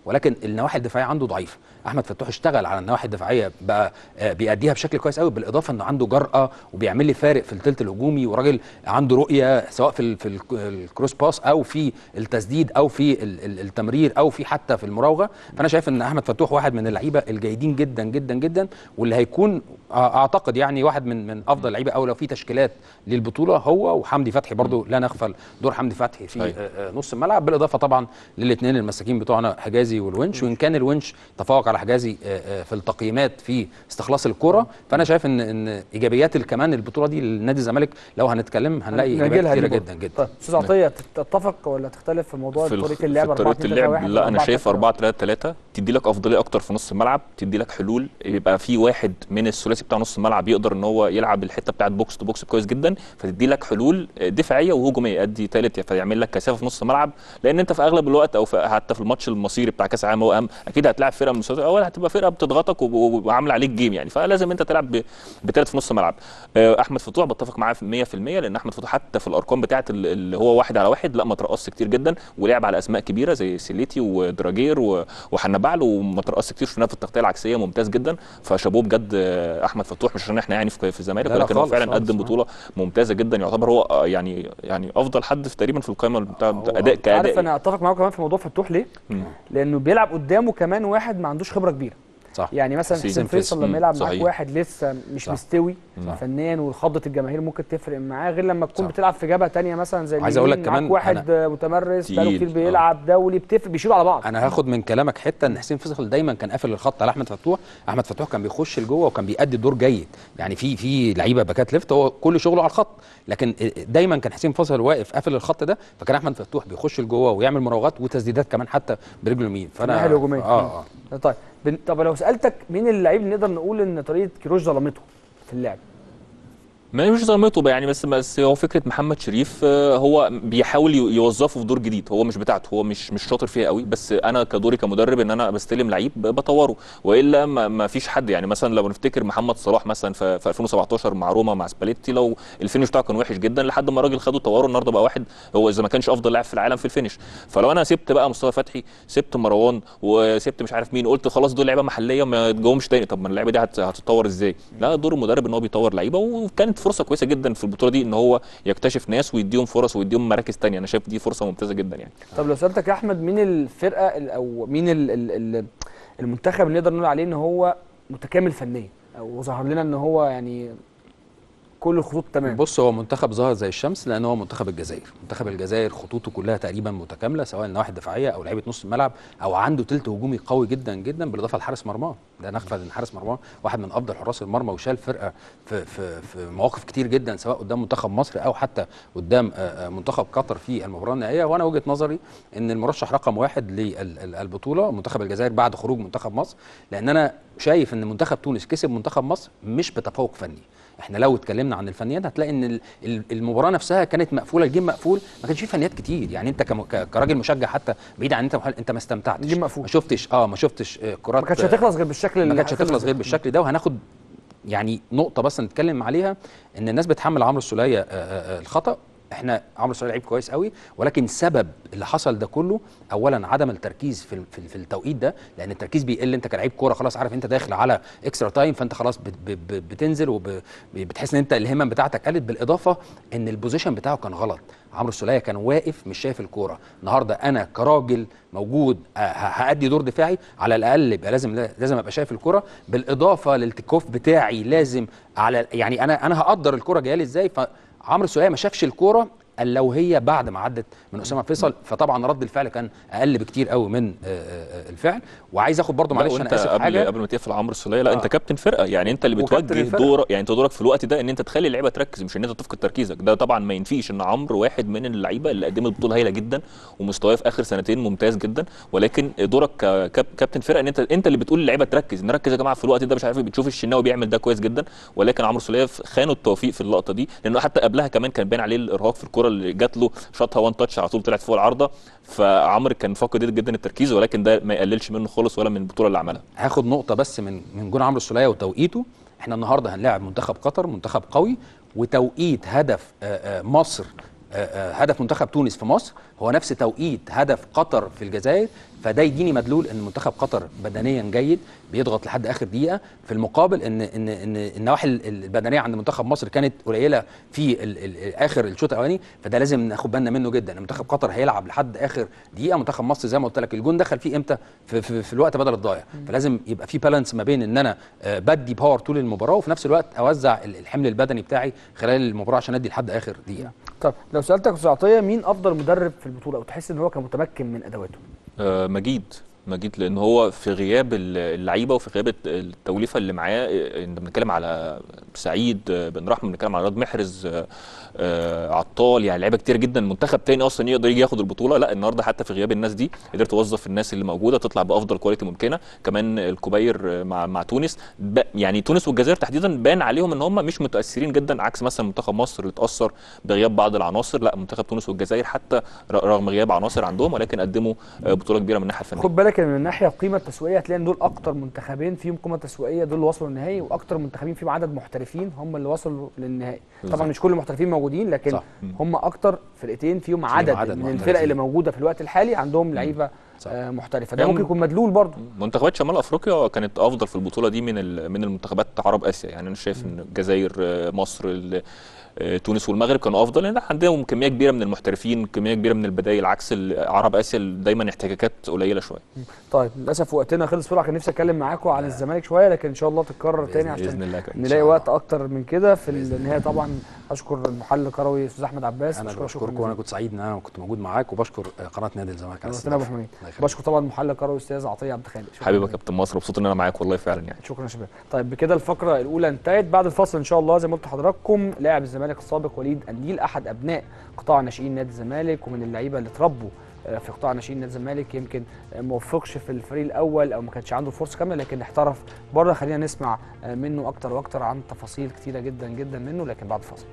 ولكن النواحي الدفاعيه عنده ضعيفه احمد فتوح اشتغل على النواحي الدفاعيه بقى آه، بيأديها بشكل كويس قوي بالاضافه انه عنده جرأه وبيعمل لي فارق في الثلث الهجومي وراجل عنده رؤيه سواء في ال- في ال- الكروس باس او في التسديد او في ال- ال- التمرير او في حتى في المراوغه فانا شايف ان احمد فتوح واحد من اللعيبه الجيدين جدا جدا جدا واللي هيكون آه، اعتقد يعني واحد من من افضل اللعيبه او لو في تشكيلات للبطوله هو وحمدي فتحي برضو لا نغفل دور حمدي فتحي في صحيح. آه، آه، نص الملعب بالاضافه طبعا للاثنين المساكين بتوعنا حجازي والونش وان كان الونش تفوق على حجازي آه، آه، في التقييمات في استخلاص الكره فانا شايف ان ان ايجابيات كمان البطوله دي لنادي الزمالك لو هنتكلم هنلاقي ايجابيات نجيلها كتيره دي جدا برضه. جدا طيب استاذ عطيه تتفق ولا تختلف في موضوع في الخ- طريقه اللعب في 4 طريقه 2 3 اللعب 1 لا انا شايف 4 3 3 تدي لك افضليه اكتر في نص الملعب تدي لك حلول يبقى في واحد من الثلاثي بتاع نص الملعب يقدر ان هو يلعب الحته بتاعت بوكس تو بوكس كويس جدا فتدي لك حلول دفاعيه وهجوميه يدي ثالث فيعمل لك كثافه في نص الملعب لان انت في اغلب الوقت او في حتى في الماتش المصيري بتاع كاس العالم هو اهم اكيد هتلاعب فرقه من المستوى الاول هتبقى فرقه بتضغطك وب- وب- وعامله عليك جيم يعني فلازم انت تلعب ب- بثالث في نص الملعب آه، احمد فتوح بتفق معاه في 100% لان احمد فتوح حتى في الارقام بتاعت ال- اللي هو واحد على واحد لا ما ترقصش كتير جدا ولعب على اسماء كبيره زي سيليتي ودراجير و- وحنبعل وما ترقصش كتير شفناه في التغطيه العكسيه ممتاز جدا فشابوه بجد آه، احمد فتوح مش عشان احنا يعني في في الزمالك لا لا ولكن هو خالص، فعلا خالص، قدم آه. بطوله ممتازه جدا يعتبر هو آه، يعني يعني افضل حد في تقريبا في القائمه بتاع بتاع اداء عارف كاداء انا اتفق معاك كمان في موضوع فتوح ليه؟ مم. لانه بيلعب قدامه كمان واحد ما عندوش خبره كبيره صح يعني مثلا حسين حسين فيصل فيصل. لما يلعب مم. معاك صحيح. واحد لسه مش صح. مستوي صح. فنيا وخضه الجماهير ممكن تفرق معاه غير لما تكون بتلعب في جبهه تانية مثلا زي عايز أقول لك اليمين، معاك كمان واحد أنا- متمرس بقاله تقيل. كتير بيلعب دولي بتفرق بيشيلوا على بعض انا هاخد من كلامك حته ان حسين فيصل دايما كان قافل الخط على احمد فتوح احمد فتوح كان بيخش لجوه وكان بيأدي دور جيد يعني في في لعيبه باكات ليفت هو كل شغله على الخط لكن دايما كان حسين فيصل واقف قافل الخط ده فكان احمد فتوح بيخش لجوه ويعمل مراوغات وتسديدات كمان حتى برجله اليمين فانا الناحيه الهجوميه اه اه طيب بن- طب لو سالتك مين اللعيب اللي نقدر نقول ان طريقه كيروش ظلمته في اللعب ما مش ظلمته بقى يعني بس بس هو فكره محمد شريف آه، هو بيحاول ي- يوظفه في دور جديد هو مش بتاعته هو مش مش شاطر فيها قوي بس انا كدوري كمدرب ان انا بستلم لعيب ب- بطوره والا ما, ما فيش حد يعني مثلا لو نفتكر محمد صلاح مثلا في, في 2017 مع روما مع سباليتي لو الفينش بتاعه كان وحش جدا لحد ما الراجل خده طوره النهارده بقى واحد هو اذا ما كانش افضل لاعب في العالم في الفينش فلو انا سبت بقى مصطفى فتحي سبت مروان وسبت مش عارف مين قلت خلاص دول لعيبه محليه ما تجوهمش تاني طب ما اللعيبه دي هت- هتتطور ازاي لا دور المدرب ان هو بيطور لعيبه وكانت فرصه كويسه جدا في البطوله دي ان هو يكتشف ناس ويديهم فرص ويديهم مراكز تانية انا شايف دي فرصه ممتازه جدا يعني طب لو سالتك يا احمد مين الفرقه ال- او مين ال ال ال المنتخب اللي نقدر نقول عليه ان هو متكامل فنيا او ظهر لنا ان هو يعني كل الخطوط تمام بص هو منتخب ظاهر زي الشمس لان هو منتخب الجزائر منتخب الجزائر خطوطه كلها تقريبا متكامله سواء النواحي الدفاعيه او لعيبه نص الملعب او عنده تلت هجومي قوي جدا جدا بالاضافه لحارس مرماه ده نغفل ان حارس مرماه واحد من افضل حراس المرمى وشال فرقه في في في مواقف كتير جدا سواء قدام منتخب مصر او حتى قدام آه، آه، منتخب قطر في المباراه النهائيه وانا وجهه نظري ان المرشح رقم واحد للبطوله منتخب الجزائر بعد خروج منتخب مصر لان انا شايف ان منتخب تونس كسب منتخب مصر مش بتفوق فني احنا لو اتكلمنا عن الفنيات هتلاقي ان ال- ال- المباراه نفسها كانت مقفوله الجيم مقفول ما كانش فيه فنيات كتير يعني انت كم- ك- كراجل مشجع حتى بعيد عن انت محل انت ما استمتعتش الجيم مقفول. ما شفتش اه ما شفتش آه، كرات ما كانتش هتخلص غير بالشكل ما اللي كانتش هتخلص هتخلص غير بيه. بالشكل ده وهناخد يعني نقطه بس نتكلم عليها ان الناس بتحمل عمرو السوليه آه، آه، آه، الخطا احنا عمرو السوليه لعيب كويس قوي ولكن سبب اللي حصل ده كله اولا عدم التركيز في في, في التوقيت ده لان التركيز بيقل انت كلاعب كوره خلاص عارف انت داخل على اكسترا تايم فانت خلاص بت ب- ب- بتنزل وبتحس ان انت الهمم بتاعتك قلت بالاضافه ان البوزيشن بتاعه كان غلط عمرو السوليه كان واقف مش شايف الكوره النهارده انا كراجل موجود آه، ه- هادي دور دفاعي على الاقل يبقى لازم لازم ابقى شايف الكوره بالاضافه للتكوف بتاعي لازم على يعني انا انا هقدر الكوره جايه لي ازاي فعمرو السوليه ما شافش الكوره الا لو هي بعد ما عدت من اسامه فيصل فطبعا رد الفعل كان اقل بكتير قوي من آه، آه، الفعل وعايز اخد برضو لا، معلش وانت انا اسف قبل حاجه قبل ما تقفل عمرو السوليه لا آه. انت كابتن فرقه يعني انت اللي وكابتن بتوجه الفرقة. دور يعني انت دورك في الوقت ده ان انت تخلي اللعيبه تركز مش ان انت تفقد تركيزك ده طبعا ما ينفيش ان عمرو واحد من اللعيبه اللي قدمت بطوله هايله جدا ومستواه في اخر سنتين ممتاز جدا ولكن دورك ككاب- كابتن فرقه ان انت انت اللي بتقول للعيبه تركز نركز يا جماعه في الوقت ده مش عارف إيه، بتشوف الشناوي بيعمل ده كويس جدا ولكن عمرو السوليه خانوا التوفيق في اللقطه دي لانه حتى قبلها كمان كان باين عليه الارهاق في الكره اللي جات له شاطها وان تاتش على طول طلعت فوق العارضه فعمرو كان فاقد جدا التركيز ولكن ده ما يقللش منه خالص ولا من البطوله اللي عملها هاخد نقطه بس من من جون عمرو السوليه وتوقيته احنا النهارده هنلاعب منتخب قطر منتخب قوي وتوقيت هدف آه، آه، مصر آه، آه، هدف منتخب تونس في مصر هو نفس توقيت هدف قطر في الجزائر فده يديني مدلول ان منتخب قطر بدنيا جيد بيضغط لحد اخر دقيقه في المقابل ان ان ان النواحي ال- البدنيه عند منتخب مصر كانت قليله في ال ال اخر الشوط الاولاني فده لازم ناخد بالنا منه جدا منتخب قطر هيلعب لحد اخر دقيقه منتخب مصر زي ما قلت لك الجون دخل فيه امتى في, في, في الوقت بدل الضايع فلازم يبقى في بالانس ما بين ان انا آه، بدي باور طول المباراه وفي نفس الوقت اوزع ال- الحمل البدني بتاعي خلال المباراه عشان ادي لحد اخر دقيقه طب لو سالتك استاذ عطيه مين افضل مدرب في البطوله او تحس ان هو كان متمكن من ادواته آه، مجيد مجيد لان هو في غياب ال- اللعيبه وفي غياب الت- التوليفه اللي معاه آه، انت بنتكلم على سعيد آه، بن رحمه بنتكلم على رياض محرز آه، آه، عطال يعني لعيبه كتير جدا منتخب تاني اصلا يقدر يجي ياخد البطوله لا النهارده حتى في غياب الناس دي قدرت توظف الناس اللي موجوده تطلع بافضل كواليتي ممكنه كمان الكوباير آه، مع مع تونس ب- يعني تونس والجزائر تحديدا بان عليهم ان هم مش متاثرين جدا عكس مثلا منتخب مصر اللي اتاثر بغياب بعض العناصر لا منتخب تونس والجزائر حتى ر- رغم غياب عناصر عندهم ولكن قدموا آه، بطوله كبيره من الناحيه الفنيه خد بالك ان من الناحيه القيمه التسويقيه هتلاقي ان دول اكتر منتخبين فيهم قيمه تسويقيه دول اللي وصلوا للنهائي واكتر منتخبين فيهم عدد محترفين هم اللي وصلوا للنهائي بالظبط. طبعا مش كل المحترفين موجودين لكن صح. هم اكتر فرقتين فيهم عدد, عدد من محترفين. الفرق اللي موجوده في الوقت الحالي عندهم لعيبه آه محترفه ده يعني ممكن يكون مدلول برضه منتخبات شمال افريقيا كانت افضل في البطوله دي من ال- من المنتخبات عرب اسيا يعني انا شايف ان الجزائر آه، مصر ال- آه، تونس والمغرب كانوا افضل لان عندهم كميه كبيره من المحترفين كميه كبيره من البدائل عكس ال- عرب اسيا اللي دايما احتكاكات قليله شويه طيب للاسف وقتنا خلص بسرعه كان نفسي اتكلم معاكم عن الزمالك شويه لكن ان شاء الله تتكرر تاني عشان بإذن الله كده. إن نلاقي وقت اكتر من كده في النهايه طبعا اشكر المحلل الكروي استاذ احمد عباس انا بشكرك شكراً بشكركم وانا جزيلاً. كنت سعيد ان انا كنت موجود معاك وبشكر آه، قناه نادي الزمالك على نورتنا يا ابو الاستضافه حميد بشكر طبعا المحلل الكروي استاذ عطيه عبد الخالق شكراً حبيبي يا كابتن مصر مبسوط ان انا معاك والله فعلا يعني شكرا يا شباب طيب بكده الفقره الاولى انتهت بعد الفاصل ان شاء الله زي ما قلت لحضراتكم لاعب الزمالك السابق وليد قنديل احد ابناء قطاع ناشئين نادي الزمالك ومن اللعيبه اللي اتربوا آه، في قطاع ناشئين نادي الزمالك يمكن آه، ما وفقش في الفريق الاول او ما كانش عنده فرصه كامله لكن احترف بره خلينا نسمع آه، منه اكتر واكتر عن تفاصيل كتيره جدا جدا منه لكن بعد الفاصل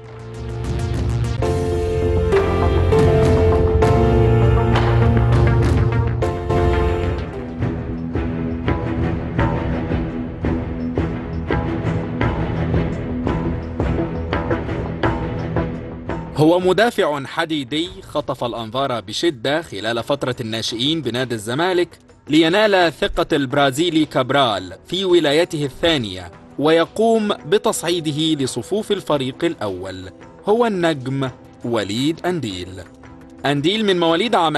هو مدافع حديدي خطف الأنظار بشدة خلال فترة الناشئين بنادي الزمالك لينال ثقة البرازيلي كابرال في ولايته الثانية ويقوم بتصعيده لصفوف الفريق الأول هو النجم وليد أنديل أنديل من مواليد عام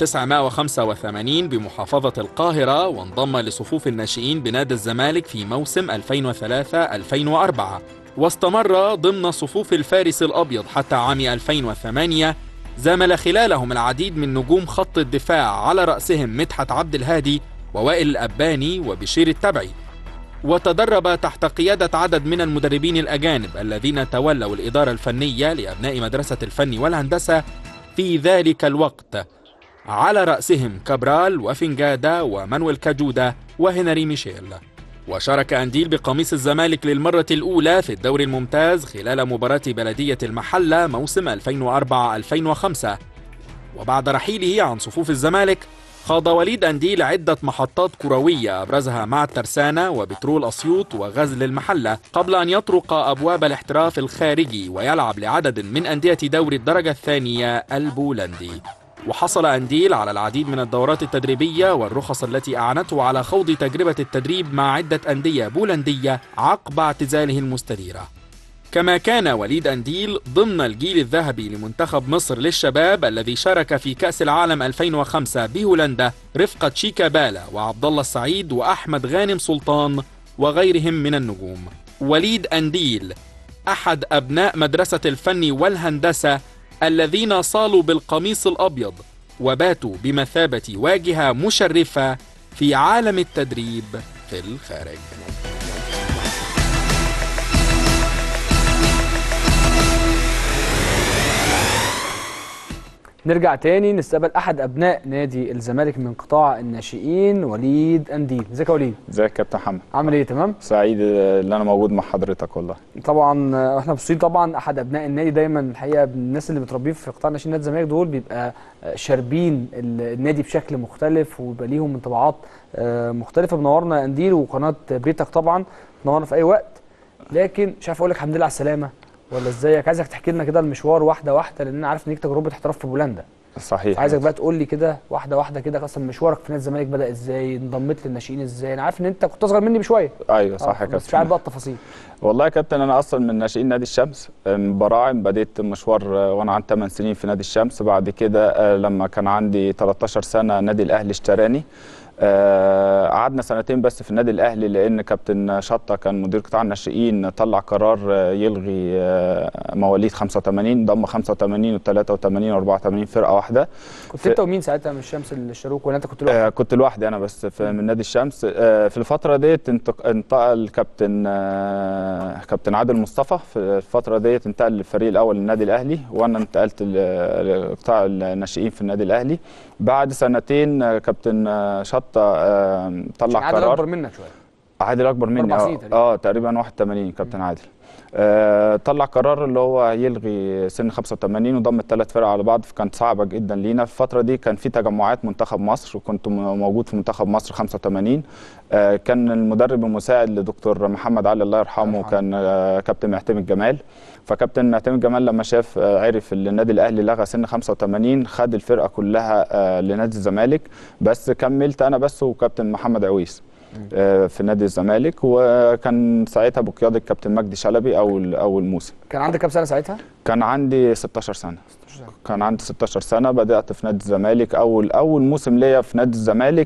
1985 بمحافظة القاهرة وانضم لصفوف الناشئين بنادي الزمالك في موسم 2003-2004 واستمر ضمن صفوف الفارس الأبيض حتى عام 2008 زامل خلالهم العديد من نجوم خط الدفاع على رأسهم مدحت عبد الهادي ووائل الأباني وبشير التبعي وتدرب تحت قيادة عدد من المدربين الأجانب الذين تولوا الإدارة الفنية لأبناء مدرسة الفن والهندسة في ذلك الوقت على رأسهم كابرال وفنجادا ومانويل كاجودا وهنري ميشيل وشارك أنديل بقميص الزمالك للمرة الأولى في الدوري الممتاز خلال مباراة بلدية المحلة موسم 2004-2005 وبعد رحيله عن صفوف الزمالك خاض وليد أنديل عدة محطات كروية أبرزها مع الترسانة وبترول أسيوط وغزل المحلة قبل أن يطرق أبواب الاحتراف الخارجي ويلعب لعدد من أندية دوري الدرجة الثانية البولندي وحصل أنديل على العديد من الدورات التدريبية والرخص التي أعانته على خوض تجربة التدريب مع عدة أندية بولندية عقب اعتزاله المستديرة كما كان وليد أنديل ضمن الجيل الذهبي لمنتخب مصر للشباب الذي شارك في كأس العالم 2005 بهولندا رفقة شيكا بالا وعبد الله السعيد وأحمد غانم سلطان وغيرهم من النجوم. وليد أنديل أحد أبناء مدرسة الفن والهندسة الذين صالوا بالقميص الأبيض وباتوا بمثابة واجهة مشرفة في عالم التدريب في الخارج. نرجع تاني نستقبل احد ابناء نادي الزمالك من قطاع الناشئين وليد انديل ازيك يا وليد ازيك يا كابتن محمد عامل ايه تمام سعيد اللي انا موجود مع حضرتك والله طبعا آه، احنا مبسوطين طبعا احد ابناء النادي دايما الحقيقه الناس اللي متربيين في قطاع ناشئين نادي الزمالك دول بيبقى آه، شاربين ال- النادي بشكل مختلف ويبقى ليهم انطباعات آه، مختلفه منورنا يا انديل وقناه بيتك طبعا منورنا في اي وقت لكن مش عارف اقول لك الحمد لله على السلامه ولا ازيك عايزك تحكي لنا كده المشوار واحده واحده لان انا عارف ان ليك تجربه احتراف في بولندا صحيح عايزك بقى تقول لي كده واحده واحده كده اصلا مشوارك في نادي الزمالك بدا ازاي انضميت للناشئين ازاي انا عارف ان انت كنت اصغر مني بشويه ايوه صح يا بس مش كابتن عارف بقى التفاصيل والله يا كابتن انا اصلا من ناشئين نادي الشمس من براعم بديت مشوار آه، وانا عندي 8 سنين في نادي الشمس بعد كده آه، لما كان عندي 13 سنه نادي الاهلي اشتراني آه، قعدنا سنتين بس في النادي الاهلي لان كابتن شطه كان مدير قطاع الناشئين طلع قرار آه، يلغي آه، مواليد 85 ضم 85 و 83 و 84 فرقه واحده كنت في- انت ومين ساعتها من الشمس الشروق ولا انت كنت لوحدك آه كنت لوحدي انا بس في من نادي الشمس آه في الفتره ديت انتق- انتقل كابتن آه كابتن عادل مصطفى في الفتره ديت انتقل للفريق الاول للنادي الاهلي وانا انتقلت ل- لقطاع الناشئين في النادي الاهلي بعد سنتين آه، كابتن آه، شطه آه طلع عادل قرار اكبر منك شويه عادل اكبر مني أربع اه, سنين تقريبا. آه تقريبا 81 كابتن عادل آه طلع قرار اللي هو يلغي سن 85 وضم الثلاث فرق على بعض فكانت صعبه جدا لينا في الفتره دي كان في تجمعات منتخب مصر وكنت م- موجود في منتخب مصر 85 آه كان المدرب المساعد لدكتور محمد علي الله يرحمه كان آه كابتن معتمد جمال فكابتن معتمد جمال لما شاف آه عرف ان النادي الاهلي لغى سن 85 خد الفرقه كلها آه لنادي الزمالك بس كملت انا بس وكابتن محمد عويس آه، في نادي الزمالك وكان ساعتها بقياده الكابتن مجدي شلبي اول اول موسم كان عندك كام سنه ساعتها كان عندي 16 سنه كان عندي 16 سنه بدات في نادي الزمالك اول اول موسم ليا في نادي الزمالك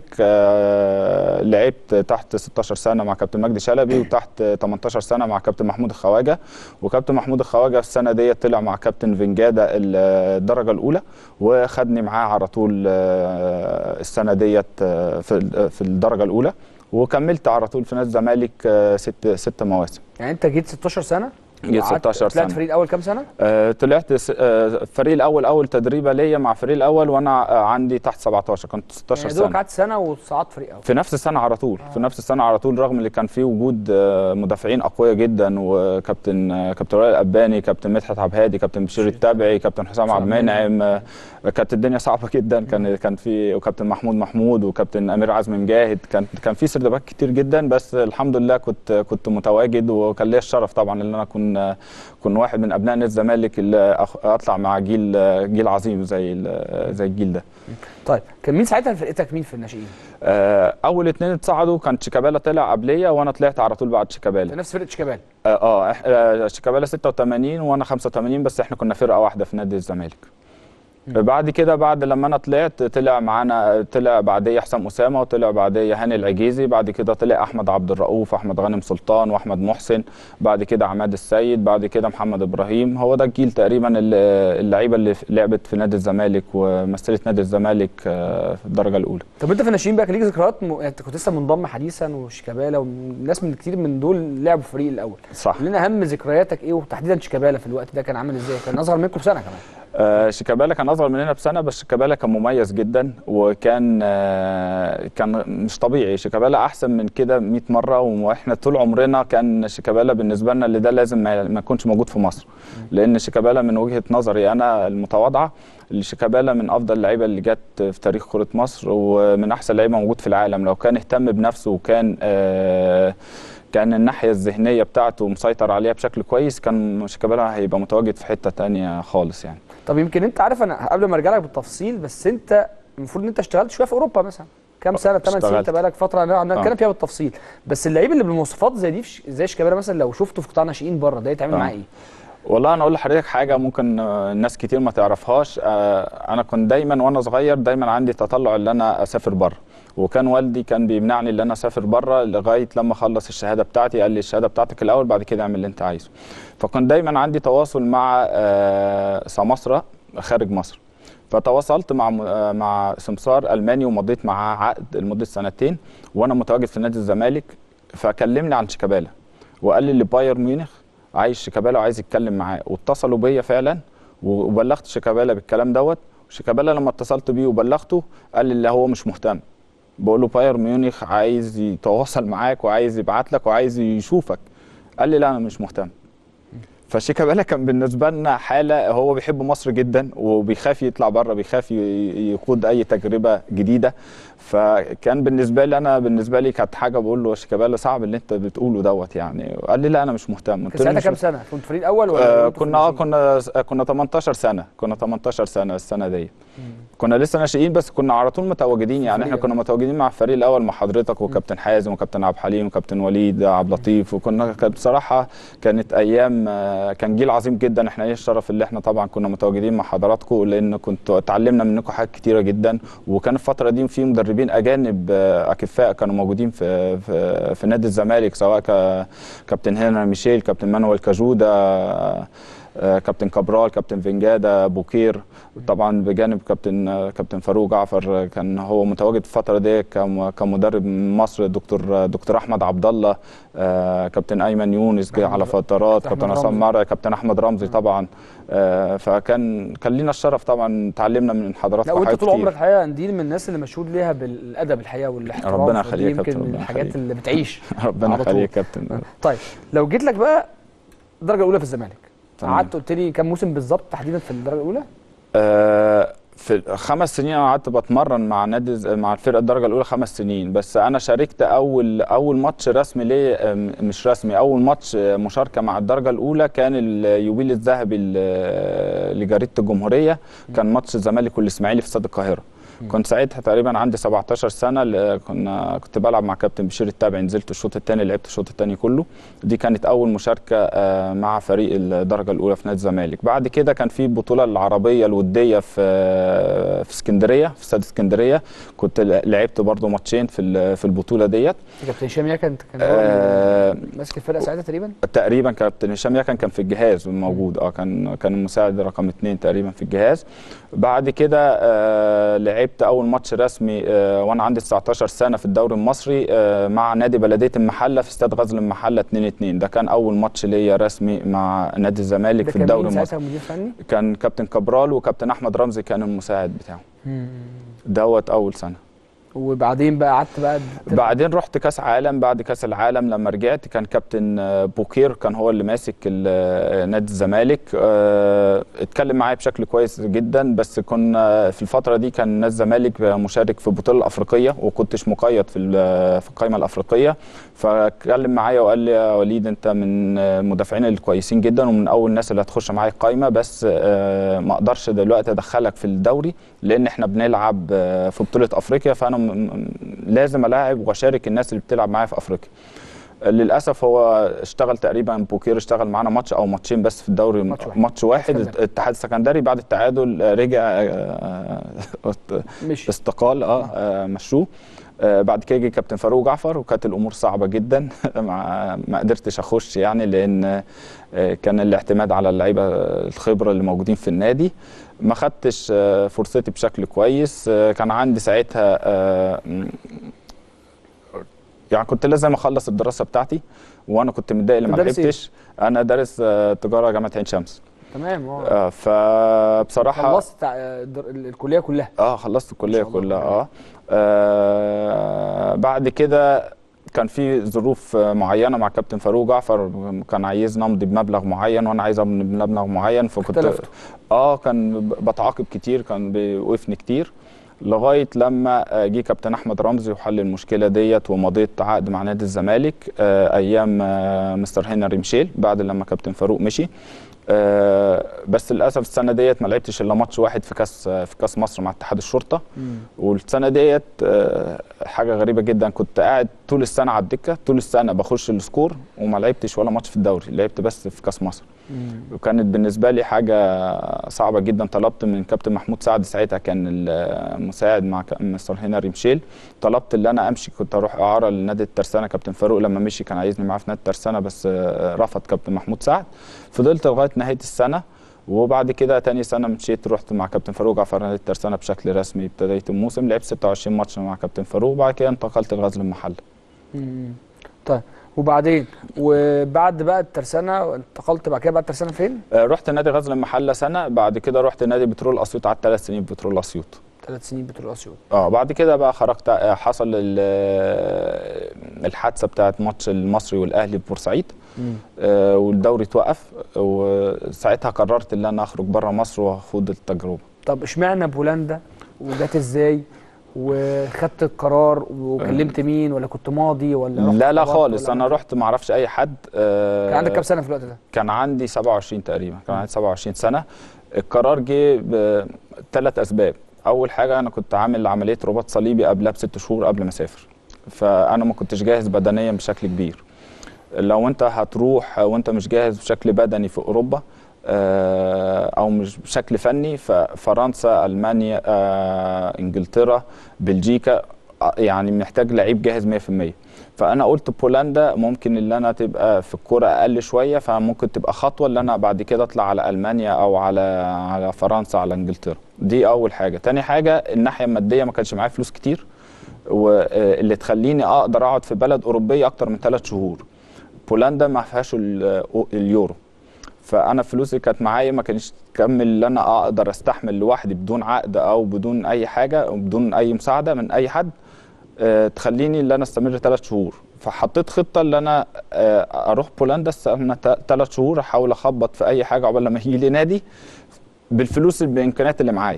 آه لعبت تحت 16 سنه مع كابتن مجدي شلبي وتحت 18 سنه مع كابتن محمود الخواجه وكابتن محمود الخواجه السنه ديت طلع مع كابتن فينجادا الدرجه الاولى وخدني معاه على طول آه السنه ديت آه في في الدرجه الاولى وكملت على طول في نادي الزمالك آه ست ست مواسم يعني انت جيت 16 سنه جيت وقعدت- 16 طلعت سنة. فريق الاول كام سنه آه، طلعت س- آه، الفريق الاول اول تدريبه ليا مع الفريق الاول وانا آه، عندي تحت 17 كنت 16 يعني دوبك سنه قعدت سنه وصعدت فريق اول في نفس السنه على طول في نفس السنه على طول رغم اللي كان فيه وجود آه، مدافعين اقوياء جدا وكابتن آه، كابتن وائل الاباني كابتن مدحت عبد الهادي كابتن بشير التابعي كابتن حسام عبد المنعم آه، كانت الدنيا صعبه جدا كان كان في وكابتن محمود محمود وكابتن امير عزمي مجاهد كان كان في سردباك كتير جدا بس الحمد لله كنت كنت متواجد وكان ليا الشرف طبعا ان انا اكون اكون واحد من ابناء نادي الزمالك اللي أخ- اطلع مع جيل جيل عظيم زي ال- زي الجيل ده طيب كان مين ساعتها فرقتك مين في الناشئين آه، اول اتنين اتصعدوا كان شيكابالا طلع قبليه وانا طلعت على طول بعد في شيكابالا نفس فرقه شيكابالا اه, آه إح- آه، شيكابالا 86 وانا 85 بس احنا كنا فرقه واحده في نادي الزمالك بعد كده بعد لما انا طلعت طلع معانا طلع بعديه حسام اسامه وطلع بعديه هاني العجيزي بعد كده طلع احمد عبد الرؤوف احمد غانم سلطان واحمد محسن بعد كده عماد السيد بعد كده محمد ابراهيم هو ده الجيل تقريبا اللي- اللعيبه اللي لعبت في نادي الزمالك ومثلت نادي الزمالك آه، في الدرجه الاولى طب انت في الناشئين بقى كان ليك ذكريات م... يعني انت كنت لسه منضم حديثا وشيكابالا وناس من كتير من دول لعبوا في الفريق الاول صح لنا اهم ذكرياتك ايه وتحديدا شيكابالا في الوقت ده كان عامل ازاي كان اصغر منكم بسنه كمان آه، شيكابالا كان اصغر مننا بسنه بس شيكابالا كان مميز جدا وكان آه، كان مش طبيعي شيكابالا احسن من كده 100 مره واحنا طول عمرنا كان شيكابالا بالنسبه لنا اللي ده لازم ما ما يكونش موجود في مصر لان شيكابالا من وجهه نظري انا المتواضعه اللي شيكابالا من افضل اللعيبه اللي جت في تاريخ كره مصر ومن احسن لعيبه موجود في العالم لو كان اهتم بنفسه وكان آه كان الناحيه الذهنيه بتاعته مسيطر عليها بشكل كويس كان شيكابالا هيبقى متواجد في حته تانية خالص يعني طب يمكن انت عارف انا قبل ما ارجع لك بالتفصيل بس انت المفروض ان انت اشتغلت شويه في اوروبا مثلا كام سنه 8 سنين اشتغلت. انت بقالك فتره انا آه. هنتكلم فيها بالتفصيل بس اللعيب اللي بالمواصفات زي دي في ش- زي شيكابالا مثلا لو شفته في قطاع ناشئين بره ده يتعمل آه. معاه ايه؟ والله انا اقول لحضرتك حاجه ممكن آه، ناس كتير ما تعرفهاش آه، انا كنت دايما وانا صغير دايما عندي تطلع ان انا اسافر بره وكان والدي كان بيمنعني ان انا اسافر بره لغايه لما اخلص الشهاده بتاعتي قال لي الشهاده بتاعتك الاول بعد كده اعمل اللي انت عايزه فكنت دايما عندي تواصل مع آه، سماسره خارج مصر فتواصلت مع م- آه، مع سمسار الماني ومضيت معاه عقد لمده سنتين وانا متواجد في نادي الزمالك فكلمني عن شيكابالا وقال لي اللي بايرن ميونخ عايز شيكابالا وعايز يتكلم معاه واتصلوا بيا فعلا وبلغت شيكابالا بالكلام دوت شيكابالا لما اتصلت بيه وبلغته قال لي اللي هو مش مهتم بقول له بايرن ميونخ عايز يتواصل معاك وعايز يبعت لك وعايز يشوفك قال لي لا انا مش مهتم فشيكابالا كان بالنسبه لنا حاله هو بيحب مصر جدا وبيخاف يطلع بره بيخاف ي- يخوض اي تجربه جديده فكان بالنسبه لي انا بالنسبه لي كانت حاجه بقول له يا شيكابالا صعب اللي انت بتقوله دوت يعني قال لي لا انا مش مهتم قلت كان له ساعتها مش كام سنه كنت فريق اول ولا آه كنتوا في كنا اه الناشئين؟ كنا كنا 18 سنه كنا 18 سنه السنه دي كنا لسه ناشئين بس كنا على طول متواجدين يعني احنا الفريق. كنا متواجدين مع الفريق الاول مع حضرتك وكابتن حازم وكابتن عبد الحليم وكابتن وليد عبد اللطيف وكنا كانت بصراحه كانت ايام آه، كان جيل عظيم جدا احنا ايه الشرف اللي احنا طبعا كنا متواجدين مع حضراتكم لان كنتوا اتعلمنا منكم حاجات كتيره جدا وكان الفتره دي في مدربين اجانب آه، اكفاء كانوا موجودين في في, في نادي الزمالك سواء ك- كابتن هنا ميشيل كابتن مانويل كاجودا آه، آه، كابتن كابرال كابتن فينجادا بوكير طبعا بجانب كابتن آه، كابتن فاروق جعفر آه، كان هو متواجد في الفتره دي كم- كمدرب مصر دكتور دكتور احمد عبد الله آه، كابتن ايمن يونس جه على فترات أحمد كابتن عصام رمزي. مرعي كابتن احمد رمزي طبعا آه، فكان كان لينا الشرف طبعا اتعلمنا من لا حضراتكم وانت حاجات طول كتير عمرك الحقيقه قنديل من الناس اللي مشهور ليها بالادب الحقيقه والاحترام ربنا فدي يخليك يا يمكن كابتن، من ربنا الحاجات يخليك. اللي بتعيش ربنا على طول. يخليك يا كابتن طيب لو جيت لك بقى الدرجه الاولى في الزمالك تمام. قعدت قلت لي كام موسم بالظبط تحديدا في الدرجه الاولى آه، في خمس سنين انا قعدت بتمرن مع نادي ز- مع الفرقه الدرجه الاولى خمس سنين بس انا شاركت اول اول ماتش رسمي ليه آه، م- مش رسمي اول ماتش آه، مشاركه مع الدرجه الاولى كان اليوبيل الذهبي ل- لجريده الجمهوريه كان ماتش الزمالك والاسماعيلي في استاد القاهره كنت ساعتها تقريبا عندي 17 سنه ل- كنا كنت بلعب مع كابتن بشير التابعي نزلت الشوط الثاني لعبت الشوط الثاني كله دي كانت اول مشاركه آه، مع فريق الدرجه الاولى في نادي الزمالك بعد كده كان في البطوله العربيه الوديه في في اسكندريه في استاد اسكندريه كنت لعبت برضو ماتشين في ال- في البطوله ديت كابتن هشام يا كان كان هو آه، اللي ماسك الفرقه ساعتها تقريبا تقريبا كابتن هشام يكن كان في الجهاز موجود اه كان كان المساعد رقم اثنين تقريبا في الجهاز بعد كده آه لعبت اول ماتش رسمي آه وانا عندي 19 سنه في الدوري المصري آه مع نادي بلديه المحله في استاد غزل المحله 2 2 ده كان اول ماتش ليا رسمي مع نادي الزمالك ده في كان الدوري مين المصري ساعتها مدير فني كان كابتن كابرال وكابتن احمد رمزي كان المساعد بتاعه دوت اول سنه وبعدين بقى قعدت بقى بعدين رحت كاس عالم بعد كاس العالم لما رجعت كان كابتن آه، بوكير كان هو اللي ماسك ال- آه، نادي الزمالك آه، اتكلم معايا بشكل كويس جدا بس كنا في الفتره دي كان نادي الزمالك مشارك في البطوله الافريقيه وكنتش مقيد في ال- في القائمه الافريقيه فاتكلم معايا وقال لي يا وليد انت من المدافعين الكويسين جدا ومن اول الناس اللي هتخش معايا القائمه بس آه، ما اقدرش دلوقتي ادخلك في الدوري لان احنا بنلعب آه، في بطوله افريقيا فانا م- م- لازم الاعب واشارك الناس اللي بتلعب معايا في افريقيا للاسف هو اشتغل تقريبا بوكير اشتغل معانا ماتش او ماتشين بس في الدوري ماتش واحد, ماتش واحد السكندري. الاتحاد السكندري بعد التعادل آه، رجع آه، آه، مشي. استقال اه آه، مشوه آه، بعد كده جه كابتن فاروق جعفر وكانت الامور صعبه جدا مع ما قدرتش اخش يعني لان آه، كان الاعتماد على اللعيبه الخبره اللي موجودين في النادي ما خدتش آه، فرصتي بشكل كويس آه، كان عندي ساعتها آه، م- يعني كنت لازم اخلص الدراسه بتاعتي وانا كنت متضايق اللي ما تدرس إيه؟ لعبتش انا دارس آه، تجاره جامعه عين شمس تمام اه آه، فبصراحه خلصت تع- الدر- الكليه كلها اه خلصت الكليه كلها اه, آه بعد كده كان في ظروف آه، معينه مع كابتن فاروق جعفر كان عايزني امضي بمبلغ معين وانا عايز امضي بمبلغ معين فكنت اختلفتوا. اه كان ب- بتعاقب كتير كان بيوقفني كتير لغايه لما آه، جه كابتن احمد رمزي وحل المشكله ديت ومضيت عقد مع نادي الزمالك آه، ايام آه، مستر هنري ميشيل بعد لما كابتن فاروق مشي آه، بس للاسف السنه ديت ما لعبتش الا ماتش واحد في كاس في كاس مصر مع اتحاد الشرطه والسنه ديت آه، حاجه غريبه جدا كنت قاعد طول السنه على الدكه طول السنه بخش السكور وما لعبتش ولا ماتش في الدوري لعبت بس في كاس مصر وكانت بالنسبه لي حاجه صعبه جدا طلبت من كابتن محمود سعد ساعتها كان المساعد مع ك- مستر هنري مشيل طلبت ان انا امشي كنت اروح اعاره لنادي الترسانه كابتن فاروق لما مشي كان عايزني معاه في نادي الترسانه بس آه، رفض كابتن محمود سعد فضلت لغايه نهايه السنه وبعد كده تاني سنه مشيت رحت مع كابتن فاروق جعفر نادي الترسانه بشكل رسمي ابتديت الموسم لعبت 26 ماتش مع كابتن فاروق وبعد كده انتقلت لغزل المحله مم. طيب وبعدين وبعد بقى الترسانه انتقلت بعد كده بقى الترسانه فين؟ آه، رحت نادي غزل المحله سنه بعد كده رحت نادي بترول اسيوط قعدت ثلاث سنين في بترول اسيوط ثلاث سنين بترول اسيوط اه بعد كده بقى خرجت آه، حصل ال- آه، الحادثه بتاعت ماتش المصري والاهلي في بورسعيد مم. آه، والدوري توقف وساعتها قررت ان انا اخرج بره مصر واخوض التجربه طب اشمعنى بولندا وجات ازاي وخدت القرار وكلمت مين ولا كنت ماضي ولا رحت لا لا خبرت خالص ولا انا رحت ما اعرفش اي حد آه، كان عندك كام سنه في الوقت ده كان عندي 27 تقريبا كان عندي 27 سنه القرار جه بثلاث اسباب اول حاجه انا كنت عامل عمليه رباط صليبي قبلها بست شهور قبل ما اسافر فانا ما كنتش جاهز بدنيا بشكل كبير لو انت هتروح وانت مش جاهز بشكل بدني في اوروبا آه، او مش بشكل فني ففرنسا المانيا آه، انجلترا بلجيكا آه، يعني محتاج لعيب جاهز 100% فانا قلت بولندا ممكن اللي انا تبقى في الكوره اقل شويه فممكن تبقى خطوه اللي انا بعد كده اطلع على المانيا او على على فرنسا على انجلترا دي اول حاجه تاني حاجه الناحيه الماديه ما كانش معايا فلوس كتير واللي تخليني اقدر اقعد في بلد اوروبيه اكتر من ثلاث شهور بولندا ما فيهاش ال- اليورو فانا فلوسي كانت معايا ما كانش تكمل ان انا اقدر استحمل لوحدي بدون عقد او بدون اي حاجه او بدون اي مساعده من اي حد آه، تخليني ان انا استمر ثلاث شهور فحطيت خطه ان انا آه، اروح بولندا استنى ثلاث شهور احاول اخبط في اي حاجه عقبال لما يجي لي نادي بالفلوس بالامكانيات اللي معايا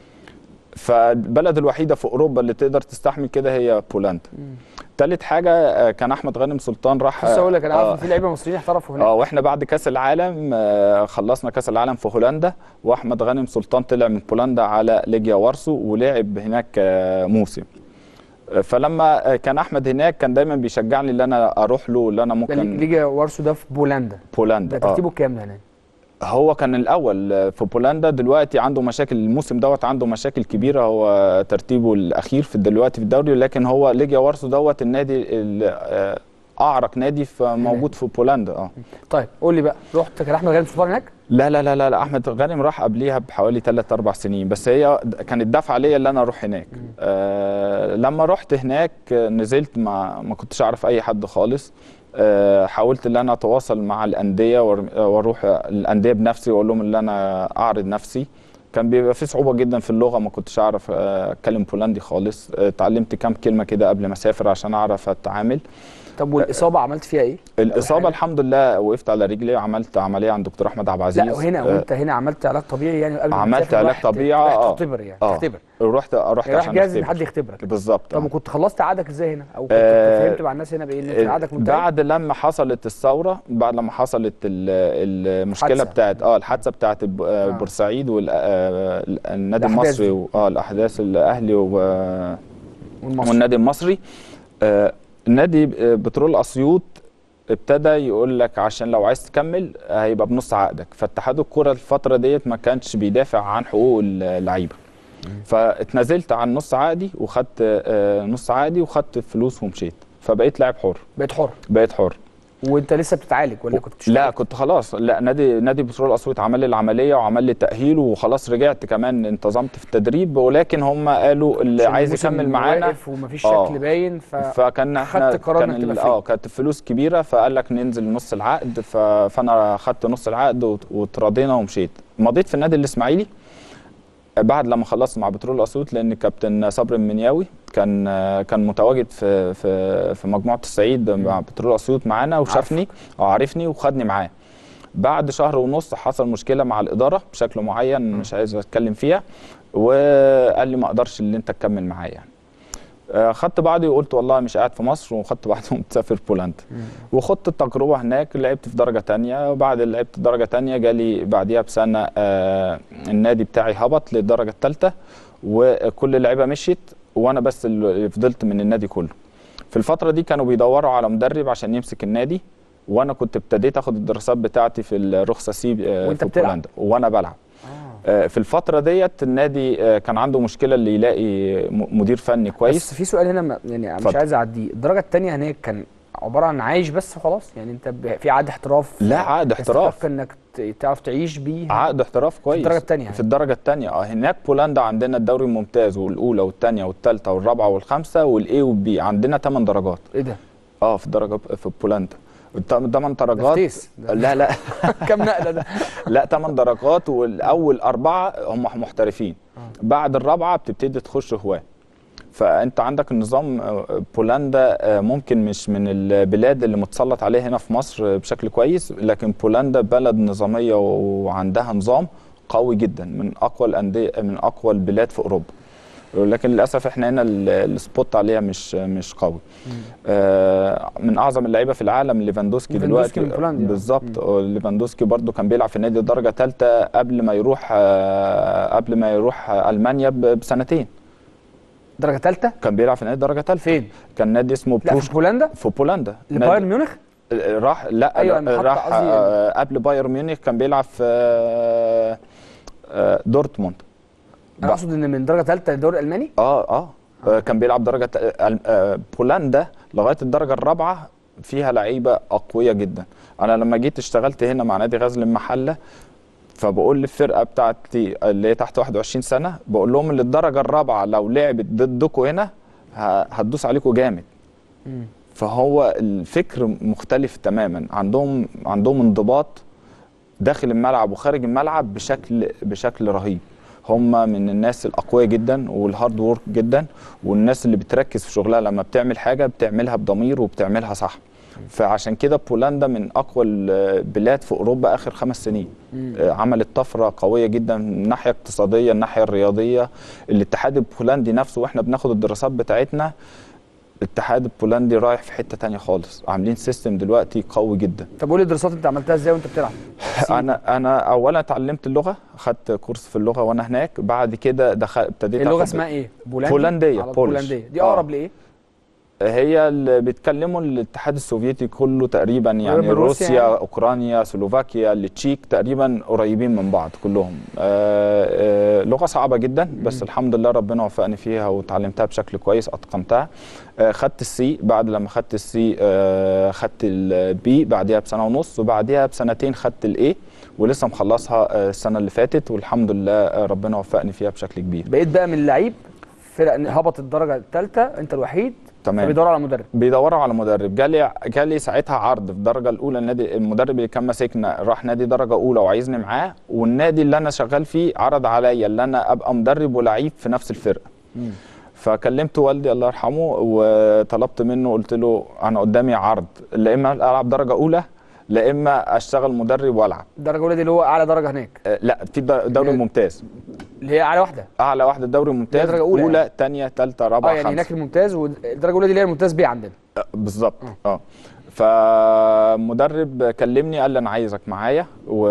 فالبلد الوحيده في اوروبا اللي تقدر تستحمل كده هي بولندا تالت حاجه آه، كان احمد غانم سلطان راح بس اقول لك انا عارف آه، ان في لعيبه مصريين احترفوا هناك اه واحنا بعد كاس العالم آه، خلصنا كاس العالم في هولندا واحمد غانم سلطان طلع من بولندا على ليجيا وارسو ولعب هناك آه، موسم آه، فلما آه، كان احمد هناك كان دايما بيشجعني ان انا اروح له اللي انا ده ممكن ليجا وارسو ده في بولندا بولندا ده آه. ترتيبه كام ده هناك هو كان الاول آه، في بولندا دلوقتي عنده مشاكل الموسم دوت عنده مشاكل كبيره هو ترتيبه الاخير في دلوقتي في الدوري لكن هو ليجيا وارسو دوت النادي ال- آه، اعرق نادي في- موجود في بولندا اه طيب قول لي بقى رحت كان احمد غانم سلطان هناك لا لا لا لا, لا احمد غانم راح قبليها بحوالي 3 4 سنين بس هي د- كانت دافعه ليا ان انا اروح هناك آه لما رحت هناك آه، نزلت ما ما كنتش اعرف اي حد خالص آه حاولت ان انا اتواصل مع الانديه وأر- واروح الانديه بنفسي واقول لهم ان انا اعرض نفسي كان بيبقى في صعوبه جدا في اللغه ما كنتش اعرف آه، اتكلم بولندي خالص آه، اتعلمت كام كلمه كده قبل ما اسافر عشان اعرف اتعامل طب والاصابه عملت فيها ايه الاصابه الحمد لله وقفت على رجلي وعملت عمليه عند دكتور احمد عبد العزيز لا وهنا آه، وانت هنا عملت علاج طبيعي يعني قبل ما عملت تسافر علاج رحت- طبيعي رحت اه تختبر يعني اه تختبر رحت رحت يعني راح عشان جاهز ان أختبر. حد يختبرك بالظبط طب آه. وكنت خلصت عقدك ازاي هنا او كنت آه، فهمت مع الناس هنا بايه ان انت عقدك منتهي بعد لما حصلت الثوره بعد لما حصلت ال- المشكله حادثة. بتاعت اه الحادثه بتاعت ب- آه، بورسعيد والنادي الأحداث المصري دي. و- اه الاحداث الاهلي و- والمصري. والنادي المصري آه، نادي آه، بترول اسيوط ابتدى يقول لك عشان لو عايز تكمل آه، هيبقى بنص عقدك فاتحاد الكره الفتره ديت ما كانش بيدافع عن حقوق اللعيبه فاتنازلت عن نص عقدي وخدت آه، نص عقدي وخدت فلوس ومشيت فبقيت لاعب حر بقيت حر بقيت حر وانت لسه بتتعالج ولا كنت لا كنت خلاص لا نادي نادي بترول اسيوط عمل لي العمليه وعمل لي تاهيل وخلاص رجعت كمان انتظمت في التدريب ولكن هم قالوا اللي عشان عايز الموسم يكمل معانا واقف ومفيش آه. شكل باين ف فكان احنا خدت قرار كان انك تبقى ال- فري. اه كانت الفلوس كبيره فقال لك ننزل نص العقد ف... فانا خدت نص العقد وت- وتراضينا ومشيت مضيت في النادي الاسماعيلي بعد لما خلصت مع بترول اسيوط لان كابتن صبري المنياوي كان كان متواجد في في في مجموعه الصعيد مع بترول اسيوط معانا وشافني وعرفني وخدني معاه بعد شهر ونص حصل مشكله مع الاداره بشكل معين مش عايز اتكلم فيها وقال لي ما اقدرش اللي انت تكمل معايا يعني آه، خدت بعضي وقلت والله مش قاعد في مصر وخدت بعضي ومسافر بولندا وخدت التجربه هناك لعبت في درجه تانية وبعد اللي لعبت درجه تانية جالي بعديها بسنه آه النادي بتاعي هبط للدرجه الثالثه وكل اللعيبه مشيت وانا بس اللي فضلت من النادي كله في الفتره دي كانوا بيدوروا على مدرب عشان يمسك النادي وانا كنت ابتديت اخد الدراسات بتاعتي في الرخصه سي آه، وأنت في بتلعب؟ بولندا وانا بلعب آه، في الفتره ديت النادي آه، كان عنده مشكله اللي يلاقي م- مدير فني كويس بس في سؤال هنا ما- يعني مش اتفضل. عايز اعديه الدرجه الثانيه هناك كان عباره عن عايش بس وخلاص يعني انت ب- في عقد احتراف لا، عقد احتراف. يستحق انك ت- تعرف تعيش بيه عقد احتراف كويس الدرجة التانية يعني. في الدرجه الثانيه اه هناك بولندا عندنا الدوري الممتاز والاولى والثانيه والثالثه والرابعه والخامسه والاي والبي عندنا 8 درجات ايه ده اه في درجه في بولندا 8 درجات فتيس. ده- لا لا كام نقله ده لا 8 درجات والاول اربعه هم محترفين بعد الرابعه بتبتدي تخش هواه فانت عندك النظام آه، بولندا آه، ممكن مش من البلاد اللي متسلط عليها هنا في مصر آه، بشكل كويس لكن بولندا بلد نظاميه وعندها نظام قوي جدا من اقوى الانديه من اقوى البلاد في اوروبا لكن للاسف احنا هنا ال- السبوت عليها مش مش قوي آه، من اعظم اللعيبه في العالم ليفاندوسكي ليفاندوسكي دلوقتي من بولندا. بالظبط آه، ليفاندوسكي برضو كان بيلعب في نادي درجه ثالثه قبل ما يروح آه، قبل ما يروح آه، المانيا ب- بسنتين درجه ثالثه كان بيلعب في نادي درجه ثالثه فين كان نادي اسمه لا بروش في بولندا في بولندا لبايرن نادي- ميونخ آه، راح لا أيوة، أيوة أنا راح حتى قصدي- آه، قبل بايرن ميونخ كان بيلعب في آه، آه، دورتموند انا اقصد ان من درجه ثالثه للدوري الالماني اه اه آه، كان بيلعب درجه ت- آه، آه، بولندا لغايه الدرجه الرابعه فيها لعيبه اقوياء جدا انا لما جيت اشتغلت هنا مع نادي غزل المحله فبقول للفرقه بتاعتي اللي هي تحت 21 سنه بقول لهم اللي الدرجه الرابعه لو لعبت ضدكم هنا ه- هتدوس عليكم جامد فهو الفكر مختلف تماما عندهم عندهم انضباط داخل الملعب وخارج الملعب بشكل بشكل رهيب هم من الناس الاقوياء جدا والهارد وورك جدا والناس اللي بتركز في شغلها لما بتعمل حاجه بتعملها بضمير وبتعملها صح فعشان كده بولندا من اقوى البلاد في اوروبا اخر خمس سنين مم. آه، عملت طفره قويه جدا من الناحيه الاقتصاديه الناحيه الرياضيه الاتحاد البولندي نفسه واحنا بناخد الدراسات بتاعتنا الاتحاد البولندي رايح في حته تانية خالص عاملين سيستم دلوقتي قوي جدا طب قول لي الدراسات انت عملتها ازاي وانت بتلعب انا انا اولا اتعلمت اللغه خدت كورس في اللغه وانا هناك بعد كده دخل ابتديت اللغه آخد- اسمها ايه بولندي بولنديه على بولش. بولنديه دي آه. اقرب لايه هي اللي بيتكلموا الاتحاد السوفيتي كله تقريبا يعني من روسيا روسيا يعني؟ اوكرانيا سلوفاكيا التشيك تقريبا قريبين من بعض كلهم آه، آه، لغه صعبه جدا بس الحمد لله ربنا وفقني فيها وتعلمتها بشكل كويس اتقنتها آه، خدت السي بعد لما خدت السي آه، خدت البي بعديها بسنه ونص وبعديها بسنتين خدت الاي ولسه مخلصها آه، السنه اللي فاتت والحمد لله آه، ربنا وفقني فيها بشكل كبير بقيت بقى من لعيب فرق هبط الدرجه الثالثه انت الوحيد تمام فبيدوروا على مدرب بيدوروا على مدرب جالي جالي ساعتها عرض في الدرجه الاولى النادي المدرب اللي كان ماسكنا راح نادي درجه اولى وعايزني معاه والنادي اللي انا شغال فيه عرض عليا ان انا ابقى مدرب ولعيب في نفس الفرقه فكلمت والدي الله يرحمه وطلبت منه قلت له انا قدامي عرض لا اما العب درجه اولى لا اما اشتغل مدرب والعب الدرجه الاولى دي اللي هو اعلى درجه هناك آه، لا في الد- الدوري الممتاز اللي هي اعلى واحده اعلى واحده الدوري الممتاز درجة أولى اولى يعني. ثانيه ثالثه رابعه اه يعني خمسه هناك الممتاز والدرجه الاولى دي اللي هي الممتاز بي عندنا آه، بالظبط اه فمدرب كلمني قال لي انا عايزك معايا و...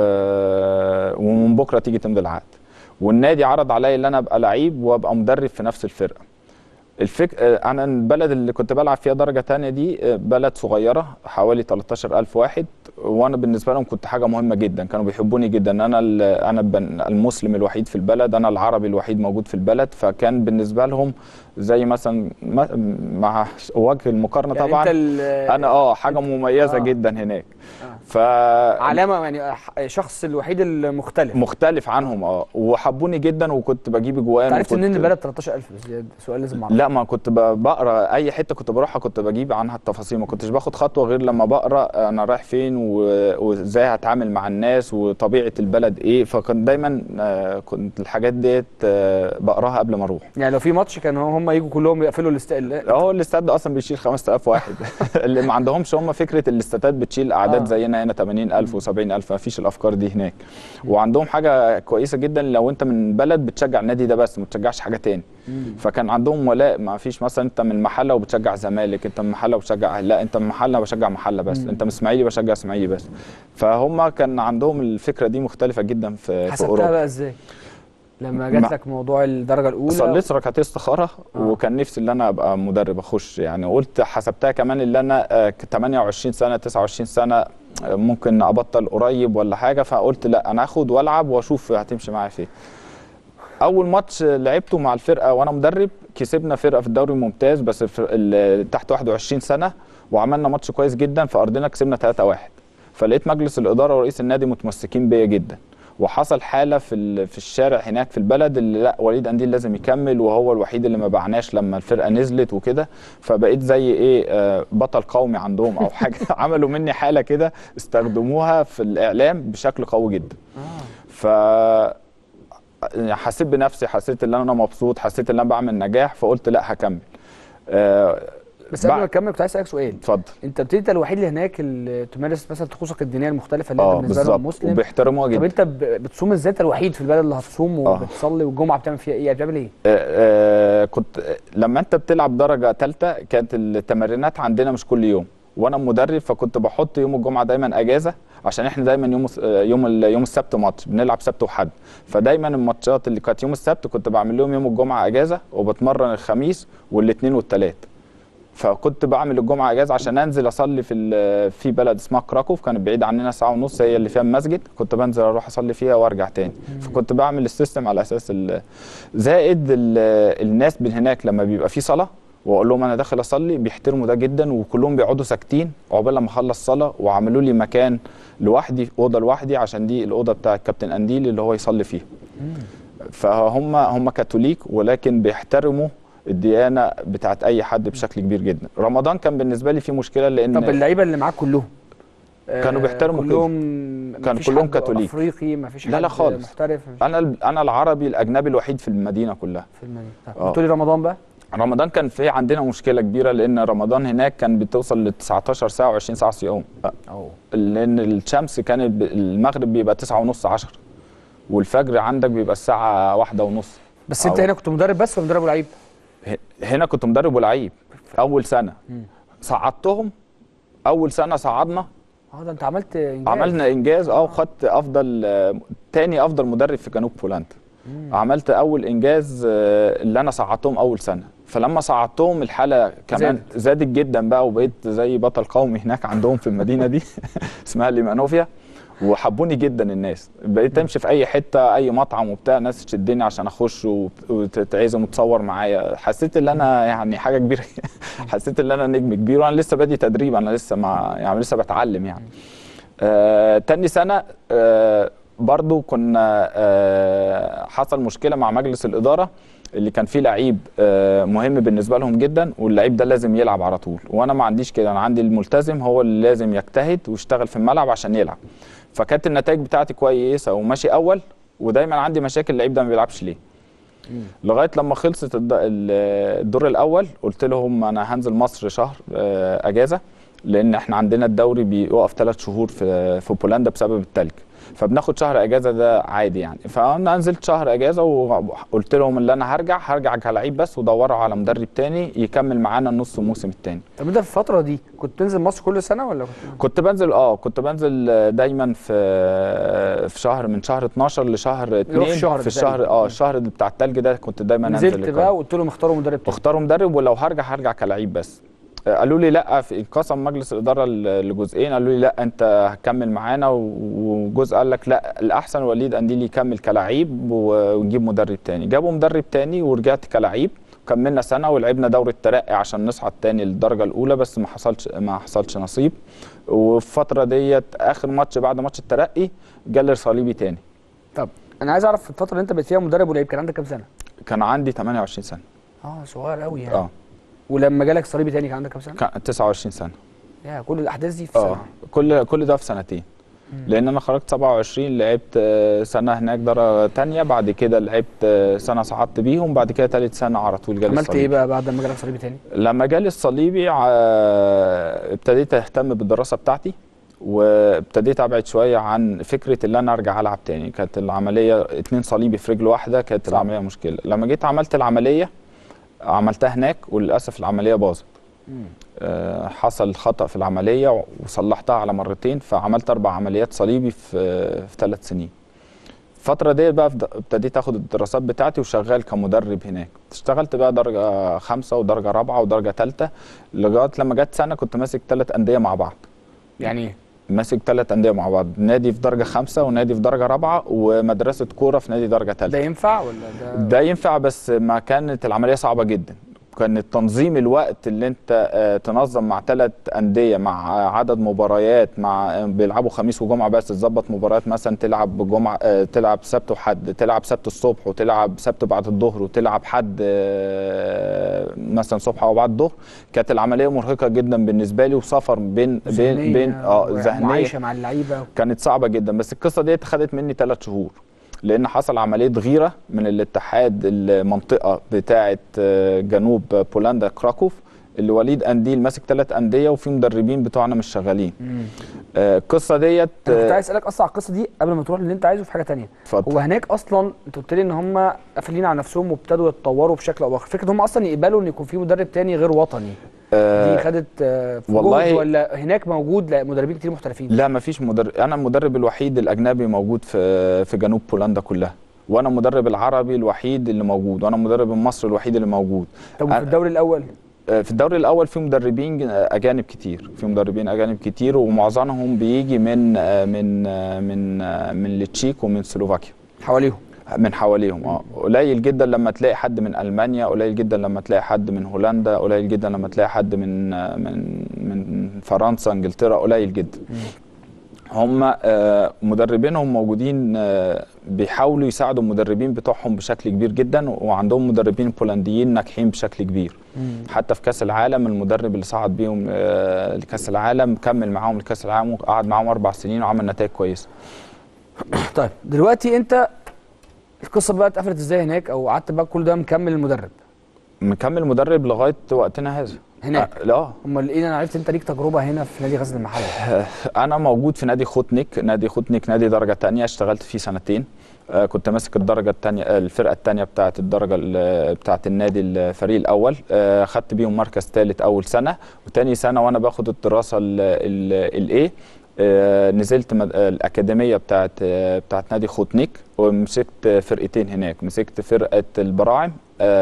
ومن بكره تيجي تمضي العقد والنادي عرض عليا ان انا ابقى لعيب وابقى مدرب في نفس الفرقه الفك... آه، انا البلد اللي كنت بلعب فيها درجه تانية دي آه، بلد صغيره حوالي 13000 واحد وانا بالنسبه لهم كنت حاجه مهمه جدا كانوا بيحبوني جدا انا ال... انا بن... المسلم الوحيد في البلد انا العربي الوحيد موجود في البل فكان بالنسبه لهم زي مثلا ما- مع وجه المقارنه يعني طبعا انت ال- انا اه حاجه مميزه آه. جدا هناك ف علامه يعني شخص الوحيد المختلف مختلف عنهم اه وحبوني جدا وكنت بجيب اجوان انت عرفت وكنت- منين البلد 13000 بس ده سؤال لازم اعرفه لا ما كنت ب- بقرا اي حته كنت بروحها كنت بجيب عنها التفاصيل ما كنتش باخد خطوه غير لما بقرا انا رايح فين و- وازاي هتعامل مع الناس وطبيعه البلد ايه فكنت دايما آه، كنت الحاجات ديت آه، بقراها قبل ما اروح يعني لو في ماتش كانوا هم يجوا كلهم يقفلوا الاستاد هو الاستاد ده اصلا بيشيل 5000 واحد اللي ما عندهمش هم فكره الاستادات بتشيل اعداد آه. زينا هنا 80000 و70000 ما فيش الافكار دي هناك وعندهم حاجه كويسه جدا لو انت من بلد بتشجع النادي ده بس ما بتشجعش حاجه تاني فكان عندهم ولاء ما فيش مثلا انت من محله وبتشجع زمالك انت من محله وبتشجع لا انت من محله بشجع محله بس مم. انت من اسماعيلي بشجع اسماعيلي بس فهم كان عندهم الفكره دي مختلفه جدا في, في حسبتها اوروبا بقى ازاي لما جات مع- لك موضوع الدرجه الاولى صليت ركعتين استخاره وكان نفسي ان انا ابقى مدرب اخش يعني قلت حسبتها كمان ان انا آه، ك- 28 سنه 29 سنه آه، ممكن ابطل قريب ولا حاجه فقلت لا انا اخد والعب واشوف هتمشي معايا فين اول ماتش لعبته مع الفرقه وانا مدرب كسبنا فرقه في الدوري الممتاز بس في ال- تحت 21 سنه وعملنا ماتش كويس جدا في ارضنا كسبنا 3-1 فلقيت مجلس الاداره ورئيس النادي متمسكين بيا جدا وحصل حاله في ال- في الشارع هناك في البلد اللي لا وليد انديل لازم يكمل وهو الوحيد اللي ما بعناش لما الفرقه نزلت وكده فبقيت زي ايه آه، بطل قومي عندهم او حاجه عملوا مني حاله كده استخدموها في الاعلام بشكل قوي جدا ف حسيت بنفسي حسيت ان انا مبسوط حسيت ان انا بعمل نجاح فقلت لا هكمل آه، بس قبل ما بعد- تكمل كنت عايز اسالك سؤال اتفضل انت بتبتدي انت الوحيد اللي هناك اللي تمارس مثلا طقوسك الدينيه المختلفه اللي اه انت بالنسبه لهم بالظبط مسلم وبيحترموها طب جدا انت ب- بتصوم ازاي انت الوحيد في البلد اللي هتصوم آه. وبتصلي والجمعه بتعمل فيها ايه بتعمل ايه؟ آه، آه، كنت لما انت بتلعب درجه ثالثه كانت التمرينات عندنا مش كل يوم وانا مدرب فكنت بحط يوم الجمعه دايما اجازه عشان احنا دايما يوم الس- آه، يوم ال- يوم السبت ماتش بنلعب سبت وحد فدايما الماتشات اللي كانت يوم السبت كنت بعمل لهم يوم الجمعه اجازه وبتمرن الخميس والاثنين والثلاث فكنت بعمل الجمعه اجازه عشان انزل اصلي في ال- في بلد اسمها كراكوف كانت بعيد عننا ساعه ونص هي اللي فيها المسجد كنت بنزل اروح اصلي فيها وارجع تاني فكنت بعمل السيستم على اساس ال- زائد ال- الناس من هناك لما بيبقى في صلاه واقول لهم انا داخل اصلي بيحترموا ده جدا وكلهم بيقعدوا ساكتين عقبال لما اخلص صلاه وعملوا لي مكان لوحدي اوضه لوحدي عشان دي الاوضه بتاع الكابتن انديل اللي هو يصلي فيها فهم هم كاثوليك ولكن بيحترموا الديانه بتاعت اي حد بشكل كبير جدا رمضان كان بالنسبه لي فيه مشكله لان طب اللعيبه اللي معاك كلهم كانوا آه، بيحترموا كده. كلهم كانوا مفيش كلهم حد كاثوليك. افريقي مفيش لا لا حد خالص. محترف انا ال- انا العربي الاجنبي الوحيد في المدينه كلها في المدينه آه. قلت لي رمضان بقى رمضان كان في عندنا مشكله كبيره لان رمضان هناك كان بتوصل ل 19 ساعه و20 ساعه صيام أوه. لان الشمس كانت ب- المغرب بيبقى 9 ونص 10 والفجر عندك بيبقى الساعه واحدة ونص بس انت أو- هنا كنت مدرب بس ولا مدرب ولعيب؟ ه- هنا كنت مدرب ولعيب اول سنه صعدتهم اول سنه صعدنا اه ده انت عملت انجاز عملنا انجاز اه وخدت افضل آه، تاني افضل مدرب في جنوب بولندا عملت اول انجاز آه، اللي انا صعدتهم اول سنه فلما صعدتهم الحاله كمان زادت. زادت جدا بقى وبقيت زي بطل قومي هناك عندهم في المدينه دي اسمها ليمانوفيا وحبوني جدا الناس بقيت امشي في اي حته اي مطعم وبتاع ناس تشدني عشان اخش وت- وتتعزم وتصور معايا حسيت ان انا يعني حاجه كبيره حسيت ان انا نجم كبير وانا لسه بادي تدريب انا لسه ما يعني لسه بتعلم يعني آه تاني سنه آه برضو كنا آه حصل مشكله مع مجلس الاداره اللي كان فيه لعيب آه مهم بالنسبه لهم جدا واللعيب ده لازم يلعب على طول وانا ما عنديش كده انا عندي الملتزم هو اللي لازم يجتهد ويشتغل في الملعب عشان يلعب فكانت النتائج بتاعتي كويسه وماشي اول ودايما عندي مشاكل اللعيب ده ما بيلعبش ليه لغايه لما خلصت الد- ال- الدور الاول قلت لهم انا هنزل مصر شهر آه، اجازه لان احنا عندنا الدوري بيوقف ثلاث شهور في في بولندا بسبب التلج فبناخد شهر اجازه ده عادي يعني فانا نزلت شهر اجازه وقلت لهم ان انا هرجع هرجع كلعيب بس ودوروا على مدرب تاني يكمل معانا النص الموسم التاني طب انت في الفتره دي كنت تنزل مصر كل سنه ولا كنت كنت بنزل اه كنت بنزل دايما في في شهر من شهر 12 لشهر 2 في شهر في ده الشهر تقريبا. اه الشهر بتاع التلج ده كنت دايما انزل نزلت القاهرة. بقى وقلت لهم اختاروا مدرب تاني اختاروا مدرب ولو هرجع هرجع كلعيب بس آه، قالوا لي لا في انقسم مجلس الاداره ل- لجزئين قالوا لي لا انت هتكمل معانا و- وجزء قال لك لا الاحسن وليد انديل يكمل كلعيب و- ونجيب مدرب تاني جابوا مدرب تاني ورجعت كلعيب كملنا سنه ولعبنا دوري الترقي عشان نصعد تاني للدرجه الاولى بس ما حصلش ما حصلش نصيب وفي الفتره ديت اخر ماتش بعد ماتش الترقي جالي صليبي تاني طب انا عايز اعرف في الفتره اللي انت بقيت فيها مدرب ولعيب كان عندك كام سنه؟ كان عندي 28 سنه اه صغير قوي يعني اه ولما جالك صليبي تاني كان عندك كام سنه؟ كان 29 سنه يا كل الاحداث دي في اه سنه كل كل ده في سنتين لان انا خرجت 27 لعبت آه، سنه هناك درجه تانية بعد كده لعبت آه، سنه صعدت بيهم بعد كده تالت سنه على طول جالي عملت الصليبي. ايه بقى بعد ما جالك صليبي تاني؟ لما جالي الصليبي ع- ابتديت اهتم بالدراسه بتاعتي وابتديت ابعد شويه عن فكره ان انا ارجع العب تاني كانت العمليه اتنين صليبي في رجل واحده كانت العمليه مشكله لما جيت عملت العمليه عملتها هناك وللاسف العمليه باظت آه، حصل خطأ في العملية وصلحتها على مرتين فعملت أربع عمليات صليبي في في ثلاث سنين. الفترة دي بقى فد- ابتديت اخد الدراسات بتاعتي وشغال كمدرب هناك. اشتغلت بقى درجة خمسة ودرجة رابعة ودرجة ثالثة لغاية لما جت سنة كنت ماسك ثلاث أندية مع بعض. يعني ايه؟ ماسك ثلاث أندية مع بعض، نادي في درجة خمسة ونادي في درجة رابعة ومدرسة كورة في نادي درجة ثالثة. ده ينفع ولا ده ده ينفع بس ما كانت العمليه صعبه جدا كان تنظيم الوقت اللي انت آه، تنظم مع ثلاث انديه مع آه، عدد مباريات مع آه، بيلعبوا خميس وجمعه بس تظبط مباريات مثلا تلعب جمعه آه، تلعب سبت وحد تلعب سبت الصبح وتلعب سبت بعد الظهر وتلعب حد آه، مثلا صبح او بعد الظهر كانت العمليه مرهقه جدا بالنسبه لي وسفر بين بين بين اه ذهنيه وعايشه مع اللعيبه كانت صعبه جدا بس القصه دي خدت مني ثلاث شهور لان حصل عمليه غيره من الاتحاد المنطقه بتاعه آه، جنوب بولندا كراكوف اللي وليد انديل ماسك ثلاث انديه وفي مدربين بتوعنا مش شغالين آه، القصه ديت انا كنت آه، عايز اسالك اصلا على القصه دي قبل ما تروح للي انت عايزه في حاجه تانية اتفضل. هو هناك اصلا انت قلت لي ان هم قافلين على نفسهم وابتدوا يتطوروا بشكل او باخر فكره ان هم اصلا يقبلوا ان يكون في مدرب تاني غير وطني آه، دي خدت آه، في والله- جهد ولا هناك موجود لا مدربين كتير محترفين لا ما فيش مدرب انا المدرب الوحيد الاجنبي موجود في في جنوب بولندا كلها وانا المدرب العربي الوحيد اللي موجود وانا المدرب المصري الوحيد اللي موجود طب وفي أنا- الدوري الاول آه، في الدوري الاول في مدربين اجانب كتير في مدربين اجانب كتير ومعظمهم بيجي من آه، من آه، من آه، من التشيك ومن سلوفاكيا حواليهم من حواليهم اه قليل جدا لما تلاقي حد من المانيا قليل جدا لما تلاقي حد من هولندا قليل جدا لما تلاقي حد من آه، من من فرنسا انجلترا قليل جدا هم آه، مدربينهم موجودين آه، بيحاولوا يساعدوا المدربين بتوعهم بشكل كبير جدا وعندهم مدربين بولنديين ناجحين بشكل كبير حتى في كاس العالم المدرب اللي صعد بيهم آه، لكاس العالم كمل معاهم لكاس العالم وقعد معاهم اربع سنين وعمل نتائج كويسه طيب دلوقتي انت القصه بقى اتقفلت ازاي هناك او قعدت بقى كل ده مكمل المدرب مكمل مدرب لغايه وقتنا هذا هناك آه، لا امال ايه انا عرفت انت ليك تجربه هنا في نادي غزل المحله انا موجود في نادي خوتنيك نادي خوتنيك نادي درجه تانية اشتغلت فيه سنتين آه، كنت ماسك الدرجه الثانيه الفرقه الثانيه بتاعه الدرجه ال- بتاعه النادي الفريق الاول آه، خدت بيهم مركز ثالث اول سنه وتاني سنه وانا باخد الدراسه الايه نزلت مد- آه، الاكاديميه بتاعه آه، بتاعه نادي خوتنيك ومسكت فرقتين هناك مسكت فرقه البراعم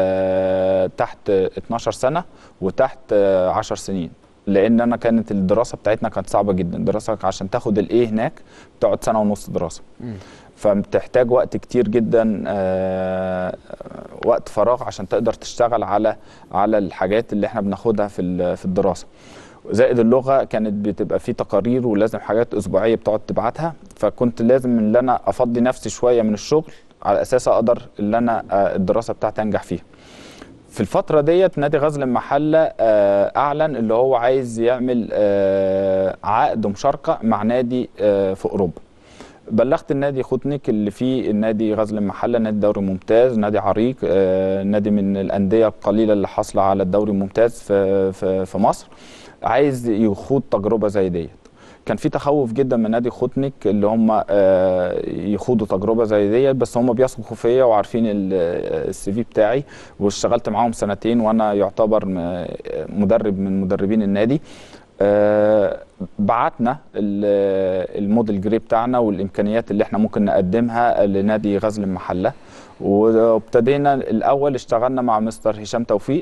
آه، تحت 12 سنه وتحت آه، 10 سنين لان انا كانت الدراسه بتاعتنا كانت صعبه جدا الدراسه عشان تاخد الايه هناك بتقعد سنه ونص دراسه فبتحتاج وقت كتير جدا آه، وقت فراغ عشان تقدر تشتغل على على الحاجات اللي احنا بناخدها في ال- في الدراسه زائد اللغه كانت بتبقى في تقارير ولازم حاجات اسبوعيه بتقعد تبعتها فكنت لازم ان انا افضي نفسي شويه من الشغل على اساس اقدر ان انا آه، الدراسه بتاعتي انجح فيها في الفترة ديت نادي غزل المحلة آه، أعلن اللي هو عايز يعمل آه، عقد مشاركة مع نادي آه، في أوروبا بلغت النادي خوتنيك اللي فيه النادي غزل المحلة نادي دوري ممتاز نادي عريق آه، نادي من الأندية القليلة اللي حاصلة على الدوري الممتاز في, في, في مصر عايز يخوض تجربة زي ديت كان في تخوف جدا من نادي خوتنيك اللي هم آه، يخوضوا تجربه زي ديت بس هم بيثقوا فيا وعارفين السي في بتاعي واشتغلت معاهم سنتين وانا يعتبر م- مدرب من مدربين النادي آه، بعتنا ال- الموديل جري بتاعنا والامكانيات اللي احنا ممكن نقدمها لنادي غزل المحله وابتدينا الاول اشتغلنا مع مستر هشام توفيق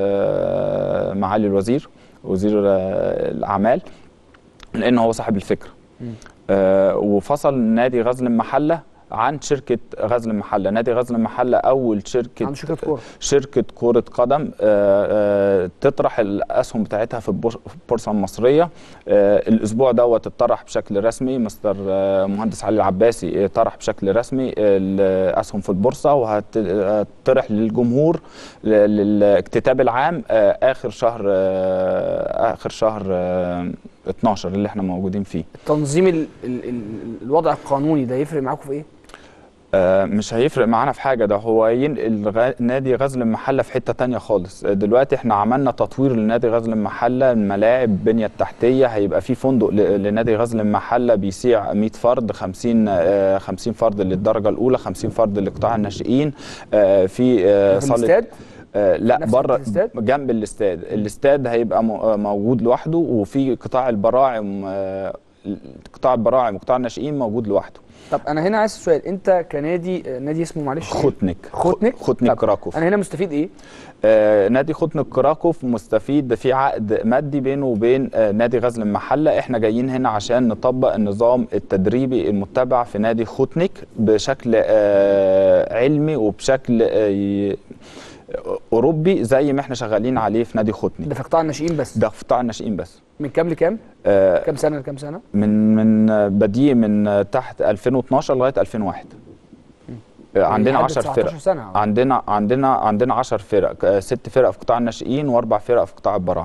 آه، معالي الوزير وزير آه، الاعمال لان هو صاحب الفكره آه، وفصل نادي غزل المحله عن شركه غزل المحله نادي غزل المحله اول شركه عنده شركة كورة. شركه كره قدم آه، آه، تطرح الاسهم بتاعتها في البور- في البورصه المصريه آه، الاسبوع دوت اتطرح بشكل رسمي مستر آه، مهندس علي العباسي آه، طرح بشكل رسمي الاسهم في البورصه وهتطرح للجمهور ل- للاكتتاب العام آه، اخر شهر آه، اخر شهر آه، 12 اللي احنا موجودين فيه التنظيم ال ال ال الوضع القانوني ده يفرق معاكم في ايه؟ آه، مش هيفرق معانا في حاجه ده هو ينقل غ- نادي غزل المحله في حته تانية خالص آه، دلوقتي احنا عملنا تطوير لنادي غزل المحله الملاعب البنيه التحتيه هيبقى في فندق ل- لنادي غزل المحله بيسيع 100 فرد 50 آه، 50 فرد للدرجه الاولى 50 فرد لقطاع الناشئين آه، في آه، في صاله الاستاد؟ آه لا نفس بره الاستاد؟ جنب الاستاد الاستاد هيبقى م- آه، موجود لوحده وفي قطاع البراعم آه، قطاع البراعم وقطاع الناشئين موجود لوحده طب انا هنا عايز سؤال انت كنادي آه، نادي اسمه معلش إيه؟ خوتنيك خوتنيك خوتنيك طب كراكوف انا هنا مستفيد ايه؟ آه نادي خوتنيك كراكوف مستفيد في عقد مادي بينه وبين آه نادي غزل المحله احنا جايين هنا عشان نطبق النظام التدريبي المتبع في نادي خوتنيك بشكل آه علمي وبشكل آه ي- اوروبي زي ما احنا شغالين عليه في نادي خوتنيك ده في قطاع الناشئين بس ده في قطاع الناشئين بس من كام لكام؟ آه كام سنه لكام سنه؟ من من آه، بديه من آه، تحت 2012 لغايه 2001 آه، عندنا لحد 10 19 فرق سنة. عندنا عندنا عندنا 10 فرق آه، ست فرق في قطاع الناشئين واربع فرق في قطاع البراعم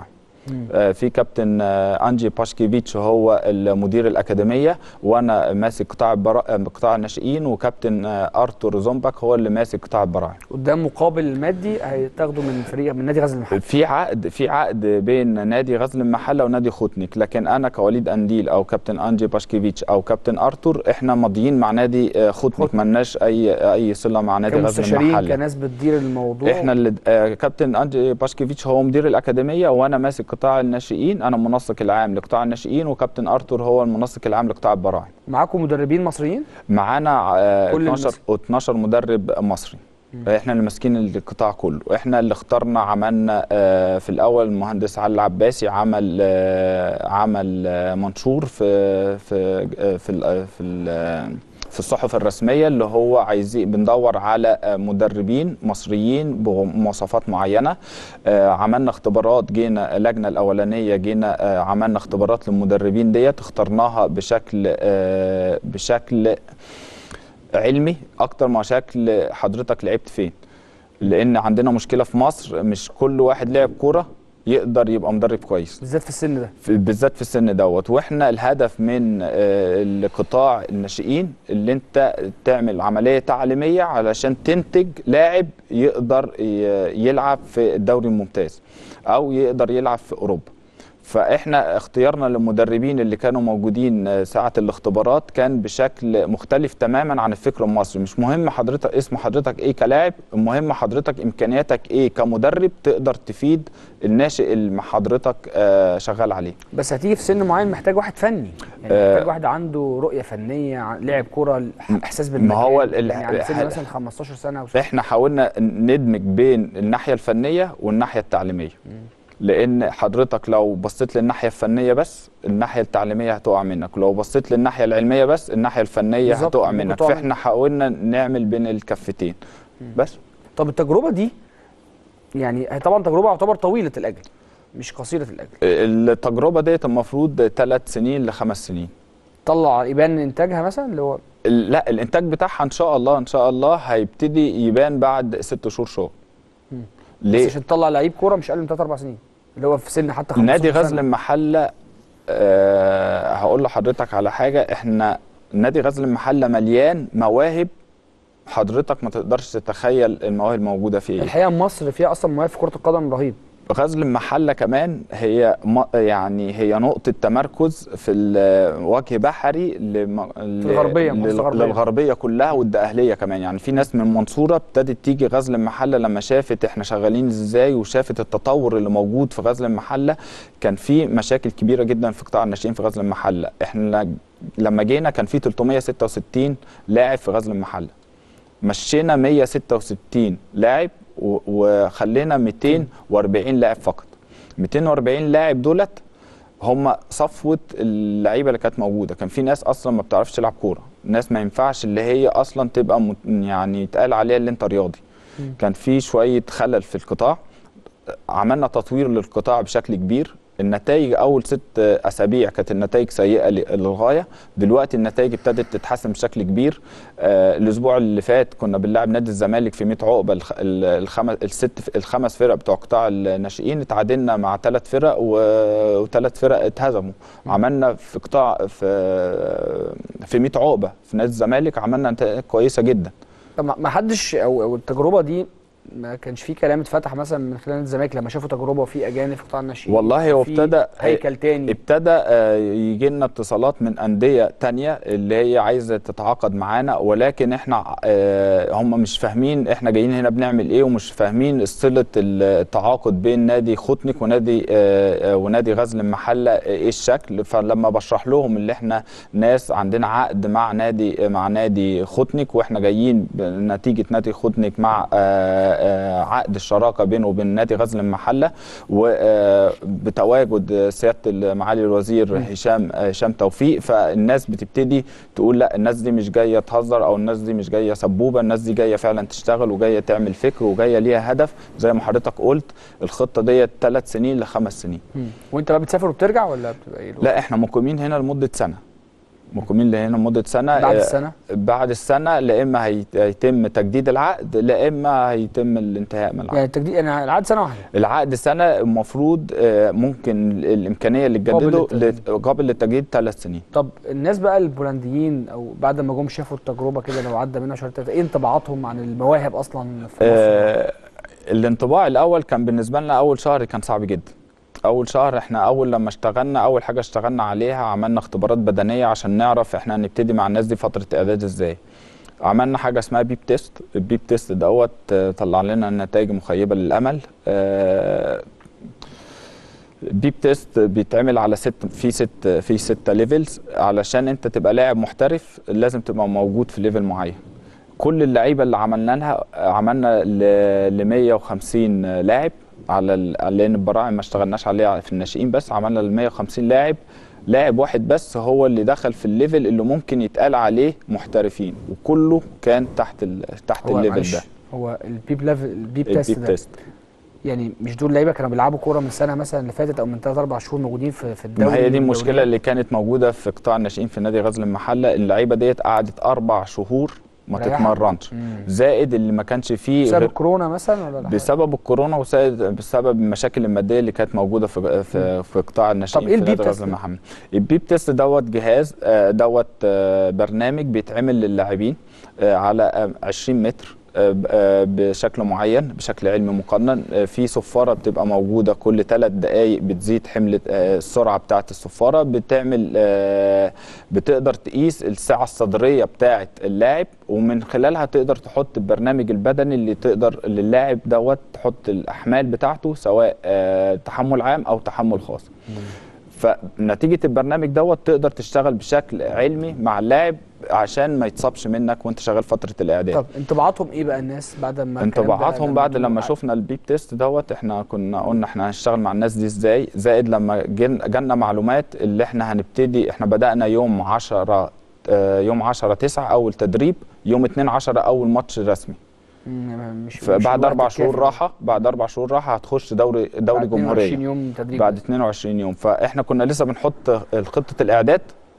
آه، في كابتن آه، انجي باشكيفيتش هو المدير الاكاديميه وانا ماسك قطاع البرا... آه، قطاع الناشئين وكابتن آه، ارتور زومباك هو اللي ماسك قطاع البراعم قدام مقابل مادي هيتاخدوا من فريق من نادي غزل المحله في عقد في عقد بين نادي غزل المحله ونادي خوتنيك لكن انا كوليد انديل او كابتن انجي باشكيفيتش او كابتن ارتور احنا ماضيين مع نادي آه، خوتنيك مالناش اي اي صله مع نادي غزل كمستشارين المحله كناس بتدير الموضوع احنا اللي آه، كابتن انجي باشكيفيتش هو مدير الاكاديميه وانا ماسك قطاع الناشئين انا المنسق العام لقطاع الناشئين وكابتن ارتور هو المنسق العام لقطاع البراعم معاكم مدربين مصريين معانا آه، كل 12 12 مدرب مصري احنا اللي ماسكين القطاع كله احنا اللي اخترنا عملنا آه، في الاول المهندس علي العباسي عمل آه، عمل آه، منشور في في آه، في ال- في ال- في الصحف الرسميه اللي هو عايزين بندور على آه، مدربين مصريين بمواصفات معينه آه، عملنا اختبارات جينا اللجنه الاولانيه جينا آه، عملنا اختبارات للمدربين ديت اخترناها بشكل آه، بشكل علمي اكتر ما شكل حضرتك لعبت فين لان عندنا مشكله في مصر مش كل واحد لعب كوره يقدر يبقى مدرب كويس بالذات في السن ده في- بالذات في السن دوت واحنا الهدف من آه، القطاع الناشئين اللي انت تعمل عمليه تعليميه علشان تنتج لاعب يقدر ي- يلعب في الدوري الممتاز او يقدر يلعب في اوروبا فاحنا اختيارنا للمدربين اللي كانوا موجودين آه، ساعه الاختبارات كان بشكل مختلف تماما عن الفكر المصري مش مهم حضرتك اسم حضرتك ايه كلاعب المهم حضرتك امكانياتك ايه كمدرب تقدر تفيد الناشئ اللي حضرتك آه، شغال عليه بس هتيجي في سن معين محتاج واحد فني يعني آه. محتاج واحد عنده رؤيه فنيه ع- لعب كوره احساس بالمكان ما هو ال- ال- يعني عند سن ال- مثلا 15 سنه او احنا حاولنا ندمج بين الناحيه الفنيه والناحيه التعليميه لان حضرتك لو بصيت للناحيه الفنيه بس الناحيه التعليميه هتقع منك ولو بصيت للناحيه العلميه بس الناحيه الفنيه بالظبط، هتقع ممكن منك تقع منك. فاحنا حاولنا نعمل بين الكفتين بس طب التجربه دي يعني هي طبعا تجربه يعتبر طويله الاجل مش قصيره الاجل التجربه ديت المفروض ثلاث سنين لخمس سنين طلع يبان انتاجها مثلا اللي هو ال- لا الانتاج بتاعها ان شاء الله ان شاء الله هيبتدي يبان بعد ست شهور شغل بس ليه؟ عشان تطلع لعيب كوره مش اقل من 3 4 سنين اللي هو في سن حتى 15 نادي غزل سنة. المحله أه هقول لحضرتك على حاجه احنا نادي غزل المحله مليان مواهب حضرتك ما تقدرش تتخيل المواهب الموجوده فيه إيه. الحقيقه مصر فيها اصلا مواهب في كره القدم رهيب غزل المحله كمان هي م- يعني هي نقطه تمركز في ال- وجه بحري لم- ل- الغربية، لل- مصر الغربية. للغربيه كلها والدقهليه كمان يعني في ناس من المنصوره ابتدت تيجي غزل المحله لما شافت احنا شغالين ازاي وشافت التطور اللي موجود في غزل المحله كان في مشاكل كبيره جدا في قطاع الناشئين في غزل المحله احنا لما جينا كان في 366 لاعب في غزل المحله مشينا 166 لاعب و- وخلينا 240 لاعب فقط 240 لاعب دولت هم صفوه اللعيبه اللي كانت موجوده كان في ناس اصلا ما بتعرفش تلعب كوره ناس ما ينفعش اللي هي اصلا تبقى مت- يعني يتقال عليها اللي انت رياضي كان في شويه خلل في القطاع عملنا تطوير للقطاع بشكل كبير النتائج اول ست اسابيع كانت النتائج سيئه ل- للغايه دلوقتي النتائج ابتدت تتحسن بشكل كبير آه الاسبوع اللي فات كنا بنلعب نادي الزمالك في 100 عقبه الخ- ال- الخمس الست الخمس فرق بتوع قطاع الناشئين اتعادلنا مع ثلاث فرق و- وثلاث فرق اتهزموا عملنا في قطاع في في 100 عقبه في نادي الزمالك عملنا نتائج كويسه جدا طب ما ما حدش او او التجربه دي ما كانش في كلام اتفتح مثلا من خلال نادي الزمالك لما شافوا تجربه في اجانب في قطاع الناشئين والله هو في ابتدى هيكل تاني ابتدى آه، يجي لنا اتصالات من انديه تانية اللي هي عايزه تتعاقد معانا ولكن احنا آه، هم مش فاهمين احنا جايين هنا بنعمل ايه ومش فاهمين صله التعاقد بين نادي خوتنك ونادي آه، آه، ونادي غزل المحله ايه الشكل فلما بشرح لهم اللي احنا ناس عندنا عقد مع نادي مع نادي خوتنك واحنا جايين بنتيجه نادي خوتنك مع آه، آه، عقد الشراكه بينه وبين نادي غزل المحله وبتواجد سياده معالي الوزير هشام هشام توفيق فالناس بتبتدي تقول لا الناس دي مش جايه تهزر او الناس دي مش جايه سبوبه الناس دي جايه فعلا تشتغل وجايه تعمل فكر وجايه ليها هدف زي ما حضرتك قلت الخطه ديت ثلاث سنين لخمس سنين مم. وانت بقى بتسافر وبترجع ولا بتبقى ايه لا احنا مقيمين هنا لمده سنه مقيمين هنا لمده سنه بعد آه، السنة؟ بعد السنه لا اما هيت- هيتم تجديد العقد لا اما هيتم الانتهاء من العقد يعني التجديد يعني العقد سنه واحده العقد سنه المفروض آه، ممكن الامكانيه اللي قابل تجدده للتجديد. لت- قابل للتجديد ثلاث سنين طب الناس بقى البولنديين او بعد ما جم شافوا التجربه كده لو عدى منها شهر تلاته ايه انطباعاتهم عن المواهب اصلا في مصر؟ آه الانطباع الاول كان بالنسبه لنا اول شهر كان صعب جدا اول شهر احنا اول لما اشتغلنا اول حاجه اشتغلنا عليها عملنا اختبارات بدنيه عشان نعرف احنا هنبتدي مع الناس دي فتره اعداد ازاي عملنا حاجه اسمها بيب تيست البيب تيست دوت آه، طلع لنا نتائج مخيبه للامل آه بيب تيست بيتعمل على ست في ست في ستة ليفلز علشان انت تبقى لاعب محترف لازم تبقى موجود في ليفل معين كل اللعيبه اللي عملنا لها عملنا ل 150 لاعب على ال- لان البراعم ما اشتغلناش عليها في الناشئين بس عملنا ل 150 لاعب لاعب واحد بس هو اللي دخل في الليفل اللي ممكن يتقال عليه محترفين وكله كان تحت ال... تحت هو الليفل معلش، ده هو البيب ليفل البيب تيست البيب ده تيست يعني مش دول لعيبه كانوا بيلعبوا كوره من سنه مثلا اللي فاتت او من ثلاث اربع شهور موجودين في في الدوري ما هي دي والدوريات؟ المشكله اللي كانت موجوده في قطاع الناشئين في نادي غزل المحله اللعيبه ديت قعدت اربع شهور ما مريحة؟ تتمرنش مم. زائد اللي ما كانش فيه بسبب غير الكورونا مثلا ولا لا بسبب الكورونا وزائد بسبب المشاكل الماديه اللي كانت موجوده في في, في قطاع الناشئين طب إيه في البيب نادي تيست غزل ده؟ المحله البيب تيست دوت جهاز آه، دوت آه، برنامج بيتعمل للاعبين آه، على آه، 20 متر آه، ب- آه، بشكل معين بشكل علمي مقنن آه، في صفاره بتبقى موجوده كل ثلاث دقائق بتزيد حمل آه، السرعه بتاعه الصفاره بتعمل آه، بتقدر تقيس السعه الصدريه بتاعه اللاعب ومن خلالها تقدر تحط البرنامج البدني اللي تقدر للاعب دوت تحط الاحمال بتاعته سواء آه، تحمل عام او تحمل خاص فنتيجه البرنامج دوت تقدر تشتغل بشكل علمي مع اللاعب عشان ما يتصابش منك وانت شغال فتره الاعداد طب انطباعاتهم ايه بقى الناس بعد ما الكلام ده انطباعاتهم بعد جم لما معاك؟ شفنا البيب تيست دوت احنا كنا قلنا احنا هنشتغل مع الناس دي ازاي زائد لما جن- جالنا معلومات اللي احنا هنبتدي احنا بدأنا يوم 10 آه، يوم 10 9 اول تدريب يوم 2 10 اول ماتش رسمي مم، مش مش فبعد الوقت اربع الكافي شهور ده. راحه بعد اربع شهور راحه هتخش دوري دوري بعد جمهوريه 22 يوم تدريب بعد 22 يوم فاحنا كنا لسه بنحط خطه الاعداد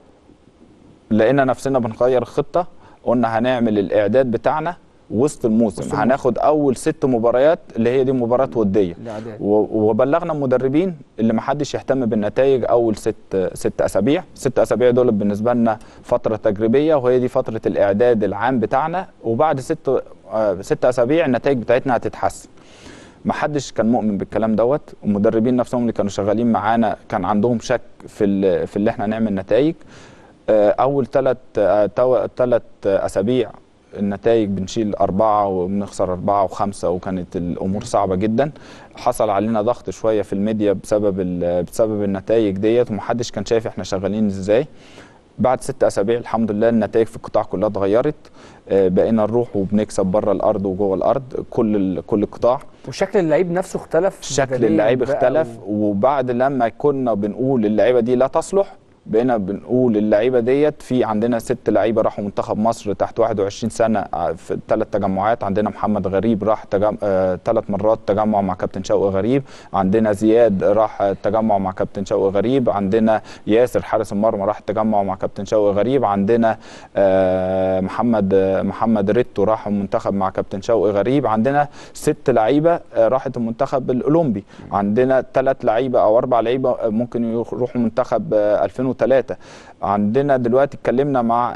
لقينا نفسنا بنغير الخطه قلنا هنعمل الاعداد بتاعنا وسط الموسم وسط هناخد اول ست مباريات اللي هي دي مباراه وديه الإعداد. و- وبلغنا المدربين اللي ما حدش يهتم بالنتائج اول ست ست اسابيع ست اسابيع دول بالنسبه لنا فتره تجريبيه وهي دي فتره الاعداد العام بتاعنا وبعد ست آه، ست اسابيع النتائج بتاعتنا هتتحسن ما حدش كان مؤمن بالكلام دوت المدربين نفسهم اللي كانوا شغالين معانا كان عندهم شك في ال- في اللي احنا نعمل نتائج آه، اول ثلاث ثلاث اسابيع النتائج بنشيل أربعة وبنخسر أربعة وخمسة وكانت الأمور صعبة جدا حصل علينا ضغط شوية في الميديا بسبب ال- بسبب النتائج ديت ومحدش كان شايف احنا شغالين ازاي بعد ست أسابيع الحمد لله النتائج في القطاع كلها اتغيرت آه، بقينا نروح وبنكسب بره الأرض وجوه الأرض كل ال- كل القطاع وشكل اللعيب نفسه اختلف شكل بدنياً اللعيب بقى اختلف وبعد لما كنا بنقول اللعيبه دي لا تصلح بقينا بنقول اللعيبه ديت في عندنا ست لعيبه راحوا منتخب مصر تحت 21 سنه ع- في ثلاث تجمعات عندنا محمد غريب راح تجم... ثلاث مرات تجمع مع كابتن شوقي غريب عندنا زياد راح تجمع مع كابتن شوقي غريب عندنا ياسر حارس المرمى راح تجمع مع كابتن شوقي غريب عندنا آه، محمد آه، محمد ريتو راح المنتخب مع كابتن شوقي غريب عندنا ست لعيبه آه، راحت المنتخب الاولمبي عندنا ثلاث لعيبه او اربع لعيبه آه، ممكن يروحوا منتخب آه، 2003 عندنا دلوقتي اتكلمنا مع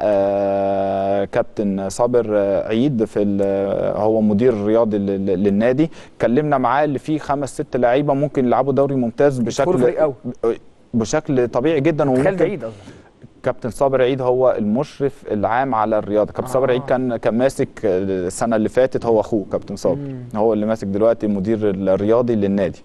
آه، كابتن صابر آه، عيد في ال- هو مدير الرياضي لل- للنادي اتكلمنا معاه اللي فيه خمس ست لعيبه ممكن يلعبوا دوري ممتاز يدخلوا بشكل فريق أول. بشكل طبيعي جدا خالد وممكن عيد قصدي كابتن صابر عيد هو المشرف العام على الرياضه كابتن صابر عيد كان كان ماسك السنه اللي فاتت هو اخوه كابتن صابر هو اللي ماسك دلوقتي المدير الرياضي للنادي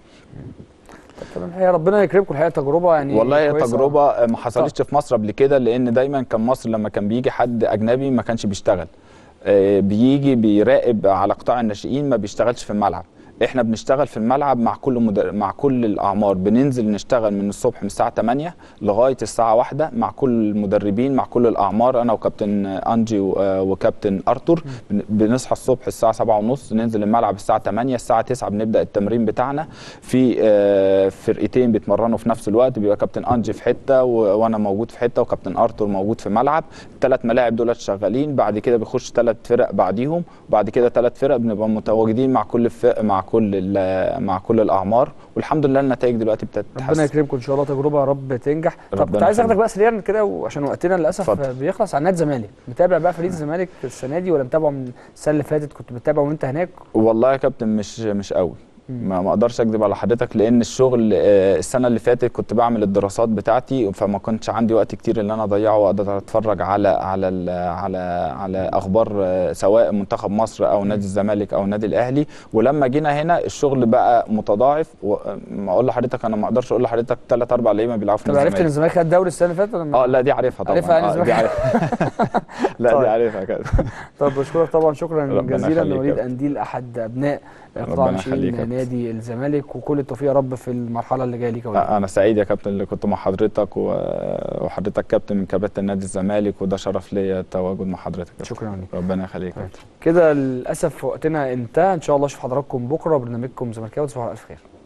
طب الحقيقه ربنا يكرمكم الحقيقه تجربه يعني والله هي كويسة. تجربه ما حصلتش في مصر قبل كده لان دايما كان مصر لما كان بيجي حد اجنبي ما كانش بيشتغل آه، بيجي بيراقب على قطاع الناشئين ما بيشتغلش في الملعب احنا بنشتغل في الملعب مع كل مدر... مع كل الاعمار بننزل نشتغل من الصبح من الساعه 8 لغايه الساعه 1 مع كل المدربين مع كل الاعمار انا وكابتن انجي و... آه، وكابتن ارتور بن... بنصحى الصبح الساعه 7 ونص ننزل الملعب الساعه 8 الساعه 9 بنبدا التمرين بتاعنا في آه، فرقتين بيتمرنوا في نفس الوقت بيبقى كابتن انجي في حته و... وانا موجود في حته وكابتن ارتور موجود في ملعب الثلاث ملاعب دولت شغالين بعد كده بيخش ثلاث فرق بعديهم وبعد كده ثلاث فرق بنبقى متواجدين مع كل فرق مع كل ال- مع كل الاعمار والحمد لله النتائج دلوقتي ربنا بتتحسن يكرمكم ان شاء الله تجربه يا رب تنجح طب ربنا كنت عايز اخدك يخليك. بقى سريعا كده وعشان وقتنا للاسف اتفضل. بيخلص عن نادي الزمالك متابع بقى فريق الزمالك السنه دي ولا متابعه من السنه اللي فاتت كنت بتتابعه وانت هناك والله يا كابتن مش مش قوي ما ما اقدرش اكذب على حضرتك لان الشغل آه، السنه اللي فاتت كنت بعمل الدراسات بتاعتي فما كنتش عندي وقت كتير ان انا اضيعه واقدر اتفرج على على ال- على على اخبار آه، سواء منتخب مصر او نادي الزمالك او النادي الاهلي ولما جينا هنا الشغل بقى متضاعف وما اقول لحضرتك انا ما اقدرش اقول لحضرتك ثلاث اربع لعيبه بيلعبوا في طب نادي عرفت ان الزمالك الزمالك خد الدوري السنه اللي فاتت ولا ما- اه لا دي عارفها طبعا عارفها يعني آه، دي الزمالك؟ عارفها لا طيب. دي عارفها كده طب بشكرك طبعا شكرا ربنا جزيلا يخليك يا لوليد كابتن. انديل احد ابناء قطاع ربنا يخليك يا ناشئين كابتن. نادي الزمالك وكل التوفيق يا رب في المرحله اللي جايه ليك يا وليد. انا سعيد يا كابتن اللي كنت مع حضرتك و- وحضرتك كابتن من كباتن نادي الزمالك وده شرف ليا التواجد مع حضرتك يا كابتن. شكرا ليك ربنا يخليك يا كابتن كده للاسف وقتنا انتهى ان شاء الله اشوف حضراتكم بكره برنامجكم زملكاوي تصبحوا على الف خير